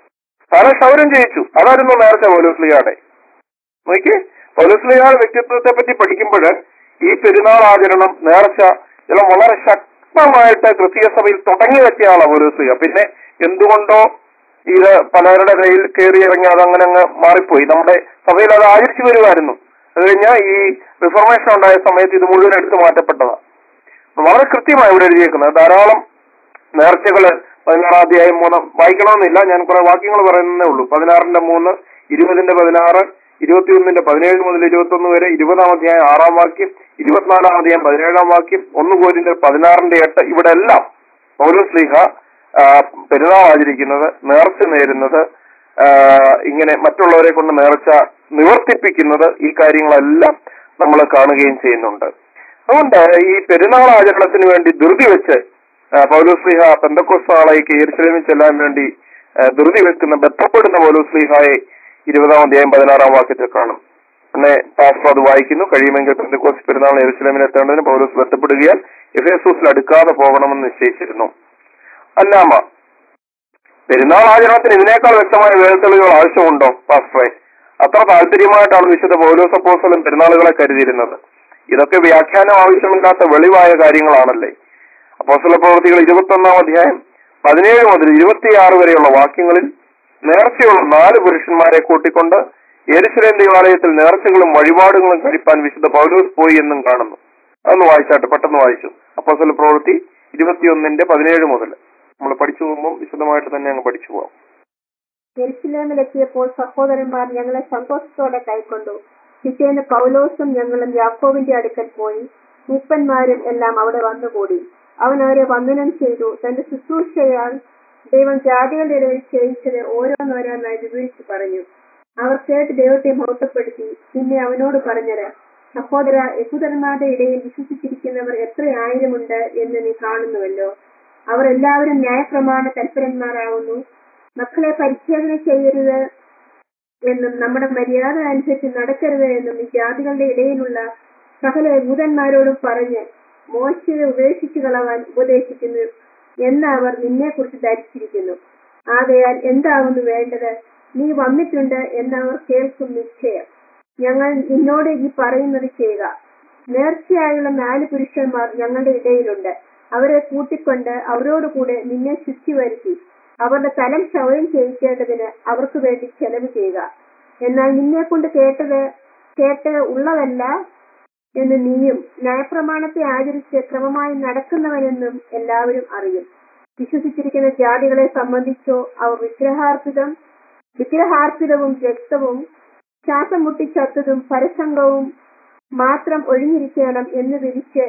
പല ക്ഷൗരം ചെയ്യിച്ചു അതായിരുന്നു നേർച്ച പൗലോസ്ലിയുടെ നോക്കി പൗലോസ്ലിയുടെ വ്യക്തിത്വത്തെ പറ്റി പഠിക്കുമ്പോൾ ഈ പെരുന്നാൾ ആചരണം നേർച്ച ഇതെല്ലാം വളരെ ശക്തമായിട്ട് ക്രിസ്തീയ സഭയിൽ തുടങ്ങി വെച്ചയാളാണ് പൗലോസ്ലിക പിന്നെ എന്തുകൊണ്ടോ ഇത് പലരുടെ കയ്യിൽ കയറി ഇറങ്ങി അത് അങ്ങനെ അങ്ങ് മാറിപ്പോയി നമ്മുടെ സഭയിൽ അത് ആചരിച്ചു വരുമായിരുന്നു അത് കഴിഞ്ഞാൽ ഈ റിഫോർമേഷൻ ഉണ്ടായ സമയത്ത് ഇത് മുഴുവൻ എടുത്തു മാറ്റപ്പെട്ടതാണ് വളരെ കൃത്യമായി ഇവിടെ എഴുതിയേക്കുന്നത് ധാരാളം നേർച്ചകള് പതിനാറാം അധ്യായം മൂന്ന് വായിക്കണമെന്നില്ല ഞാൻ കുറെ വാക്യങ്ങൾ പറയുന്നേ ഉള്ളൂ പതിനാറിന്റെ മൂന്ന് ഇരുപതിന്റെ പതിനാറ് ഇരുപത്തിയൊന്നിന്റെ പതിനേഴ് മുതൽ ഇരുപത്തൊന്ന് വരെ ഇരുപതാം അധ്യായം ആറാം വാക്യം ഇരുപത്തിനാലാം അധ്യായം പതിനേഴാം വാക്യം ഒന്ന് കോരിന്റെ പതിനാറിന്റെ എട്ട് ഇവിടെ എല്ലാം പൗലോസ്ലീഹ ആ, പെരുന്നാൾ ആചരിക്കുന്നത് നേർച്ച നേരുന്നത് ആ, ഇങ്ങനെ മറ്റുള്ളവരെ കൊണ്ട് നേർച്ച നിവർത്തിപ്പിക്കുന്നത് ഈ കാര്യങ്ങളെല്ലാം നമ്മൾ കാണുകയും ചെയ്യുന്നുണ്ട് അതുകൊണ്ട് ഈ പെരുന്നാൾ ആചരണത്തിന് വേണ്ടി ധൃതി വെച്ച് ആ, പൗലോസ്ലിഹ പെന്തക്കോസ് നാളേക്ക് യെരുസലേമിൽ ചെല്ലാൻ വേണ്ടി ആ, ധൃതി വെക്കുന്ന ബന്ധപ്പെടുന്ന പൗലോസ്ലിഹായെ ഇരുപതാം അധ്യായം പതിനാറാം വാക്യത്തിൽ കാണും പിന്നെ പാസ്റ്റർ അത് വായിക്കുന്നു കഴിയുമെങ്കിൽ പെന്തക്കോസ് പെരുന്നാൾ യെരുസലേമിൽ എത്തേണ്ടതിന് പൗലോസ് ബന്ധപ്പെടുകയാൽ എഫേസൂസിൽ അടുക്കാതെ പോകണമെന്ന് നിശ്ചയിച്ചിരുന്നു അല്ലാമ പെരുന്നാൾ ആചരണത്തിന് ഇതിനേക്കാൾ വ്യക്തമായ വേദത്തെളിവുകൾ ആവശ്യമുണ്ടോ പാസ്റ്ററെ അത്ര താല്പര്യമായിട്ടാണ് വിശുദ്ധ പൗലോസ് അപ്പോസ്തലൻ പെരുന്നാളുകളെ കരുതിയിരുന്നത് ഇതൊക്കെ വ്യാഖ്യാനം ആവശ്യമില്ലാത്ത വെളിവായ കാര്യങ്ങളാണല്ലേ അപ്പോസ്തല പ്രവൃത്തികൾ ഇരുപത്തൊന്നാം അധ്യായം പതിനേഴ് മുതൽ ഇരുപത്തിയാറ് വരെയുള്ള വാക്യങ്ങളിൽ നേർച്ചയുള്ള നാല് പുരുഷന്മാരെ കൂട്ടിക്കൊണ്ട് യെരുശലേം ദേവാലയത്തിൽ നേർച്ചകളും വഴിപാടുകളും കഴിപ്പാൻ വിശുദ്ധ പൗലോസ് പോയി എന്നും കാണുന്നു അതൊന്ന് വായിച്ചാട്ടെ പെട്ടെന്ന് വായിച്ചു അപ്പോസ്തല പ്രവൃത്തി ഇരുപത്തിയൊന്നിന്റെ പതിനേഴ് മുതൽ നമ്മൾ പഠിച്ചു പോകുമ്പോൾ വിശദമായിട്ട് തന്നെ അങ്ങ് പഠിച്ചു പോകാം ജെറുസലേമിലെത്തിയപ്പോൾ സഹോദരന്മാർ ഞങ്ങളെ സന്തോഷത്തോടെ കൈക്കൊണ്ടു പിറ്റേന്ന് പൗലോസും ഞങ്ങളും യാക്കോവിന്റെ അടുക്കൽ പോയി മൂപ്പന്മാരും എല്ലാം അവിടെ വന്നുകൂടി അവൻ അവരെ വന്ദനം ചെയ്തു തന്റെ ശുശ്രൂഷയാൽ ദൈവം ജാതികളുടെ ഇടയിൽ ചെയ്യിച്ചത് ഓരോന്നോരോന്നായി വിവരിച്ചു പറഞ്ഞു അവർ കേട്ട് ദൈവത്തെ മഹത്വപ്പെടുത്തി പിന്നെ അവനോട് പറഞ്ഞത് സഹോദര യഹൂദന്മാരുടെ ഇടയിൽ വിശ്വസിച്ചിരിക്കുന്നവർ എത്ര ആയിരമുണ്ട് എന്ന് നീ കാണുന്നുവല്ലോ അവർ എല്ലാവരും ന്യായപ്രമാണ തൽപരന്മാരാകുന്നു മക്കളെ പരിച്ഛേദന ചെയ്യരുത് എന്നും നമ്മുടെ മര്യാദ അനുസരിച്ച് നടക്കരുത് എന്നും ഈ ജാതികളുടെ ഇടയിലുള്ള സകല യഹൂദന്മാരോടും പറഞ്ഞ് മോശയെ ഉപേക്ഷിച്ചു കളവാൻ ഉപദേശിക്കുന്നു എന്ന് അവർ നിന്നെക്കുറിച്ച് ധരിച്ചിരിക്കുന്നു ആകയാൽ എന്താകുന്നു വേണ്ടത് നീ വന്നിട്ടുണ്ട് എന്നവർ കേൾക്കും നിശ്ചയം ഞങ്ങൾ നിന്നോട് ഈ പറയുന്നത് ചെയ്യുക നേർച്ചയായുള്ള നാല് പുരുഷന്മാർ ഞങ്ങളുടെ ഇടയിലുണ്ട് അവരെ കൂട്ടിക്കൊണ്ട് അവരോടുകൂടെ നിന്നെ ശുദ്ധി വരുത്തി അവരുടെ തലം ക്ഷൗരം ചെയ്യിക്കേണ്ടതിന് അവർക്ക് വേണ്ടി ചെലവ് ചെയ്യുക എന്നാൽ നിന്നെ കൊണ്ട് കേട്ടത് കേട്ട് ഉള്ളതല്ല എന്ന് നീയും ന്യായപ്രമാണത്തെ ആചരിച്ച് ക്രമമായി നടക്കുന്നവനെന്നും എല്ലാവരും അറിയും വിശ്വസിച്ചിരിക്കുന്ന ജാതികളെ സംബന്ധിച്ചോ അവർ വിഗ്രഹാർപ്പിതം വിഗ്രഹാർപ്പിതവും രക്തവും ശ്വാസം മുട്ടിച്ചത്തതും പരസംഗവും മാത്രം ഒഴിഞ്ഞിരിക്കണം എന്ന് വിധിച്ച്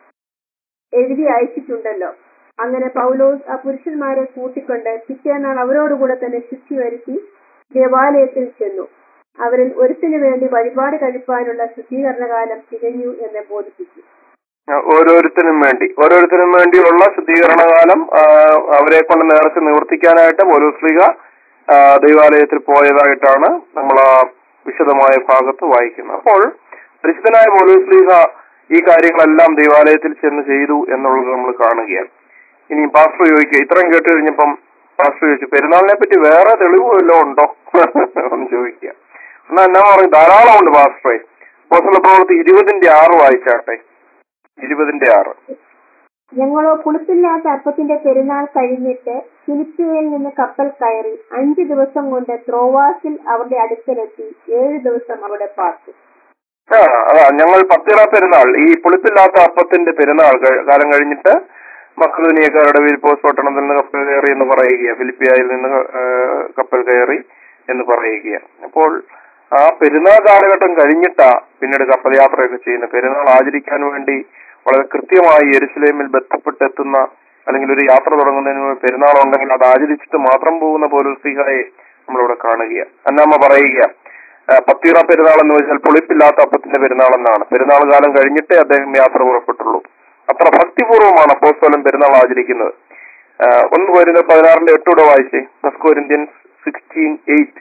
എഴുതി അയച്ചിട്ടുണ്ടല്ലോ അങ്ങനെ പൗലോസ് ആ പുരുഷന്മാരെ കൂട്ടിക്കൊണ്ട് പിറ്റേന്നാൾ അവരോടുകൂടെ തന്നെ ശുദ്ധി വരുത്തി ദേവാലയത്തിൽ ചെന്നു അവരിൽ ഒരുത്തിനു വേണ്ടി വഴിപാട് കഴിപ്പാനുള്ള ശുദ്ധീകരണകാലം തികഞ്ഞു എന്ന് ബോധിപ്പിച്ചു ആ, ഓരോരുത്തരും വേണ്ടി ഓരോരുത്തരും വേണ്ടിയുള്ള ശുദ്ധീകരണ കാലം ആ, അവരെ കൊണ്ട് നേർച്ച നിവർത്തിക്കാനായിട്ട് പോലീസ്ലിക ദൈവാലയത്തിൽ പോയതായിട്ടാണ് നമ്മൾ ആ വിശദമായ ഭാഗത്ത് വായിക്കുന്നത് അപ്പോൾ പരിശുദ്ധനായ പോലീസ്ലിക ഈ കാര്യങ്ങളെല്ലാം ദൈവാലയത്തിൽ ചെന്ന് ചെയ്തു എന്നുള്ളത് നമ്മൾ കാണുകയാണ് ഇനി പാസ്റ്റർ ചോദിക്കുക ഇത്രയും കേട്ട് കഴിഞ്ഞപ്പം പാസ്റ്റർ ചോദിച്ചു പെരുന്നാളിനെ പറ്റി വേറെ തെളിവ് വല്ലതും ഉണ്ടോ എന്ന് ചോദിക്കുക എന്നാ എന്നാ പറയും ധാരാളം ഉണ്ട് പാസ്റ്ററെ പോസ്റ്റല പ്രവൃത്തി ഇരുപതിന്റെ ആറ് വായിച്ചാട്ടെ ഇരുപതിന്റെ ആറ് ഞങ്ങളോ പുളിപ്പില്ലാത്ത അപ്പത്തിന്റെ പെരുന്നാൾ കഴിഞ്ഞിട്ട് ഫിലിപ്പിയയിൽ നിന്ന് കപ്പൽ കയറി അഞ്ചു ദിവസം കൊണ്ട് ത്രോവാസിൽ അവരുടെ അടുക്കലെത്തി ഏഴു ദിവസം അവിടെ പാർത്തു ആ അതാ ഞങ്ങൾ പത്തിറ പെരുന്നാൾ ഈ പുളിപ്പില്ലാത്ത അപ്പത്തിന്റെ പെരുന്നാൾ കഴി- കാലം കഴിഞ്ഞിട്ട് മക്കളുനിയക്കാരുടെ വിൽപ്പോസ് പട്ടണത്തിൽ നിന്ന് കപ്പൽ കയറി എന്ന് പറയുക ഫിലിപ്പിയായിൽ നിന്ന് ആ, കപ്പൽ കയറി എന്ന് പറയുക അപ്പോൾ ആ പെരുന്നാൾ കാലഘട്ടം കഴിഞ്ഞിട്ടാ പിന്നീട് കപ്പൽ യാത്രയൊക്കെ ചെയ്യുന്നത് പെരുന്നാൾ ആചരിക്കാൻ വേണ്ടി വളരെ കൃത്യമായി യെരുസലേമിൽ ബന്ധപ്പെട്ടെത്തുന്ന അല്ലെങ്കിൽ ഒരു യാത്ര തുടങ്ങുന്നതിന് മുമ്പ് പെരുന്നാൾ ഉണ്ടെങ്കിൽ അത് ആചരിച്ചിട്ട് മാത്രം പോകുന്ന പോലും സിഹായെ നമ്മളിവിടെ കാണുക അന്നാമ്മ പറയുക ആ, പത്തീറ പെരുന്നാൾ എന്ന് വെച്ചാൽ പുളിപ്പില്ലാത്ത അപ്പത്തിന്റെ പെരുന്നാൾ എന്നാണ് പെരുന്നാൾ കാലം കഴിഞ്ഞിട്ടേ അദ്ദേഹം യാത്ര പുറപ്പെട്ടുള്ളൂ അത്ര ഭക്തിപൂർവ്വമാണ് അപ്പോസ്തലൻ പെരുന്നാൾ ആചരിക്കുന്നത് ആ, ഒന്ന് പോരുന്ന പതിനാറിന്റെ എട്ടൂടെ വായിച്ചേ ഫസ്റ്റ് കൊരിന്ത്യൻസ് സിക്സ്റ്റീൻ എയ്റ്റ്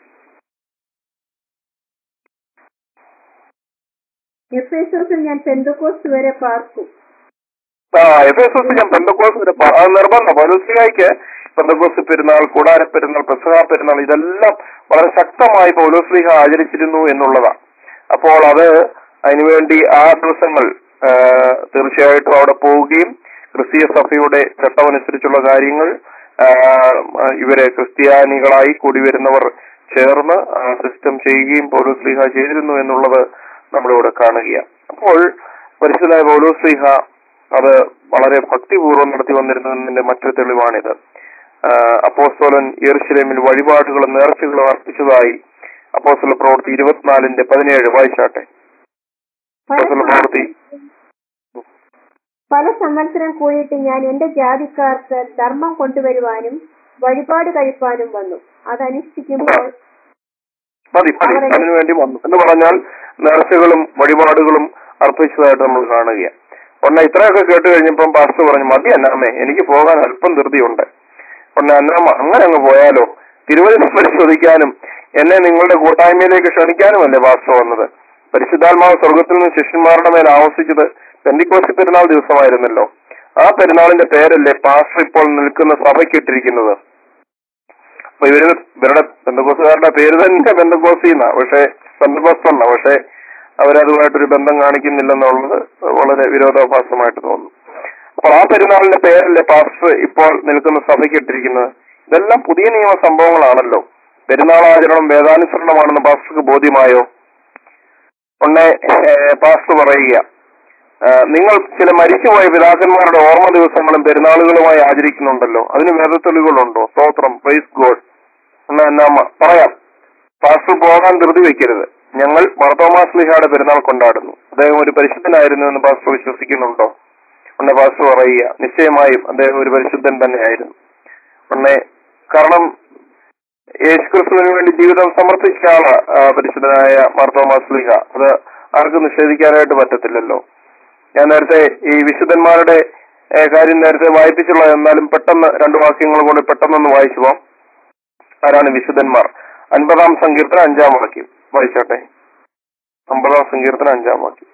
എഫേസോസിൽ ഞാൻ പെന്തക്കോസ്റ്റ് വരെ പാർക്കും ആ എഫ് എസ് എസ് ഞാൻ പെന്തക്കോസ് വരെ പ- അത് നിർബന്ധം പൗലോസ്ലിഹായ്ക്ക് പെന്തക്കോസ് പെരുന്നാൾ കൂടാര പെരുന്നാൾ പെസഹ പെരുന്നാൾ ഇതെല്ലാം വളരെ ശക്തമായി പൗലോസ്ലിഹ ആചരിച്ചിരുന്നു എന്നുള്ളതാണ് അപ്പോൾ അത് അതിനുവേണ്ടി ആ ദിവസങ്ങൾ ആ, തീർച്ചയായിട്ടും അവിടെ പോവുകയും ക്രിസ്തീയ സഭയുടെ ചട്ടമനുസരിച്ചുള്ള കാര്യങ്ങൾ ആ, ഇവരെ ക്രിസ്ത്യാനികളായി കൂടി വരുന്നവർ ചേർന്ന് സിസ്റ്റം ചെയ്യുകയും പൗലോസ്ലിഹ ചെയ്തിരുന്നു എന്നുള്ളത് നമ്മളിവിടെ കാണുകയാണ് അപ്പോൾ പരിശുദ്ധമായ പൗലോസ്ലിഹ അത് വളരെ ഭക്തിപൂർവ്വം നടത്തി വന്നിരുന്നതിന്റെ മറ്റൊരു തെളിവാണിത് ആഹ് അപ്പോസ്തോലൻ യെറുശലേമിൽ വഴിപാടുകളും നേർച്ചകളും അർപ്പിച്ചതായി അപ്പോസ്തല പ്രവൃത്തി ഇരുപത്തിനാലിന്റെ പതിനേഴ് വായിച്ചാട്ടെ അപ്പോസ്തല പ്രവൃത്തി പല സംവത്സരം കൂടിയിട്ട് ഞാൻ എന്റെ ജാതിക്കാർക്ക് ധർമ്മം കൊണ്ടുവരുവാനും വഴിപാട് കഴിപ്പാനും വന്നു അതനുഷ്ഠിക്കുമ്പോൾ മതി മതി അതിനു വേണ്ടി വന്നു എന്ന് പറഞ്ഞാൽ നേർച്ചകളും വഴിപാടുകളും അർപ്പിച്ചതായിട്ട് നമ്മൾ കാണുകയാണ് ഉടനെ ഇത്രയൊക്കെ കേട്ട് കഴിഞ്ഞപ്പം പാസ്റ്റർ പറഞ്ഞു മതി അന്നാമേ എനിക്ക് പോകാൻ അല്പം ധൃതിയുണ്ട് ഉടനെ അന്നാമ അങ്ങനെ അങ്ങ് പോയാലോ തിരുവചനം പരിശോധിക്കാനും എന്നെ നിങ്ങളുടെ കൂട്ടായ്മയിലേക്ക് ക്ഷണിക്കാനുമല്ലേ പാസ്റ്റർ വന്നത് പരിശുദ്ധാത്മാവ് സ്വർഗത്തിൽ നിന്ന് ശിഷ്യന്മാരുടെ മേൽ ആവസിച്ചത് പെന്തിക്കോസി പെരുന്നാൾ ദിവസമായിരുന്നല്ലോ ആ പെരുന്നാളിന്റെ പേരല്ലേ പാസ്റ്റർ ഇപ്പോൾ നിൽക്കുന്ന സഭയ്ക്ക് ഇട്ടിരിക്കുന്നത് അപ്പൊ ഇവര് ഇവരുടെ ബന്ധക്കോസുകാരുടെ പേര് തന്നെ ബന്ധക്കോസി എന്നാ പക്ഷെ ബന്ധക്കോസ്തല്ല പക്ഷെ അവരതുമായിട്ടൊരു ബന്ധം കാണിക്കുന്നില്ലെന്നുള്ളത് വളരെ വിരോധാഭാസമായിട്ട് തോന്നുന്നു അപ്പോൾ ആ പെരുന്നാളിന്റെ പേരല്ലേ പാസ്റ്റർ ഇപ്പോൾ നിൽക്കുന്ന സഭയ്ക്ക് ഇട്ടിരിക്കുന്നത് ഇതെല്ലാം പുതിയ നിയമ സംഭവങ്ങളാണല്ലോ പെരുന്നാൾ ആചരണം വേദാനുസരണമാണെന്ന് പാസ്റ്റർക്ക് ബോധ്യമായോ ഉടനെ ഏഹ്, പാസ്റ്റർ പറയുക ആ, നിങ്ങൾ ചില മരിച്ചുപോയ പിതാക്കന്മാരുടെ ഓർമ്മ ദിവസങ്ങളും പെരുന്നാളുകളുമായി ആചരിക്കുന്നുണ്ടല്ലോ അതിന് വേദത്തെളിവുകളുണ്ടോ സ്തോത്രം പ്രൈസ് ഗോഡ് എന്നാ എന്നാ മ- പറയാം പാസ്റ്റർ പോകാൻ ധൃതി വെക്കരുത് ഞങ്ങൾ മർത്തോമാസ്ലിഹയുടെ പെരുന്നാൾ കൊണ്ടാടുന്നു അദ്ദേഹം ഒരു പരിശുദ്ധനായിരുന്നു എന്ന് പാസ്റ്റർ വിശ്വസിക്കുന്നുണ്ടോ ഉടനെ പാസ്റ്റർ പറയുക നിശ്ചയമായും അദ്ദേഹം ഒരു പരിശുദ്ധൻ തന്നെയായിരുന്നു ഉടനെ കാരണം യേശുക്രിസ്തുവിന് വേണ്ടി ജീവിതം സമർപ്പിച്ച ആള് ആ, പരിശുദ്ധനായ മാർത്തോമാസ്ലിഹ അത് ആർക്കും നിഷേധിക്കാനായിട്ട് പറ്റത്തില്ലല്ലോ ഞാൻ നേരത്തെ ഈ വിശുദ്ധന്മാരുടെ ഏ, കാര്യം നേരത്തെ വായിപ്പിച്ചുള്ള എന്നാലും പെട്ടെന്ന് രണ്ടു വാക്യങ്ങൾ കൊണ്ട് പെട്ടെന്നൊന്ന് വായിച്ചു പോവാം ആരാണ് വിശുദ്ധന്മാർ അൻപതാം സങ്കീർത്തനം അഞ്ചാം വാക്യം വായിച്ചോട്ടെ അമ്പതാം സങ്കീർത്തനം അഞ്ചാം വാക്യം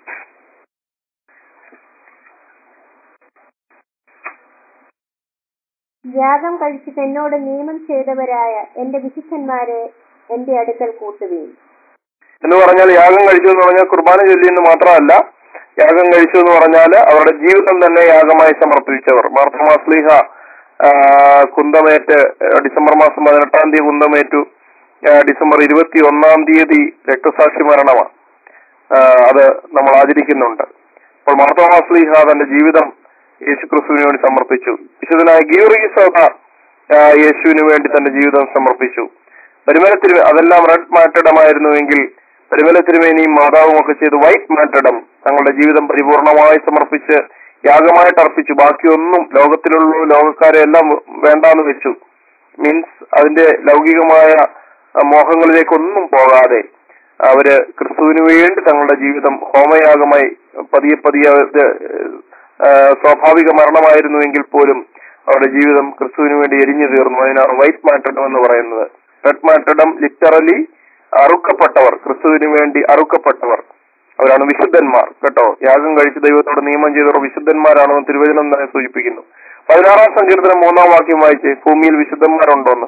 യാഗം കഴിച്ചിട്ട് എന്നോട് നിയമം ചെയ്തവരായ എന്റെ വിശുദ്ധന്മാരെ എന്റെ അടുക്കൽ കൂട്ടുകയും എന്ന് പറഞ്ഞാൽ യാഗം കഴിച്ചു എന്ന് പറഞ്ഞാൽ കുർബാന ചൊല്ലിയെന്ന് മാത്രമല്ല യാഗം കഴിച്ചു എന്ന് പറഞ്ഞാൽ അവരുടെ ജീവിതം തന്നെ യാഗമായി സമർപ്പിച്ചവർ മാർത്തമാസ്ലിഹ കുന്തമേറ്റ് ആ, ഡിസംബർ മാസം പതിനെട്ടാം തീയതി കുന്തമേറ്റു ആ, ഡിസംബർ ഇരുപത്തി ഒന്നാം തീയതി രക്തസാക്ഷി മരണമാണ് ആ, അത് നമ്മൾ ആചരിക്കുന്നുണ്ട് അപ്പോൾ മാർത്തോമാസ്ലിഹ തന്റെ ജീവിതം യേശു ക്രിസ്തുവിന് വേണ്ടി സമർപ്പിച്ചു വിശുദ്ധനായ ഗീവർഗീസോദ യേശുവിന് വേണ്ടി തന്റെ ജീവിതം സമർപ്പിച്ചു പരിമലത്തിരു അതെല്ലാം റെഡ് മാറ്റഡമായിരുന്നുവെങ്കിൽ പരിമല തിരുമേനിയും മാതാവും ഒക്കെ ചെയ്ത് വൈറ്റ് മാറ്റഡം തങ്ങളുടെ ജീവിതം പരിപൂർണമായി സമർപ്പിച്ച് യാഗമായിട്ട് അർപ്പിച്ചു ബാക്കിയൊന്നും ലോകത്തിലുള്ള ലോകക്കാരെ എല്ലാം വേണ്ടാന്ന് വെച്ചു മീൻസ് അതിന്റെ ലൗകികമായ ആ, മോഹങ്ങളിലേക്കൊന്നും പോകാതെ അവര് ക്രിസ്തുവിന് വേണ്ടി തങ്ങളുടെ ജീവിതം ഹോമയാഗമായി പതിയെ പതിയെ അത്, ആ, സ്വാഭാവിക മരണമായിരുന്നുവെങ്കിൽ പോലും അവരുടെ ജീവിതം ക്രിസ്തുവിന് വേണ്ടി എരിഞ്ഞു തീർന്നു അതിനാണ് വൈറ്റ് മാറ്റഡം എന്ന് പറയുന്നത് റെഡ് മാറ്റഡം ലിറ്ററലി അറുക്കപ്പെട്ടവർ ക്രിസ്തുവിന് വേണ്ടി അറുക്കപ്പെട്ടവർ അവരാണ് വിശുദ്ധന്മാർ കേട്ടോ യാഗം കഴിച്ച് ദൈവത്തോട് നിയമം ചെയ്തവർ വിശുദ്ധന്മാരാണെന്ന് തിരുവചനം തന്നെ സൂചിപ്പിക്കുന്നു പതിനാറാം സങ്കീർത്തനം മൂന്നാം വാക്യം വായിച്ച് ഭൂമിയിൽ വിശുദ്ധന്മാരുണ്ടോന്ന്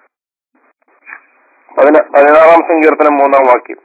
പതിന പതിനാറാം സങ്കീർത്തനം മൂന്നാം വാക്യം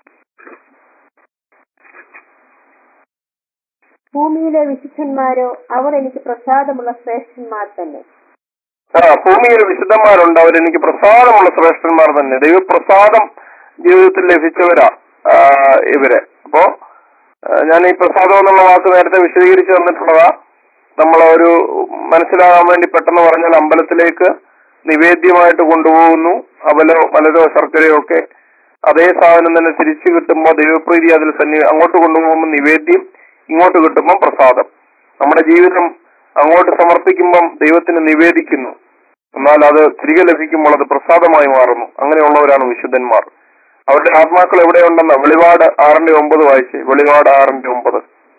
ഭൂമിയിലെ വിശുദ്ധന്മാരോ അവർ എനിക്ക് പ്രസാദമുള്ള ശ്രേഷ്ഠന്മാർ തന്നെ ആ ഭൂമിയിൽ വിശുദ്ധന്മാരുണ്ട് അവരെനിക്ക് പ്രസാദമുള്ള ശ്രേഷ്ഠന്മാർ തന്നെ ദൈവപ്രസാദം ജീവിതത്തിൽ ലഭിച്ചവരാ ആ, ഇവര് അപ്പോ ആ, ഞാൻ ഈ പ്രസാദം എന്നുള്ള വാക്ക് നേരത്തെ വിശദീകരിച്ചു തന്നിട്ടുള്ളതാ നമ്മൾ ഒരു മനസ്സിലാകാൻ വേണ്ടി പെട്ടെന്ന് പറഞ്ഞാൽ അമ്പലത്തിലേക്ക് നിവേദ്യമായിട്ട് കൊണ്ടുപോകുന്നു അവലോ മലരോ ശർക്കരയോ ഒക്കെ അതേ സാധനം തന്നെ തിരിച്ചു കിട്ടുമ്പോൾ ദൈവപ്രീതി അതിൽ സന്നി അങ്ങോട്ട് കൊണ്ടുപോകുമ്പോൾ നിവേദ്യം ഇങ്ങോട്ട് കിട്ടുമ്പോൾ പ്രസാദം നമ്മുടെ ജീവിതം അങ്ങോട്ട് സമർപ്പിക്കുമ്പം ദൈവത്തിന് നിവേദിക്കുന്നു എന്നാൽ അത് തിരികെ ലഭിക്കുമ്പോൾ അത് പ്രസാദമായി മാറുന്നു അങ്ങനെയുള്ളവരാണ് വിശുദ്ധന്മാർ അവരുടെ ആത്മാക്കൾ എവിടെയുണ്ടെന്ന് വെളിപാട് ആറിന്റെ ഒമ്പത് വായിച്ച് വെളിപാട് ആറിന്റെ ഒമ്പത്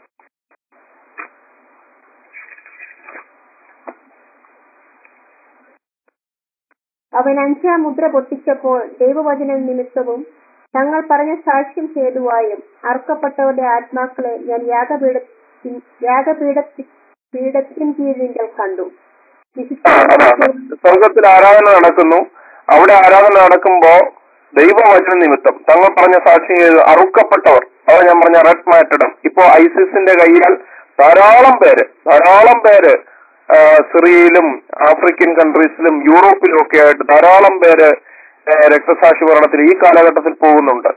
അവൻ അഞ്ചാം മുദ്ര പൊട്ടിച്ചപ്പോൾ ദൈവവചന നിമിത്തവും തങ്ങൾ പറഞ്ഞ സാക്ഷ്യം ഹേതുവായും അർക്കപ്പെട്ടവരുടെ ആത്മാക്കളെ ഞാൻ യാഗപീഠത്തിൻ യാഗപീഠത്തി പീഠത്തിൻ കീഴിൽ കണ്ടു ആ, അതാണ് സ്വർഗത്തിൽ ആരാധന നടക്കുന്നു അവിടെ ആരാധന നടക്കുമ്പോ ദൈവവചന നിമിത്തം തങ്ങൾ പറഞ്ഞ സാക്ഷ്യം ചെയ്ത് അറുക്കപ്പെട്ടവർ അത് ഞാൻ പറഞ്ഞ റെഡ് മാറ്റഡം ഇപ്പോ ഐസിസിന്റെ കയ്യാൽ ധാരാളം പേര് ധാരാളം പേര് ആ, സിറിയയിലും ആഫ്രിക്കൻ കൺട്രീസിലും യൂറോപ്പിലും ഒക്കെ ആയിട്ട് ധാരാളം പേര് ആ, രക്തസാക്ഷി മരണത്തിൽ ഈ കാലഘട്ടത്തിൽ പോകുന്നുണ്ട്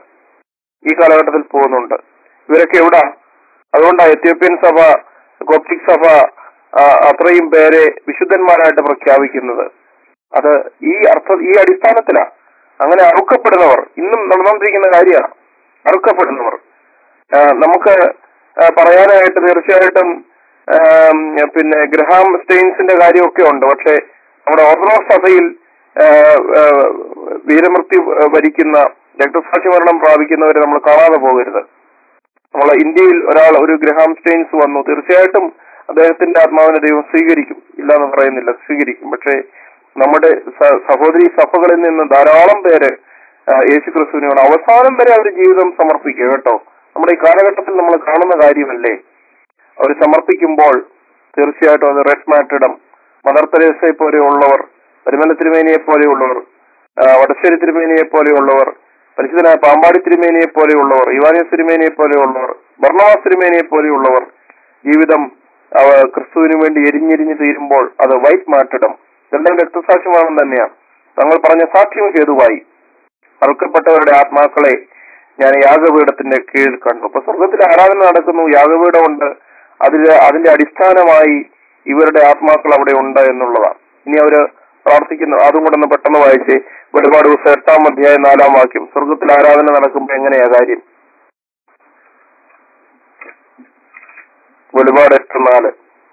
ഈ കാലഘട്ടത്തിൽ പോകുന്നുണ്ട് ഇവരൊക്കെ എവിടാ അതുകൊണ്ടാണ് എത്യോപ്യൻ സഭ കോപ്റ്റിക് സഭ ആ, അത്രയും പേരെ വിശുദ്ധന്മാരായിട്ട് പ്രഖ്യാപിക്കുന്നത് അത് ഈ അർത്ഥ ഈ അടിസ്ഥാനത്തിലാ അങ്ങനെ അറുക്കപ്പെടുന്നവർ ഇന്നും നടന്നുകൊണ്ടിരിക്കുന്ന കാര്യമാണ് അറുക്കപ്പെടുന്നവർ ആ, നമുക്ക് ആ, പറയാനായിട്ട് തീർച്ചയായിട്ടും ആം, പിന്നെ ഗ്രഹാം സ്റ്റെയിൻസിന്റെ കാര്യമൊക്കെ ഉണ്ട് പക്ഷെ നമ്മുടെ ഓർത്തഡോക്സ് സഭയിൽ ആ, ആ, വീരമൃത്യു വരിക്കുന്ന രക്തസാക്ഷി മരണം പ്രാപിക്കുന്നവരെ നമ്മൾ കാണാതെ പോകരുത് നമ്മളെ ഇന്ത്യയിൽ ഒരാൾ ഒരു ഗ്രഹാം സ്റ്റെയിൻസ് വന്നു തീർച്ചയായിട്ടും അദ്ദേഹത്തിന്റെ ആത്മാവിനെ ദൈവം സ്വീകരിക്കും ഇല്ല എന്ന് പറയുന്നില്ല സ്വീകരിക്കും പക്ഷേ നമ്മുടെ സ- സഹോദരി സഭകളിൽ നിന്ന് ധാരാളം പേര് ആ, യേശു ക്രിസ്തുവിനോട് അവസാനം വരെ അവർ ജീവിതം സമർപ്പിക്കുക കേട്ടോ നമ്മുടെ ഈ കാലഘട്ടത്തിൽ നമ്മൾ കാണുന്ന കാര്യമല്ലേ അവർ സമർപ്പിക്കുമ്പോൾ തീർച്ചയായിട്ടും അത് റെഡ് മാറ്റിടം മദർ തെരേസയെ പോലെയുള്ളവർ പരിമല തിരുമേനിയെ പോലെയുള്ളവർ ആ, വടശ്ശേരി തിരുമേനിയെ പോലെയുള്ളവർ പരിശുദ്ധനായ പാമ്പാടി തിരുമേനിയെ പോലെയുള്ളവർ ഇവാനിയസ് തിരുമേനിയെ പോലെയുള്ളവർ ഭർണവാസ് തിരുമേനിയെ പോലെയുള്ളവർ ജീവിതം അവ ക്രിസ്തുവിന് വേണ്ടി എരിഞ്ഞെരിഞ്ഞ് തീരുമ്പോൾ അത് വൈറ്റ് മാറ്റിടം ഇതെല്ലാം രക്തസാക്ഷ്യമാണെന്ന് തന്നെയാണ് തങ്ങൾ പറഞ്ഞ സാക്ഷ്യം ഹേതുവായി അറുക്കപ്പെട്ടവരുടെ ആത്മാക്കളെ ഞാൻ യാഗപീഠത്തിന്റെ കീഴിൽ കണ്ടു അപ്പൊ സ്വർഗത്തിൽ ആരാധന നടക്കുന്നു യാഗപീഠമുണ്ട് അതില് അതിന്റെ അടിസ്ഥാനമായി ഇവരുടെ ആത്മാക്കൾ അവിടെ ഉണ്ട് എന്നുള്ളതാണ് ഇനി അവര് പ്രാർത്ഥിക്കുന്നു അതും കൂടെ ഒന്ന് പെട്ടെന്ന് വായിച്ച് വെളിപാട് ദിവസം എട്ടാം അധ്യായം നാലാം വാക്യം സ്വർഗത്തിൽ ആരാധന നടക്കുമ്പോ എങ്ങനെയാ കാര്യം വെളിപാട് എട്ട് നാല്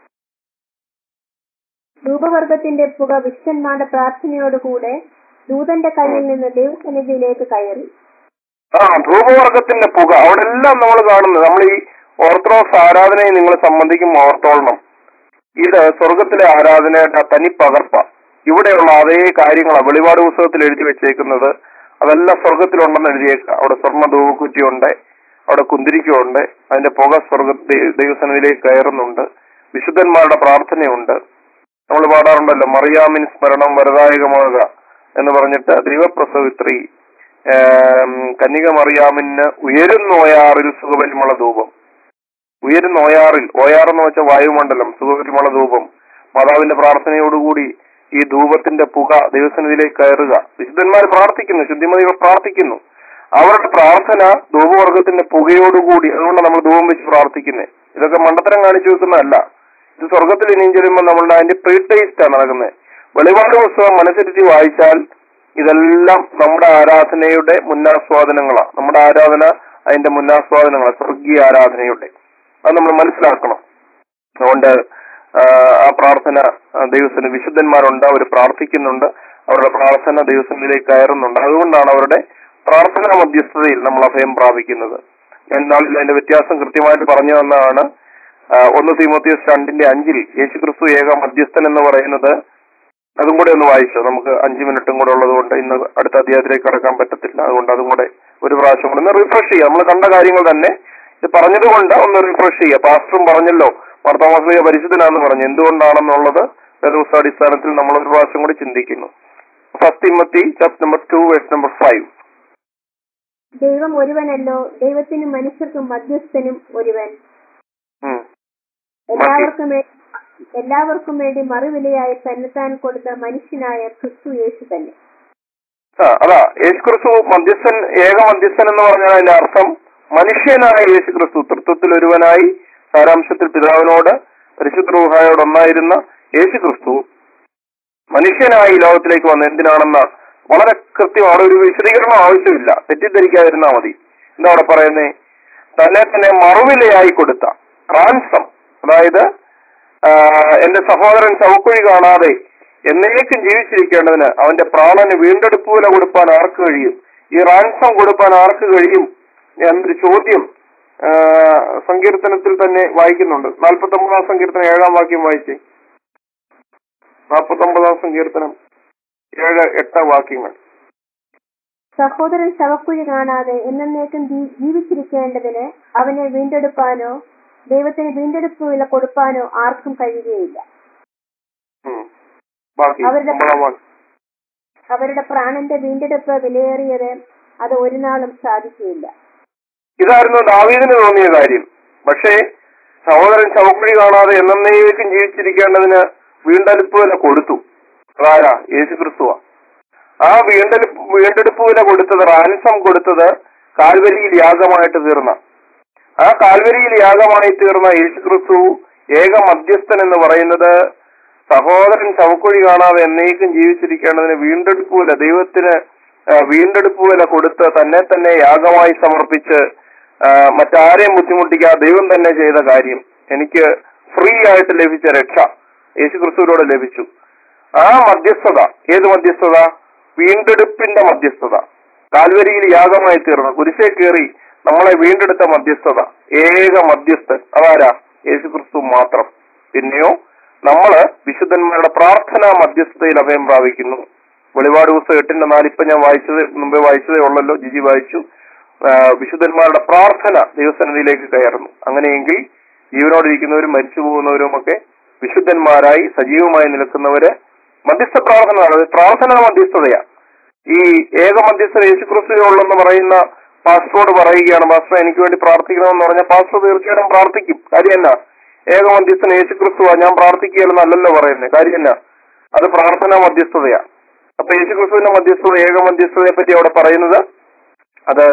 ധൂപവർഗത്തിന്റെ പുക വിശുദ്ധന്മാരുടെ പ്രാർത്ഥനയോടുകൂടെ ദൂതന്റെ കയ്യിൽ നിന്ന് ദൈവസന്നിധിയിലേക്ക് കയറി ആ ധൂപവർഗത്തിന്റെ പുക അവിടെ എല്ലാം നമ്മൾ കാണുന്നത് നമ്മൾ ഈ ഓർത്തഡോക്സ് ആരാധനയെ നിങ്ങൾ സംബന്ധിക്കുമ്പോൾ ഓർത്തോളണം ഇത് സ്വർഗത്തിലെ ആരാധനയുടെ തനി പകർപ്പ ഇവിടെയുള്ള അതേ കാര്യങ്ങളാണ് വെളിപാട് പുസ്തകത്തിൽ എഴുതി വെച്ചേക്കുന്നത് അതെല്ലാം സ്വർഗത്തിലുണ്ടെന്ന് എഴുതിയേക്കുക അവിടെ സ്വർണ്ണ ധൂപക്കുറ്റിയുണ്ട് അവിടെ കുന്തിരിക്കമുണ്ട് അതിന്റെ പുക സ്വർഗ ദൈ- ദൈവസന്നിധിയിലേക്ക് കയറുന്നുണ്ട് വിശുദ്ധന്മാരുടെ പ്രാർത്ഥനയുണ്ട് നമ്മൾ പാടാറുണ്ടല്ലോ മറിയാമിൻ സ്മരണം വരദായകമാകുക എന്ന് പറഞ്ഞിട്ട് ദൈവപ്രസവിത്രി ഏം, കന്യക മറിയാമിന് ഉയരുന്നോയാറിൽ സുഖപരിമള ധൂപം ഉയരുന്ന ഓയാറിൽ ഓയാർ എന്ന് വെച്ചാൽ വായുമണ്ഡലം സുഖപരിമള ധൂപം മാതാവിന്റെ പ്രാർത്ഥനയോടുകൂടി ഈ ധൂപത്തിന്റെ പുക ദൈവസന്നിധിയിലേക്ക് കയറുക വിശുദ്ധന്മാർ പ്രാർത്ഥിക്കുന്നു ശുദ്ധിമതികൾ പ്രാർത്ഥിക്കുന്നു അവരുടെ പ്രാർത്ഥന ധൂപവർഗത്തിന്റെ പുകയോടുകൂടി അതുകൊണ്ട് നമ്മൾ ധൂപം വെച്ച് പ്രാർത്ഥിക്കുന്നത് ഇതൊക്കെ മണ്ടത്തരം കാണിച്ചു വെക്കുന്നതല്ല ഇത് സ്വർഗത്തിൽ ഇനിയും ചെല്ലുമ്പോൾ നമ്മളുടെ അതിന്റെ പ്രീ ടേസ്റ്റാണ് നടക്കുന്നത് വെളിപാട് പുസ്തകം മനസ്സിരുത്തി വായിച്ചാൽ ഇതെല്ലാം നമ്മുടെ ആരാധനയുടെ മുന്നാസ്വാദനങ്ങളാണ് നമ്മുടെ ആരാധന അതിന്റെ മുന്നാസ്വാദനങ്ങളാണ് സ്വർഗീയ ആരാധനയുടെ അത് നമ്മൾ മനസ്സിലാക്കണം അതുകൊണ്ട് ആ, ആ പ്രാർത്ഥന ആ, ദൈവത്തിന് വിശുദ്ധന്മാരുണ്ട് അവർ പ്രാർത്ഥിക്കുന്നുണ്ട് അവരുടെ പ്രാർത്ഥന ദൈവസന്നിധിയിലേക്ക് കയറുന്നുണ്ട് അതുകൊണ്ടാണ് അവരുടെ പ്രാർത്ഥനാ മധ്യസ്ഥതയിൽ നമ്മൾ അഭയം പ്രാപിക്കുന്നത് ഞാൻ നാളിൽ അതിന്റെ വ്യത്യാസം കൃത്യമായിട്ട് പറഞ്ഞു തന്നതാണ് ആ, ഒന്ന് തീമോത്തിയസ് രണ്ടിന്റെ അഞ്ചിൽ യേശു ക്രിസ്തു ഏക മധ്യസ്ഥൻ എന്ന് പറയുന്നത് അതും കൂടെ ഒന്ന് വായിച്ചോ നമുക്ക് അഞ്ചു മിനിറ്റും കൂടെ ഉള്ളത് കൊണ്ട് ഇന്ന് അടുത്ത അധ്യായത്തിലേക്ക് കടക്കാൻ പറ്റത്തില്ല അതുകൊണ്ട് അതും കൂടെ ഒരു പ്രാവശ്യം കൂടെ ഒന്ന് റിഫ്രഷ് ചെയ്യുക നമ്മൾ കണ്ട കാര്യങ്ങൾ തന്നെ ഇത് പറഞ്ഞത് കൊണ്ട് ഒന്ന് റിഫ്രഷ് ചെയ്യുക പാസ്റ്ററും പറഞ്ഞല്ലോ വർത്തമാസിക പരിശുദ്ധനാന്ന് പറഞ്ഞു എന്തുകൊണ്ടാണെന്നുള്ളത് വേദപുസ്തക അടിസ്ഥാനത്തിൽ നമ്മൾ ഒരു പ്രാവശ്യം കൂടി ചിന്തിക്കുന്നു first Timothy chapter number two verse number five ദൈവം ഒരുവനല്ലോ ദൈവത്തിനും മനുഷ്യർക്കും മധ്യസ്ഥനും ഒരുവൻ എല്ലാവർക്കും വേ- എല്ലാവർക്കും വേണ്ടി മറുവിലയായി തന്നെത്താൻ കൊടുത്ത മനുഷ്യനായ ക്രിസ്തു യേശു തന്നെ ആ അതാ യേശു ക്രിസ്തു മധ്യസ്ഥൻ ഏക മധ്യസ്ഥൻ എന്ന് പറഞ്ഞാൽ അതിന്റെ അർത്ഥം മനുഷ്യനായ യേശു ക്രിസ്തു തൃത്വത്തിൽ ഒരുവനായി സാരാംശത്തിൽ പിതാവിനോട് പരിശുദ്ധ റൂഹായോട് ഒന്നായിരുന്ന യേശു ക്രിസ്തു മനുഷ്യനായി ഈ ലോകത്തിലേക്ക് വന്ന എന്തിനാണെന്ന വളരെ കൃത്യം അവിടെ ഒരു വിശദീകരണം ആവശ്യമില്ല തെറ്റിദ്ധരിക്കാതിരുന്നാ മതി എന്താ അവിടെ പറയുന്നേ തന്നെ തന്നെ മറുവിലയായി കൊടുത്ത റാൻസം അതായത് ആ, എന്റെ സഹോദരൻ ചവക്കുഴി കാണാതെ എന്നേക്കും ജീവിച്ചിരിക്കേണ്ടതിന് അവന്റെ പ്രാണന് വീണ്ടെടുപ്പ് വില കൊടുപ്പാൻ ആർക്ക് കഴിയും ഈ റാൻസം കൊടുക്കാൻ ആർക്ക് കഴിയും എന്നൊരു ചോദ്യം ആ, സങ്കീർത്തനത്തിൽ തന്നെ വായിക്കുന്നുണ്ട് നാൽപ്പത്തി ഒമ്പതാം സങ്കീർത്തനം ഏഴാം വാക്യം വായിച്ചേ നാൽപ്പത്തി ഒമ്പതാം സങ്കീർത്തനം ഏഴ് എട്ട് വാക്യങ്ങൾ സഹോദരൻ ശവക്കുഴി കാണാതെ എന്നേക്കും ജീ- ജീവിച്ചിരിക്കേണ്ടതിന് അവനെ വീണ്ടെടുപ്പാനോ ദൈവത്തിന് വീണ്ടെടുപ്പ് വില കൊടുപ്പാനോ ആർക്കും കഴിയുകയില്ല ഉം. ബാക്കി അവരുടെ- ഒമ്പതാം വാക്യം അവരുടെ പ്രാണന്റെ വീണ്ടെടുപ്പ് വിലയേറിയത് അത് ഒരു നാളും സാധിക്കുകയില്ല ഇതായിരുന്നു ദാവീദിന് തോന്നിയ കാര്യം പക്ഷേ സഹോദരൻ ശവക്കുഴി കാണാതെ എന്നേക്കും ജീവിച്ചിരിക്കേണ്ടതിന് വീണ്ടെടുപ്പ് വില കൊടുത്തു അതാരാ യേശു ക്രിസ്തുവ ആ വീണ്ടെടുപ്പ് വീണ്ടെടുപ്പ് വില കൊടുത്തത് റാൻസം കൊടുത്തത് കാൽവരിയിൽ യാഗമായിട്ട് തീർന്ന ആ കാൽവരിയിൽ യാഗമായി തീർന്ന യേശു ക്രിസ്തു ഏക മധ്യസ്ഥൻ എന്ന് പറയുന്നത് സഹോദരൻ ശവക്കുഴി കാണാതെ എന്നേക്കും ജീവിച്ചിരിക്കേണ്ടതിന് വീണ്ടെടുപ്പ് വില ദൈവത്തിന് ആ, വീണ്ടെടുപ്പ് വില കൊടുത്ത് തന്നെ തന്നെ യാഗമായി സമർപ്പിച്ച് ആ, മറ്റാരെയും ബുദ്ധിമുട്ടിക്കാതെ ദൈവം തന്നെ ചെയ്ത കാര്യം എനിക്ക് ഫ്രീ ആയിട്ട് ലഭിച്ച രക്ഷ യേശു ക്രിസ്തുവിലൂടെ ലഭിച്ചു ആ മധ്യസ്ഥത ഏത് മധ്യസ്ഥത വീണ്ടെടുപ്പിന്റെ മധ്യസ്ഥത കാൽവരിയിൽ യാഗമായി തീർന്നു കുരിശേ കയറി നമ്മളെ വീണ്ടെടുത്ത മധ്യസ്ഥത ഏക മധ്യസ്ഥൻ അതാരാ യേശു ക്രിസ്തു മാത്രം പിന്നെയോ നമ്മള് വിശുദ്ധന്മാരുടെ പ്രാർത്ഥനാ മധ്യസ്ഥതയിൽ അഭയം പ്രാപിക്കുന്നു വെളിപാട് പുസ്തകം എട്ടിന്റെ നാല് ഇപ്പൊ ഞാൻ വായിച്ചത് മുമ്പേ വായിച്ചതേ ഉള്ളല്ലോ ജിജി വായിച്ചു ആ, വിശുദ്ധന്മാരുടെ പ്രാർത്ഥന ദൈവസന്നിധിയിലേക്ക് കയറുന്നു അങ്ങനെയെങ്കിൽ ജീവനോടിരിക്കുന്നവരും മരിച്ചു പോകുന്നവരും ഒക്കെ വിശുദ്ധന്മാരായി സജീവമായി നിൽക്കുന്നവര് മധ്യസ്ഥ പ്രാർത്ഥന അത് പ്രാർത്ഥന മധ്യസ്ഥതയാ ഈ ഏക മധ്യസ്ഥ യേശുക്രിസ്തുവിനുള്ളെന്ന് പറയുന്ന പാസ്റ്ററോട് പറയുകയാണ് പാസ്റ്റർ എനിക്ക് വേണ്ടി പ്രാർത്ഥിക്കണമെന്ന് പറഞ്ഞാൽ പാസ്റ്റർ തീർച്ചയായിട്ടും പ്രാർത്ഥിക്കും കാര്യം എന്നാ ഏക മധ്യസ്ഥൻ യേശുക്രിസ്തുവാ ഞാൻ പ്രാർത്ഥിക്കുകയല്ലെന്നല്ലല്ലോ പറയുന്നത് കാര്യം എന്നാ അത് പ്രാർത്ഥനാ മധ്യസ്ഥതയാ അപ്പൊ യേശുക്രിസ്തുവിന്റെ മധ്യസ്ഥത ഏക മധ്യസ്ഥതയെ പറ്റി അവിടെ പറയുന്നത് അത്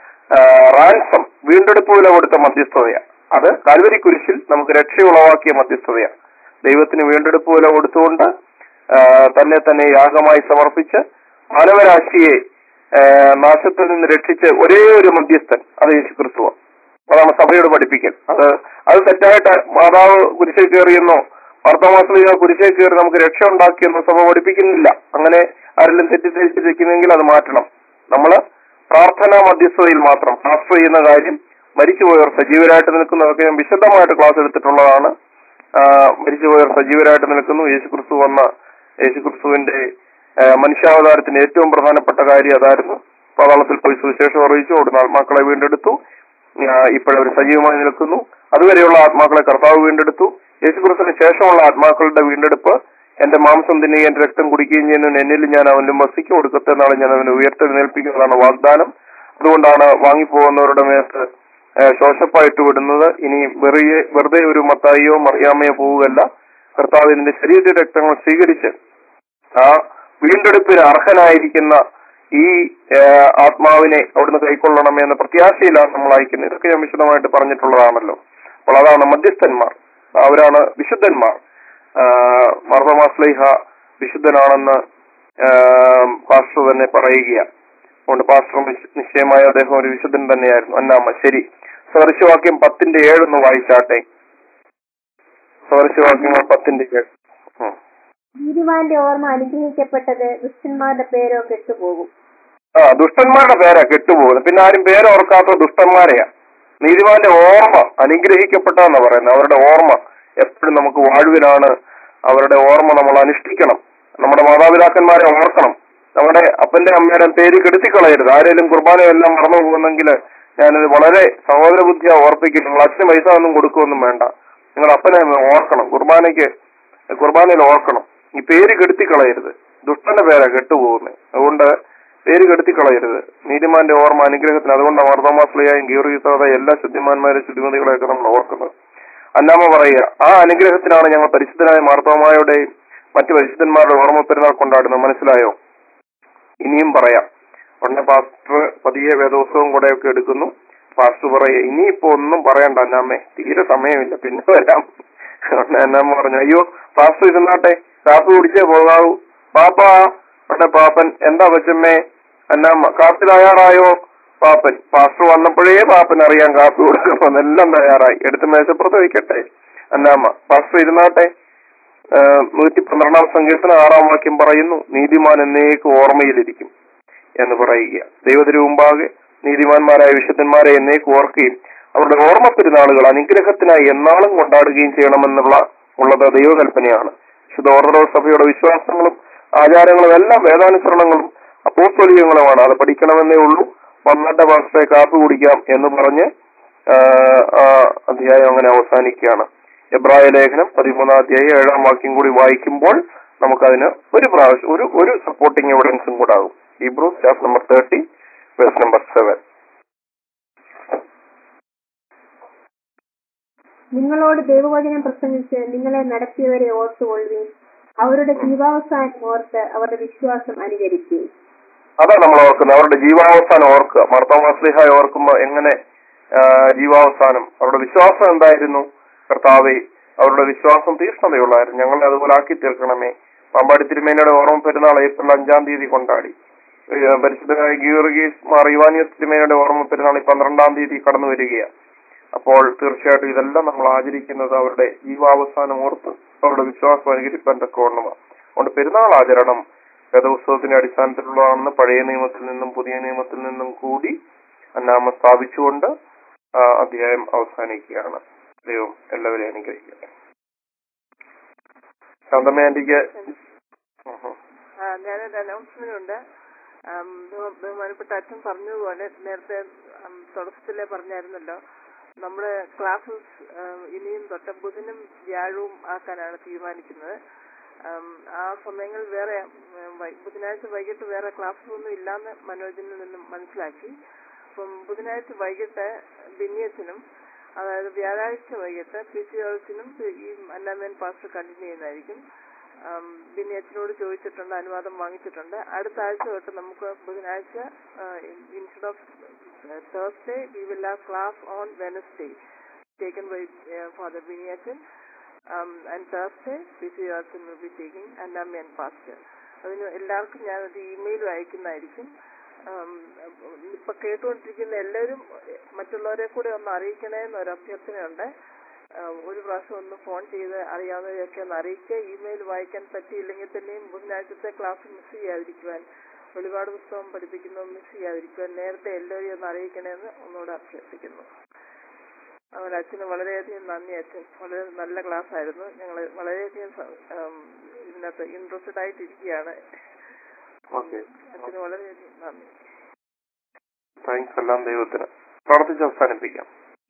റാൻസം വീണ്ടെടുപ്പ് വില കൊടുത്ത മധ്യസ്ഥതയാ അത് കാൽവരി കുരിശിൽ നമുക്ക് രക്ഷ ഉളവാക്കിയ മധ്യസ്ഥതയാ ദൈവത്തിന് വീണ്ടെടുപ്പ് വില കൊടുത്തുകൊണ്ട് ആ, തന്നെ തന്നെ യാഗമായി സമർപ്പിച്ച് മാനവരാശിയെ ആ, നാശത്തിൽ നിന്ന് രക്ഷിച്ച് ഒരേ ഒരു മധ്യസ്ഥൻ അത് യേശു ക്രിസ്തുവ അതാണ് സഭയോട് പഠിപ്പിക്കൽ അത് അത് തെറ്റായിട്ട് മാതാവ് കുരിശിൽ കയറിയെന്നോ വർത്തമാസലിക കുരിശിൽ കയറി നമുക്ക് രക്ഷ ഉണ്ടാക്കിയെന്നോ സഭ പഠിപ്പിക്കുന്നില്ല അങ്ങനെ ആരെങ്കിലും തെറ്റിദ്ധരിച്ചിരിക്കുന്നെങ്കിൽ അത് മാറ്റണം നമ്മള് പ്രാർത്ഥനാ മധ്യസ്ഥതയിൽ മാത്രം പാസ്റ്റർ ചെയ്യുന്ന കാര്യം മരിച്ചുപോയവർ സജീവരായിട്ട് നിൽക്കുന്നവർക്ക് ഞാൻ വിശദമായിട്ട് ക്ലാസ് എടുത്തിട്ടുള്ളതാണ് ആ, മരിച്ചുപോയവർ സജീവരായിട്ട് നിൽക്കുന്നു യേശുക്രിസ്തു വന്ന യേശുക്രിസ്തുവിന്റെ ആ, മനുഷ്യാവതാരത്തിന്റെ ഏറ്റവും പ്രധാനപ്പെട്ട കാര്യം അതായിരുന്നു പാതാളത്തിൽ പോയി സുവിശേഷം അറിയിച്ചു അവിടുന്ന് ആത്മാക്കളെ വീണ്ടെടുത്തു ഇപ്പോഴവർ സജീവമായി നിൽക്കുന്നു അതുവരെയുള്ള ആത്മാക്കളെ കർത്താവ് വീണ്ടെടുത്തു യേശുക്രിസ്തുവിന് ശേഷമുള്ള ആത്മാക്കളുടെ വീണ്ടെടുപ്പ് എന്റെ മാംസം തിന്നുകയും എന്റെ രക്തം കുടിക്കുകയും ചെയ്യുന്നതിന് എന്നിലും ഞാൻ അവനിലും വസിക്കും ഒടുക്കത്തെ നാളെ ഞാൻ അവനെ ഉയർത്തെഴുന്നേൽപ്പിക്കുന്നതാണ് വാഗ്ദാനം അതുകൊണ്ടാണ് വാങ്ങിപ്പോകുന്നവരുടെ മേത്ത് ഏഹ് ശോശപ്പായിട്ട് വിടുന്നത് ഇനി വെറുതെ വെറുതെ ഒരു മത്തായിയോ മറിയാമയോ പോവുകയല്ല കർത്താവ് ഇതിന്റെ ശരീര രക്തങ്ങൾ സ്വീകരിച്ച് ആ വീണ്ടെടുപ്പിന് അർഹനായിരിക്കുന്ന ഈ ഏഹ് ആത്മാവിനെ അവിടുന്ന് കൈക്കൊള്ളണമേ എന്ന പ്രത്യാശയിലാണ് നമ്മൾ അയക്കുന്നത് ഇതൊക്കെ ഞാൻ വിശദമായിട്ട് പറഞ്ഞിട്ടുള്ളതാണല്ലോ അപ്പോൾ അതാണ് മധ്യസ്ഥന്മാർ അവരാണ് വിശുദ്ധന്മാർ മർദ്ദമാസ്ലൈഹ വിശുദ്ധനാണെന്ന് ആഹ് പാസ്റ്റർ തന്നെ പറയുകയാണ് അതുകൊണ്ട് പാസ്റ്റർ നിശ്ച- നിശ്ചയമായി അദ്ദേഹം ഒരു വിശുദ്ധൻ തന്നെയായിരുന്നു അന്നാമ ശരി സദൃശവാക്യം പത്തിന്റെ ഏഴൊന്ന് വായിച്ചാട്ടെ സദൃശവാക്യങ്ങൾ പത്തിന്റെ ഏഴ് ഉം. നീതിമാന്റെ ഓർമ്മ അനുഗ്രഹിക്കപ്പെട്ടത് ദുഷ്ടന്മാരുടെ പേരോ കെട്ടുപോകും ആ ദുഷ്ടന്മാരുടെ പേരാ കെട്ടുപോകുന്നത് പിന്നെ ആരും പേരോർക്കാത്ത ദുഷ്ടന്മാരെയാ നീതിമാന്റെ ഓർമ്മ അനുഗ്രഹിക്കപ്പെട്ടതെന്നാ പറയുന്നത് അവരുടെ ഓർമ്മ എപ്പോഴും നമുക്ക് വാഴുവിലാണ് അവരുടെ ഓർമ്മ നമ്മൾ അനുഷ്ഠിക്കണം നമ്മുടെ മാതാപിതാക്കന്മാരെ ഓർക്കണം നമ്മുടെ അപ്പന്റെ അമ്മയുടെ പേര് കെടുത്തിക്കളയരുത് ആരെങ്കിലും കുർബാനയെല്ലാം മറന്നു പോകുന്നെങ്കിൽ ഞാനിത് വളരെ സഹോദര ബുദ്ധിയാ ഓർപ്പിക്കും നിങ്ങൾ അച്ഛന് പൈസ ഒന്നും കൊടുക്കുകയൊന്നും വേണ്ട നിങ്ങൾ അപ്പനെ അമ്മയെ ഓർക്കണം കുർബാനയ്ക്ക് കുർബാനയിൽ ഓർക്കണം ഈ പേര് കെടുത്തിക്കളയരുത് ദുഷ്ടന്റെ പേരാ കെട്ടുപോകുന്നത് അതുകൊണ്ട് പേര് കെടുത്തിക്കളയരുത് നീതിമാന്റെ ഓർമ്മ അനുഗ്രഹത്തിന് അതുകൊണ്ട് മർദ്ദമാസ്ലയായും ഗീർഗീസാദ എല്ലാ ശുദ്ധിമാന്മാരെ ശുദ്ധിമതികളെയൊക്കെ നമ്മൾ ഓർക്കുന്നത് അന്നാമ പറയുക ആ അനുഗ്രഹത്തിനാണ് ഞങ്ങൾ പരിശുദ്ധനായ മാർത്തോമായുടെയും മറ്റു പരിശുദ്ധന്മാരുടെ ഓർമ്മ പെരുന്നാൾ കൊണ്ടാടുന്നത് മനസ്സിലായോ ഇനിയും പറയാം ഉടനെ പാസ്റ്റർ പതിയെ വേദോത്സവം കൂടെയൊക്കെ എടുക്കുന്നു പാസ്റ്റർ പറയുക ഇനിയിപ്പോ ഒന്നും പറയണ്ട അന്നാമ്മേ തീരെ സമയമില്ല പിന്നെ വരാം ഉടനെ അന്നാമ്മ പറഞ്ഞു അയ്യോ പാസ്റ്റർ ഇരുന്നാട്ടെ കാപ്പി കുടിച്ചേ പോകാവൂ പാപ്പാ ഉടനെ പാപ്പൻ എന്താ കൊച്ചമ്മേ അന്നാമ്മ കാപ്പി തയ്യാറായോ പാപ്പൻ പാസ്റ്റർ വന്നപ്പോഴേ പാപ്പൻ അറിയാം കാപ്പി കൊടുക്കണം എല്ലാം തയ്യാറായി എടുത്ത് മേശപ്പുറത്ത് വയ്ക്കട്ടെ അന്നാമ്മ പാസ്റ്റർ ഇരുന്നാട്ടെ നൂറ്റി പന്ത്രണ്ടാം സങ്കീർത്തന ആറാം വാക്യം പറയുന്നു നീതിമാൻ എന്നേക്ക് ഓർമ്മയിലിരിക്കും എന്ന് പറയുക ദൈവത്തിന് മുമ്പാകെ നീതിമാന്മാരായ വിശുദ്ധന്മാരെ എന്നേക്ക് ഓർക്കുകയും അവരുടെ ഓർമ്മ പെരുന്നാളുകൾ അനുഗ്രഹത്തിനായി എന്നാളും കൊണ്ടാടുകയും ചെയ്യണമെന്നുള്ള ഉള്ളത് ദൈവകൽപ്പനയാണ് വിശുദ്ധ ഓർത്തഡോക്സ് സഭയുടെ വിശ്വാസങ്ങളും ആചാരങ്ങളും എല്ലാം വേദാനുസരണങ്ങളും അപ്പോസ്തോലികങ്ങളുമാണ് അത് പഠിക്കണമെന്നേ ഉള്ളൂ പന്ത്രണ്ട് മാസത്തെ കാപ്പി കുടിക്കാം എന്ന് പറഞ്ഞ് ആ, ആ അധ്യായം അങ്ങനെ അവസാനിക്കുകയാണ് എബ്രായ ലേഖനം പതിമൂന്നാം അധ്യായം ഏഴാം വാക്യം കൂടി വായിക്കുമ്പോൾ നമുക്കതിന് ഒരു പ്രാവശ്യം ഒരു ഒരു സപ്പോർട്ടിംഗ് എവിഡൻസും കൂടെ ആകും Hebrew chapter number thirty verse number seven നിങ്ങളോട് ദൈവവചനം പ്രസംഗിച്ച് നിങ്ങളെ നടത്തിയവരെ ഓർത്തുകൊള്ളുകയും അവരുടെ ജീവാവസാനം ഓർത്ത് അവരുടെ വിശ്വാസം അനുകരിക്കുകയും അതാണ് നമ്മൾ ഓർക്കുന്നത് അവരുടെ ജീവാവസാനം ഓർക്കുക മർത്തോമാസ്ലിഹായ ഓർക്കുമ്പോൾ എങ്ങനെ ആ, ജീവാവസാനം അവരുടെ വിശ്വാസം എന്തായിരുന്നു കർത്താവെ അവരുടെ വിശ്വാസം തീഷ്ണതയുള്ളായിരുന്നു ഞങ്ങളെ അതുപോലെ ആക്കി തീർക്കണമേ പാമ്പാടി തിരുമേനയുടെ ഓർമ്മ പെരുന്നാൾ ഏപ്രിൽ അഞ്ചാം തീയതി കൊണ്ടാടി ഏ, പരിശുദ്ധനായ ഗീവർഗീസ് മാർ ഇവാനിയസ് തിരുമേനയുടെ ഓർമ്മ പെരുന്നാൾ ഈ പന്ത്രണ്ടാം തീയതി കടന്നു വരികയാണ് അപ്പോൾ തീർച്ചയായിട്ടും ഇതെല്ലാം നമ്മൾ ആചരിക്കുന്നത് അവരുടെ ജീവാവസാനം ഓർത്ത് അവരുടെ വിശ്വാസം അനുകരിക്കാൻ തക്കവണ്ണമാണ് അതുകൊണ്ട് പെരുന്നാൾ ആചരണം വേദപുസ്തകത്തിന്റെ അടിസ്ഥാനത്തിലുള്ളതാണെന്ന് പഴയ നിയമത്തിൽ നിന്നും പുതിയ നിയമത്തിൽ നിന്നും കൂടി അന്നാമ സ്ഥാപിച്ചുകൊണ്ട് ആ അധ്യായം അവസാനിക്കുകയാണ് ദൈവം എല്ലാവരെയും അനുഗ്രഹിക്കട്ടെ ശാന്തമ്മ ആന്റിക്ക് ആ, ഞാനൊരു അനൗൺസ്മെന്റ് ഉണ്ട് ആം, ബഹു- ബഹുമാനപ്പെട്ട അച്ഛൻ പറഞ്ഞതുപോലെ നേരത്തെ ആം, തുടക്കത്തിലേ പറഞ്ഞായിരുന്നല്ലോ നമ്മുടെ ക്ലാസ്സസ് ഇനിയും തൊട്ട് ബുധനും വ്യാഴവും ആക്കാനാണ് തീരുമാനിക്കുന്നത് ആം, ആ സമയങ്ങളിൽ വേറെ ഉം, വൈ- ബുധനാഴ്ച വൈകിട്ട് വേറെ ക്ലാസ്സസ് ഒന്നും ഇല്ലാന്ന് മനോജിൽ നിന്നും മനസ്സിലാക്കി അപ്പം ബുധനാഴ്ച വൈകിട്ട് ബിന്യത്തിനും അതായത് വ്യാഴാഴ്ച വൈകിട്ട് പി സി ഓൾസിനും ഈ അന്നാമേൻ പാസ്റ്റർ കണ്ടിന്യൂ ചെയ്യുന്നതായിരിക്കും ആം, ബിന്നി അച്ഛനോട് ചോദിച്ചിട്ടുണ്ട് അനുവാദം വാങ്ങിച്ചിട്ടുണ്ട് അടുത്ത ആഴ്ച തൊട്ട് നമുക്ക് ബുധനാഴ്ച instead of Thursday we will have class on Wednesday taken by Father Binny Achan and Thursday P C Achan will be taking അന്നാമിയൻ പാസ്റ്റർ അതിന് എല്ലാവർക്കും ഞാൻ ഒരു ഇമെയിലും അയക്കുന്നതായിരിക്കും ആം, ഇപ്പൊ കേട്ടുകൊണ്ടിരിക്കുന്ന എല്ലാവരും മറ്റുള്ളവരെ കൂടെ ഒന്ന് അറിയിക്കണേ എന്നൊരു അഭ്യർത്ഥനയുണ്ട് ആഹ് ഒരു പ്രാവശ്യം ഒന്ന് ഫോൺ ചെയ്ത് അറിയാവുന്നവരെയൊക്കെ ഒന്ന് അറിയിക്കുക ഇമെയിൽ വായിക്കാൻ പറ്റിയില്ലെങ്കിൽ തന്നെയും ബുധനാഴ്ചത്തെ ക്ലാസ് മിസ് ചെയ്യാതിരിക്കുവാൻ ഒരുപാട് പുസ്തകം പഠിപ്പിക്കുന്നത് മിസ് ചെയ്യാതിരിക്കുവാൻ നേരത്തെ എല്ലാവരെയും ഒന്ന് അറിയിക്കണമെന്ന് ഒന്നുകൂടെ അഭ്യർത്ഥിക്കുന്നു അതുപോലെ അച്ഛന് വളരെയധികം നന്ദി അച്ഛൻ വളരെ നല്ല ക്ലാസ് ആയിരുന്നു ഞങ്ങൾ വളരെയധികം സ- ആം, ഇതിനകത്ത് ഇൻട്രസ്റ്റഡ് ആയിട്ടിരിക്കുകയാണ് ഓക്കെ അച്ഛന് വളരെയധികം നന്ദി താങ്ക്സ് എല്ലാം ദൈവത്തിന് പ്രാർത്ഥിച്ച് അവസാനിപ്പിക്കാം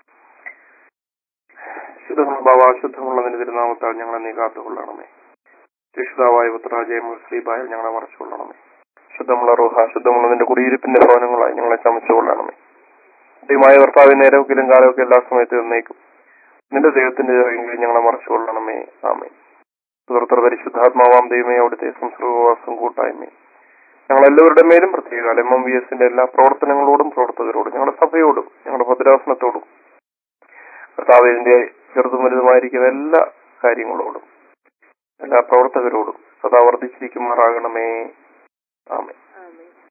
ശുദ്ധമുള്ള ശുദ്ധമുള്ള നിന്റെ തിരുനാമത്താൽ ഞങ്ങളെ നീ കാത്തുകൊള്ളണമേ രക്ഷിതാവായ പുത്രാജയമ ശ്രീബായ ഞങ്ങളെ മറച്ചുകൊള്ളണമേ ശുദ്ധമുള്ള റോഹ ശുദ്ധമുള്ള നിന്റെ കുടിയിരിപ്പിന്റെ ഭവനങ്ങളായി ഞങ്ങളെ ചമച്ചുകൊള്ളണമേ ദൈവമായ കർത്താവ് നേരമൊക്കെയും കാലമൊക്കെ എല്ലാ സമയത്തും എന്നേക്കും നിന്റെ ദൈവത്തിന്റെ ഇറങ്ങി ഞങ്ങളെ മറച്ചുകൊള്ളണമേ ആമേ തുടർത്തർ പരിശുദ്ധാത്മാവാം ദൈവമേ അവിടുത്തെ സംസർഗവാസം കൂട്ടായ്മേ ഞങ്ങൾ എല്ലാവരുടെ മേലും പ്രത്യേക എം എം വി എസിന്റെ എല്ലാ പ്രവർത്തനങ്ങളോടും പ്രവർത്തകരോടും ഞങ്ങളുടെ സഭയോടും ഞങ്ങളുടെ ഭദ്രാസനത്തോടും കർത്താവ് ഇതിന്റെ ചെറുതും വലുതുമായിരിക്കുന്ന എല്ലാ കാര്യങ്ങളോടും എല്ലാ പ്രവർത്തകരോടും സദാ വർദ്ധിച്ചിരിക്കുമാറാകണമേ ആമേ ആമേൻ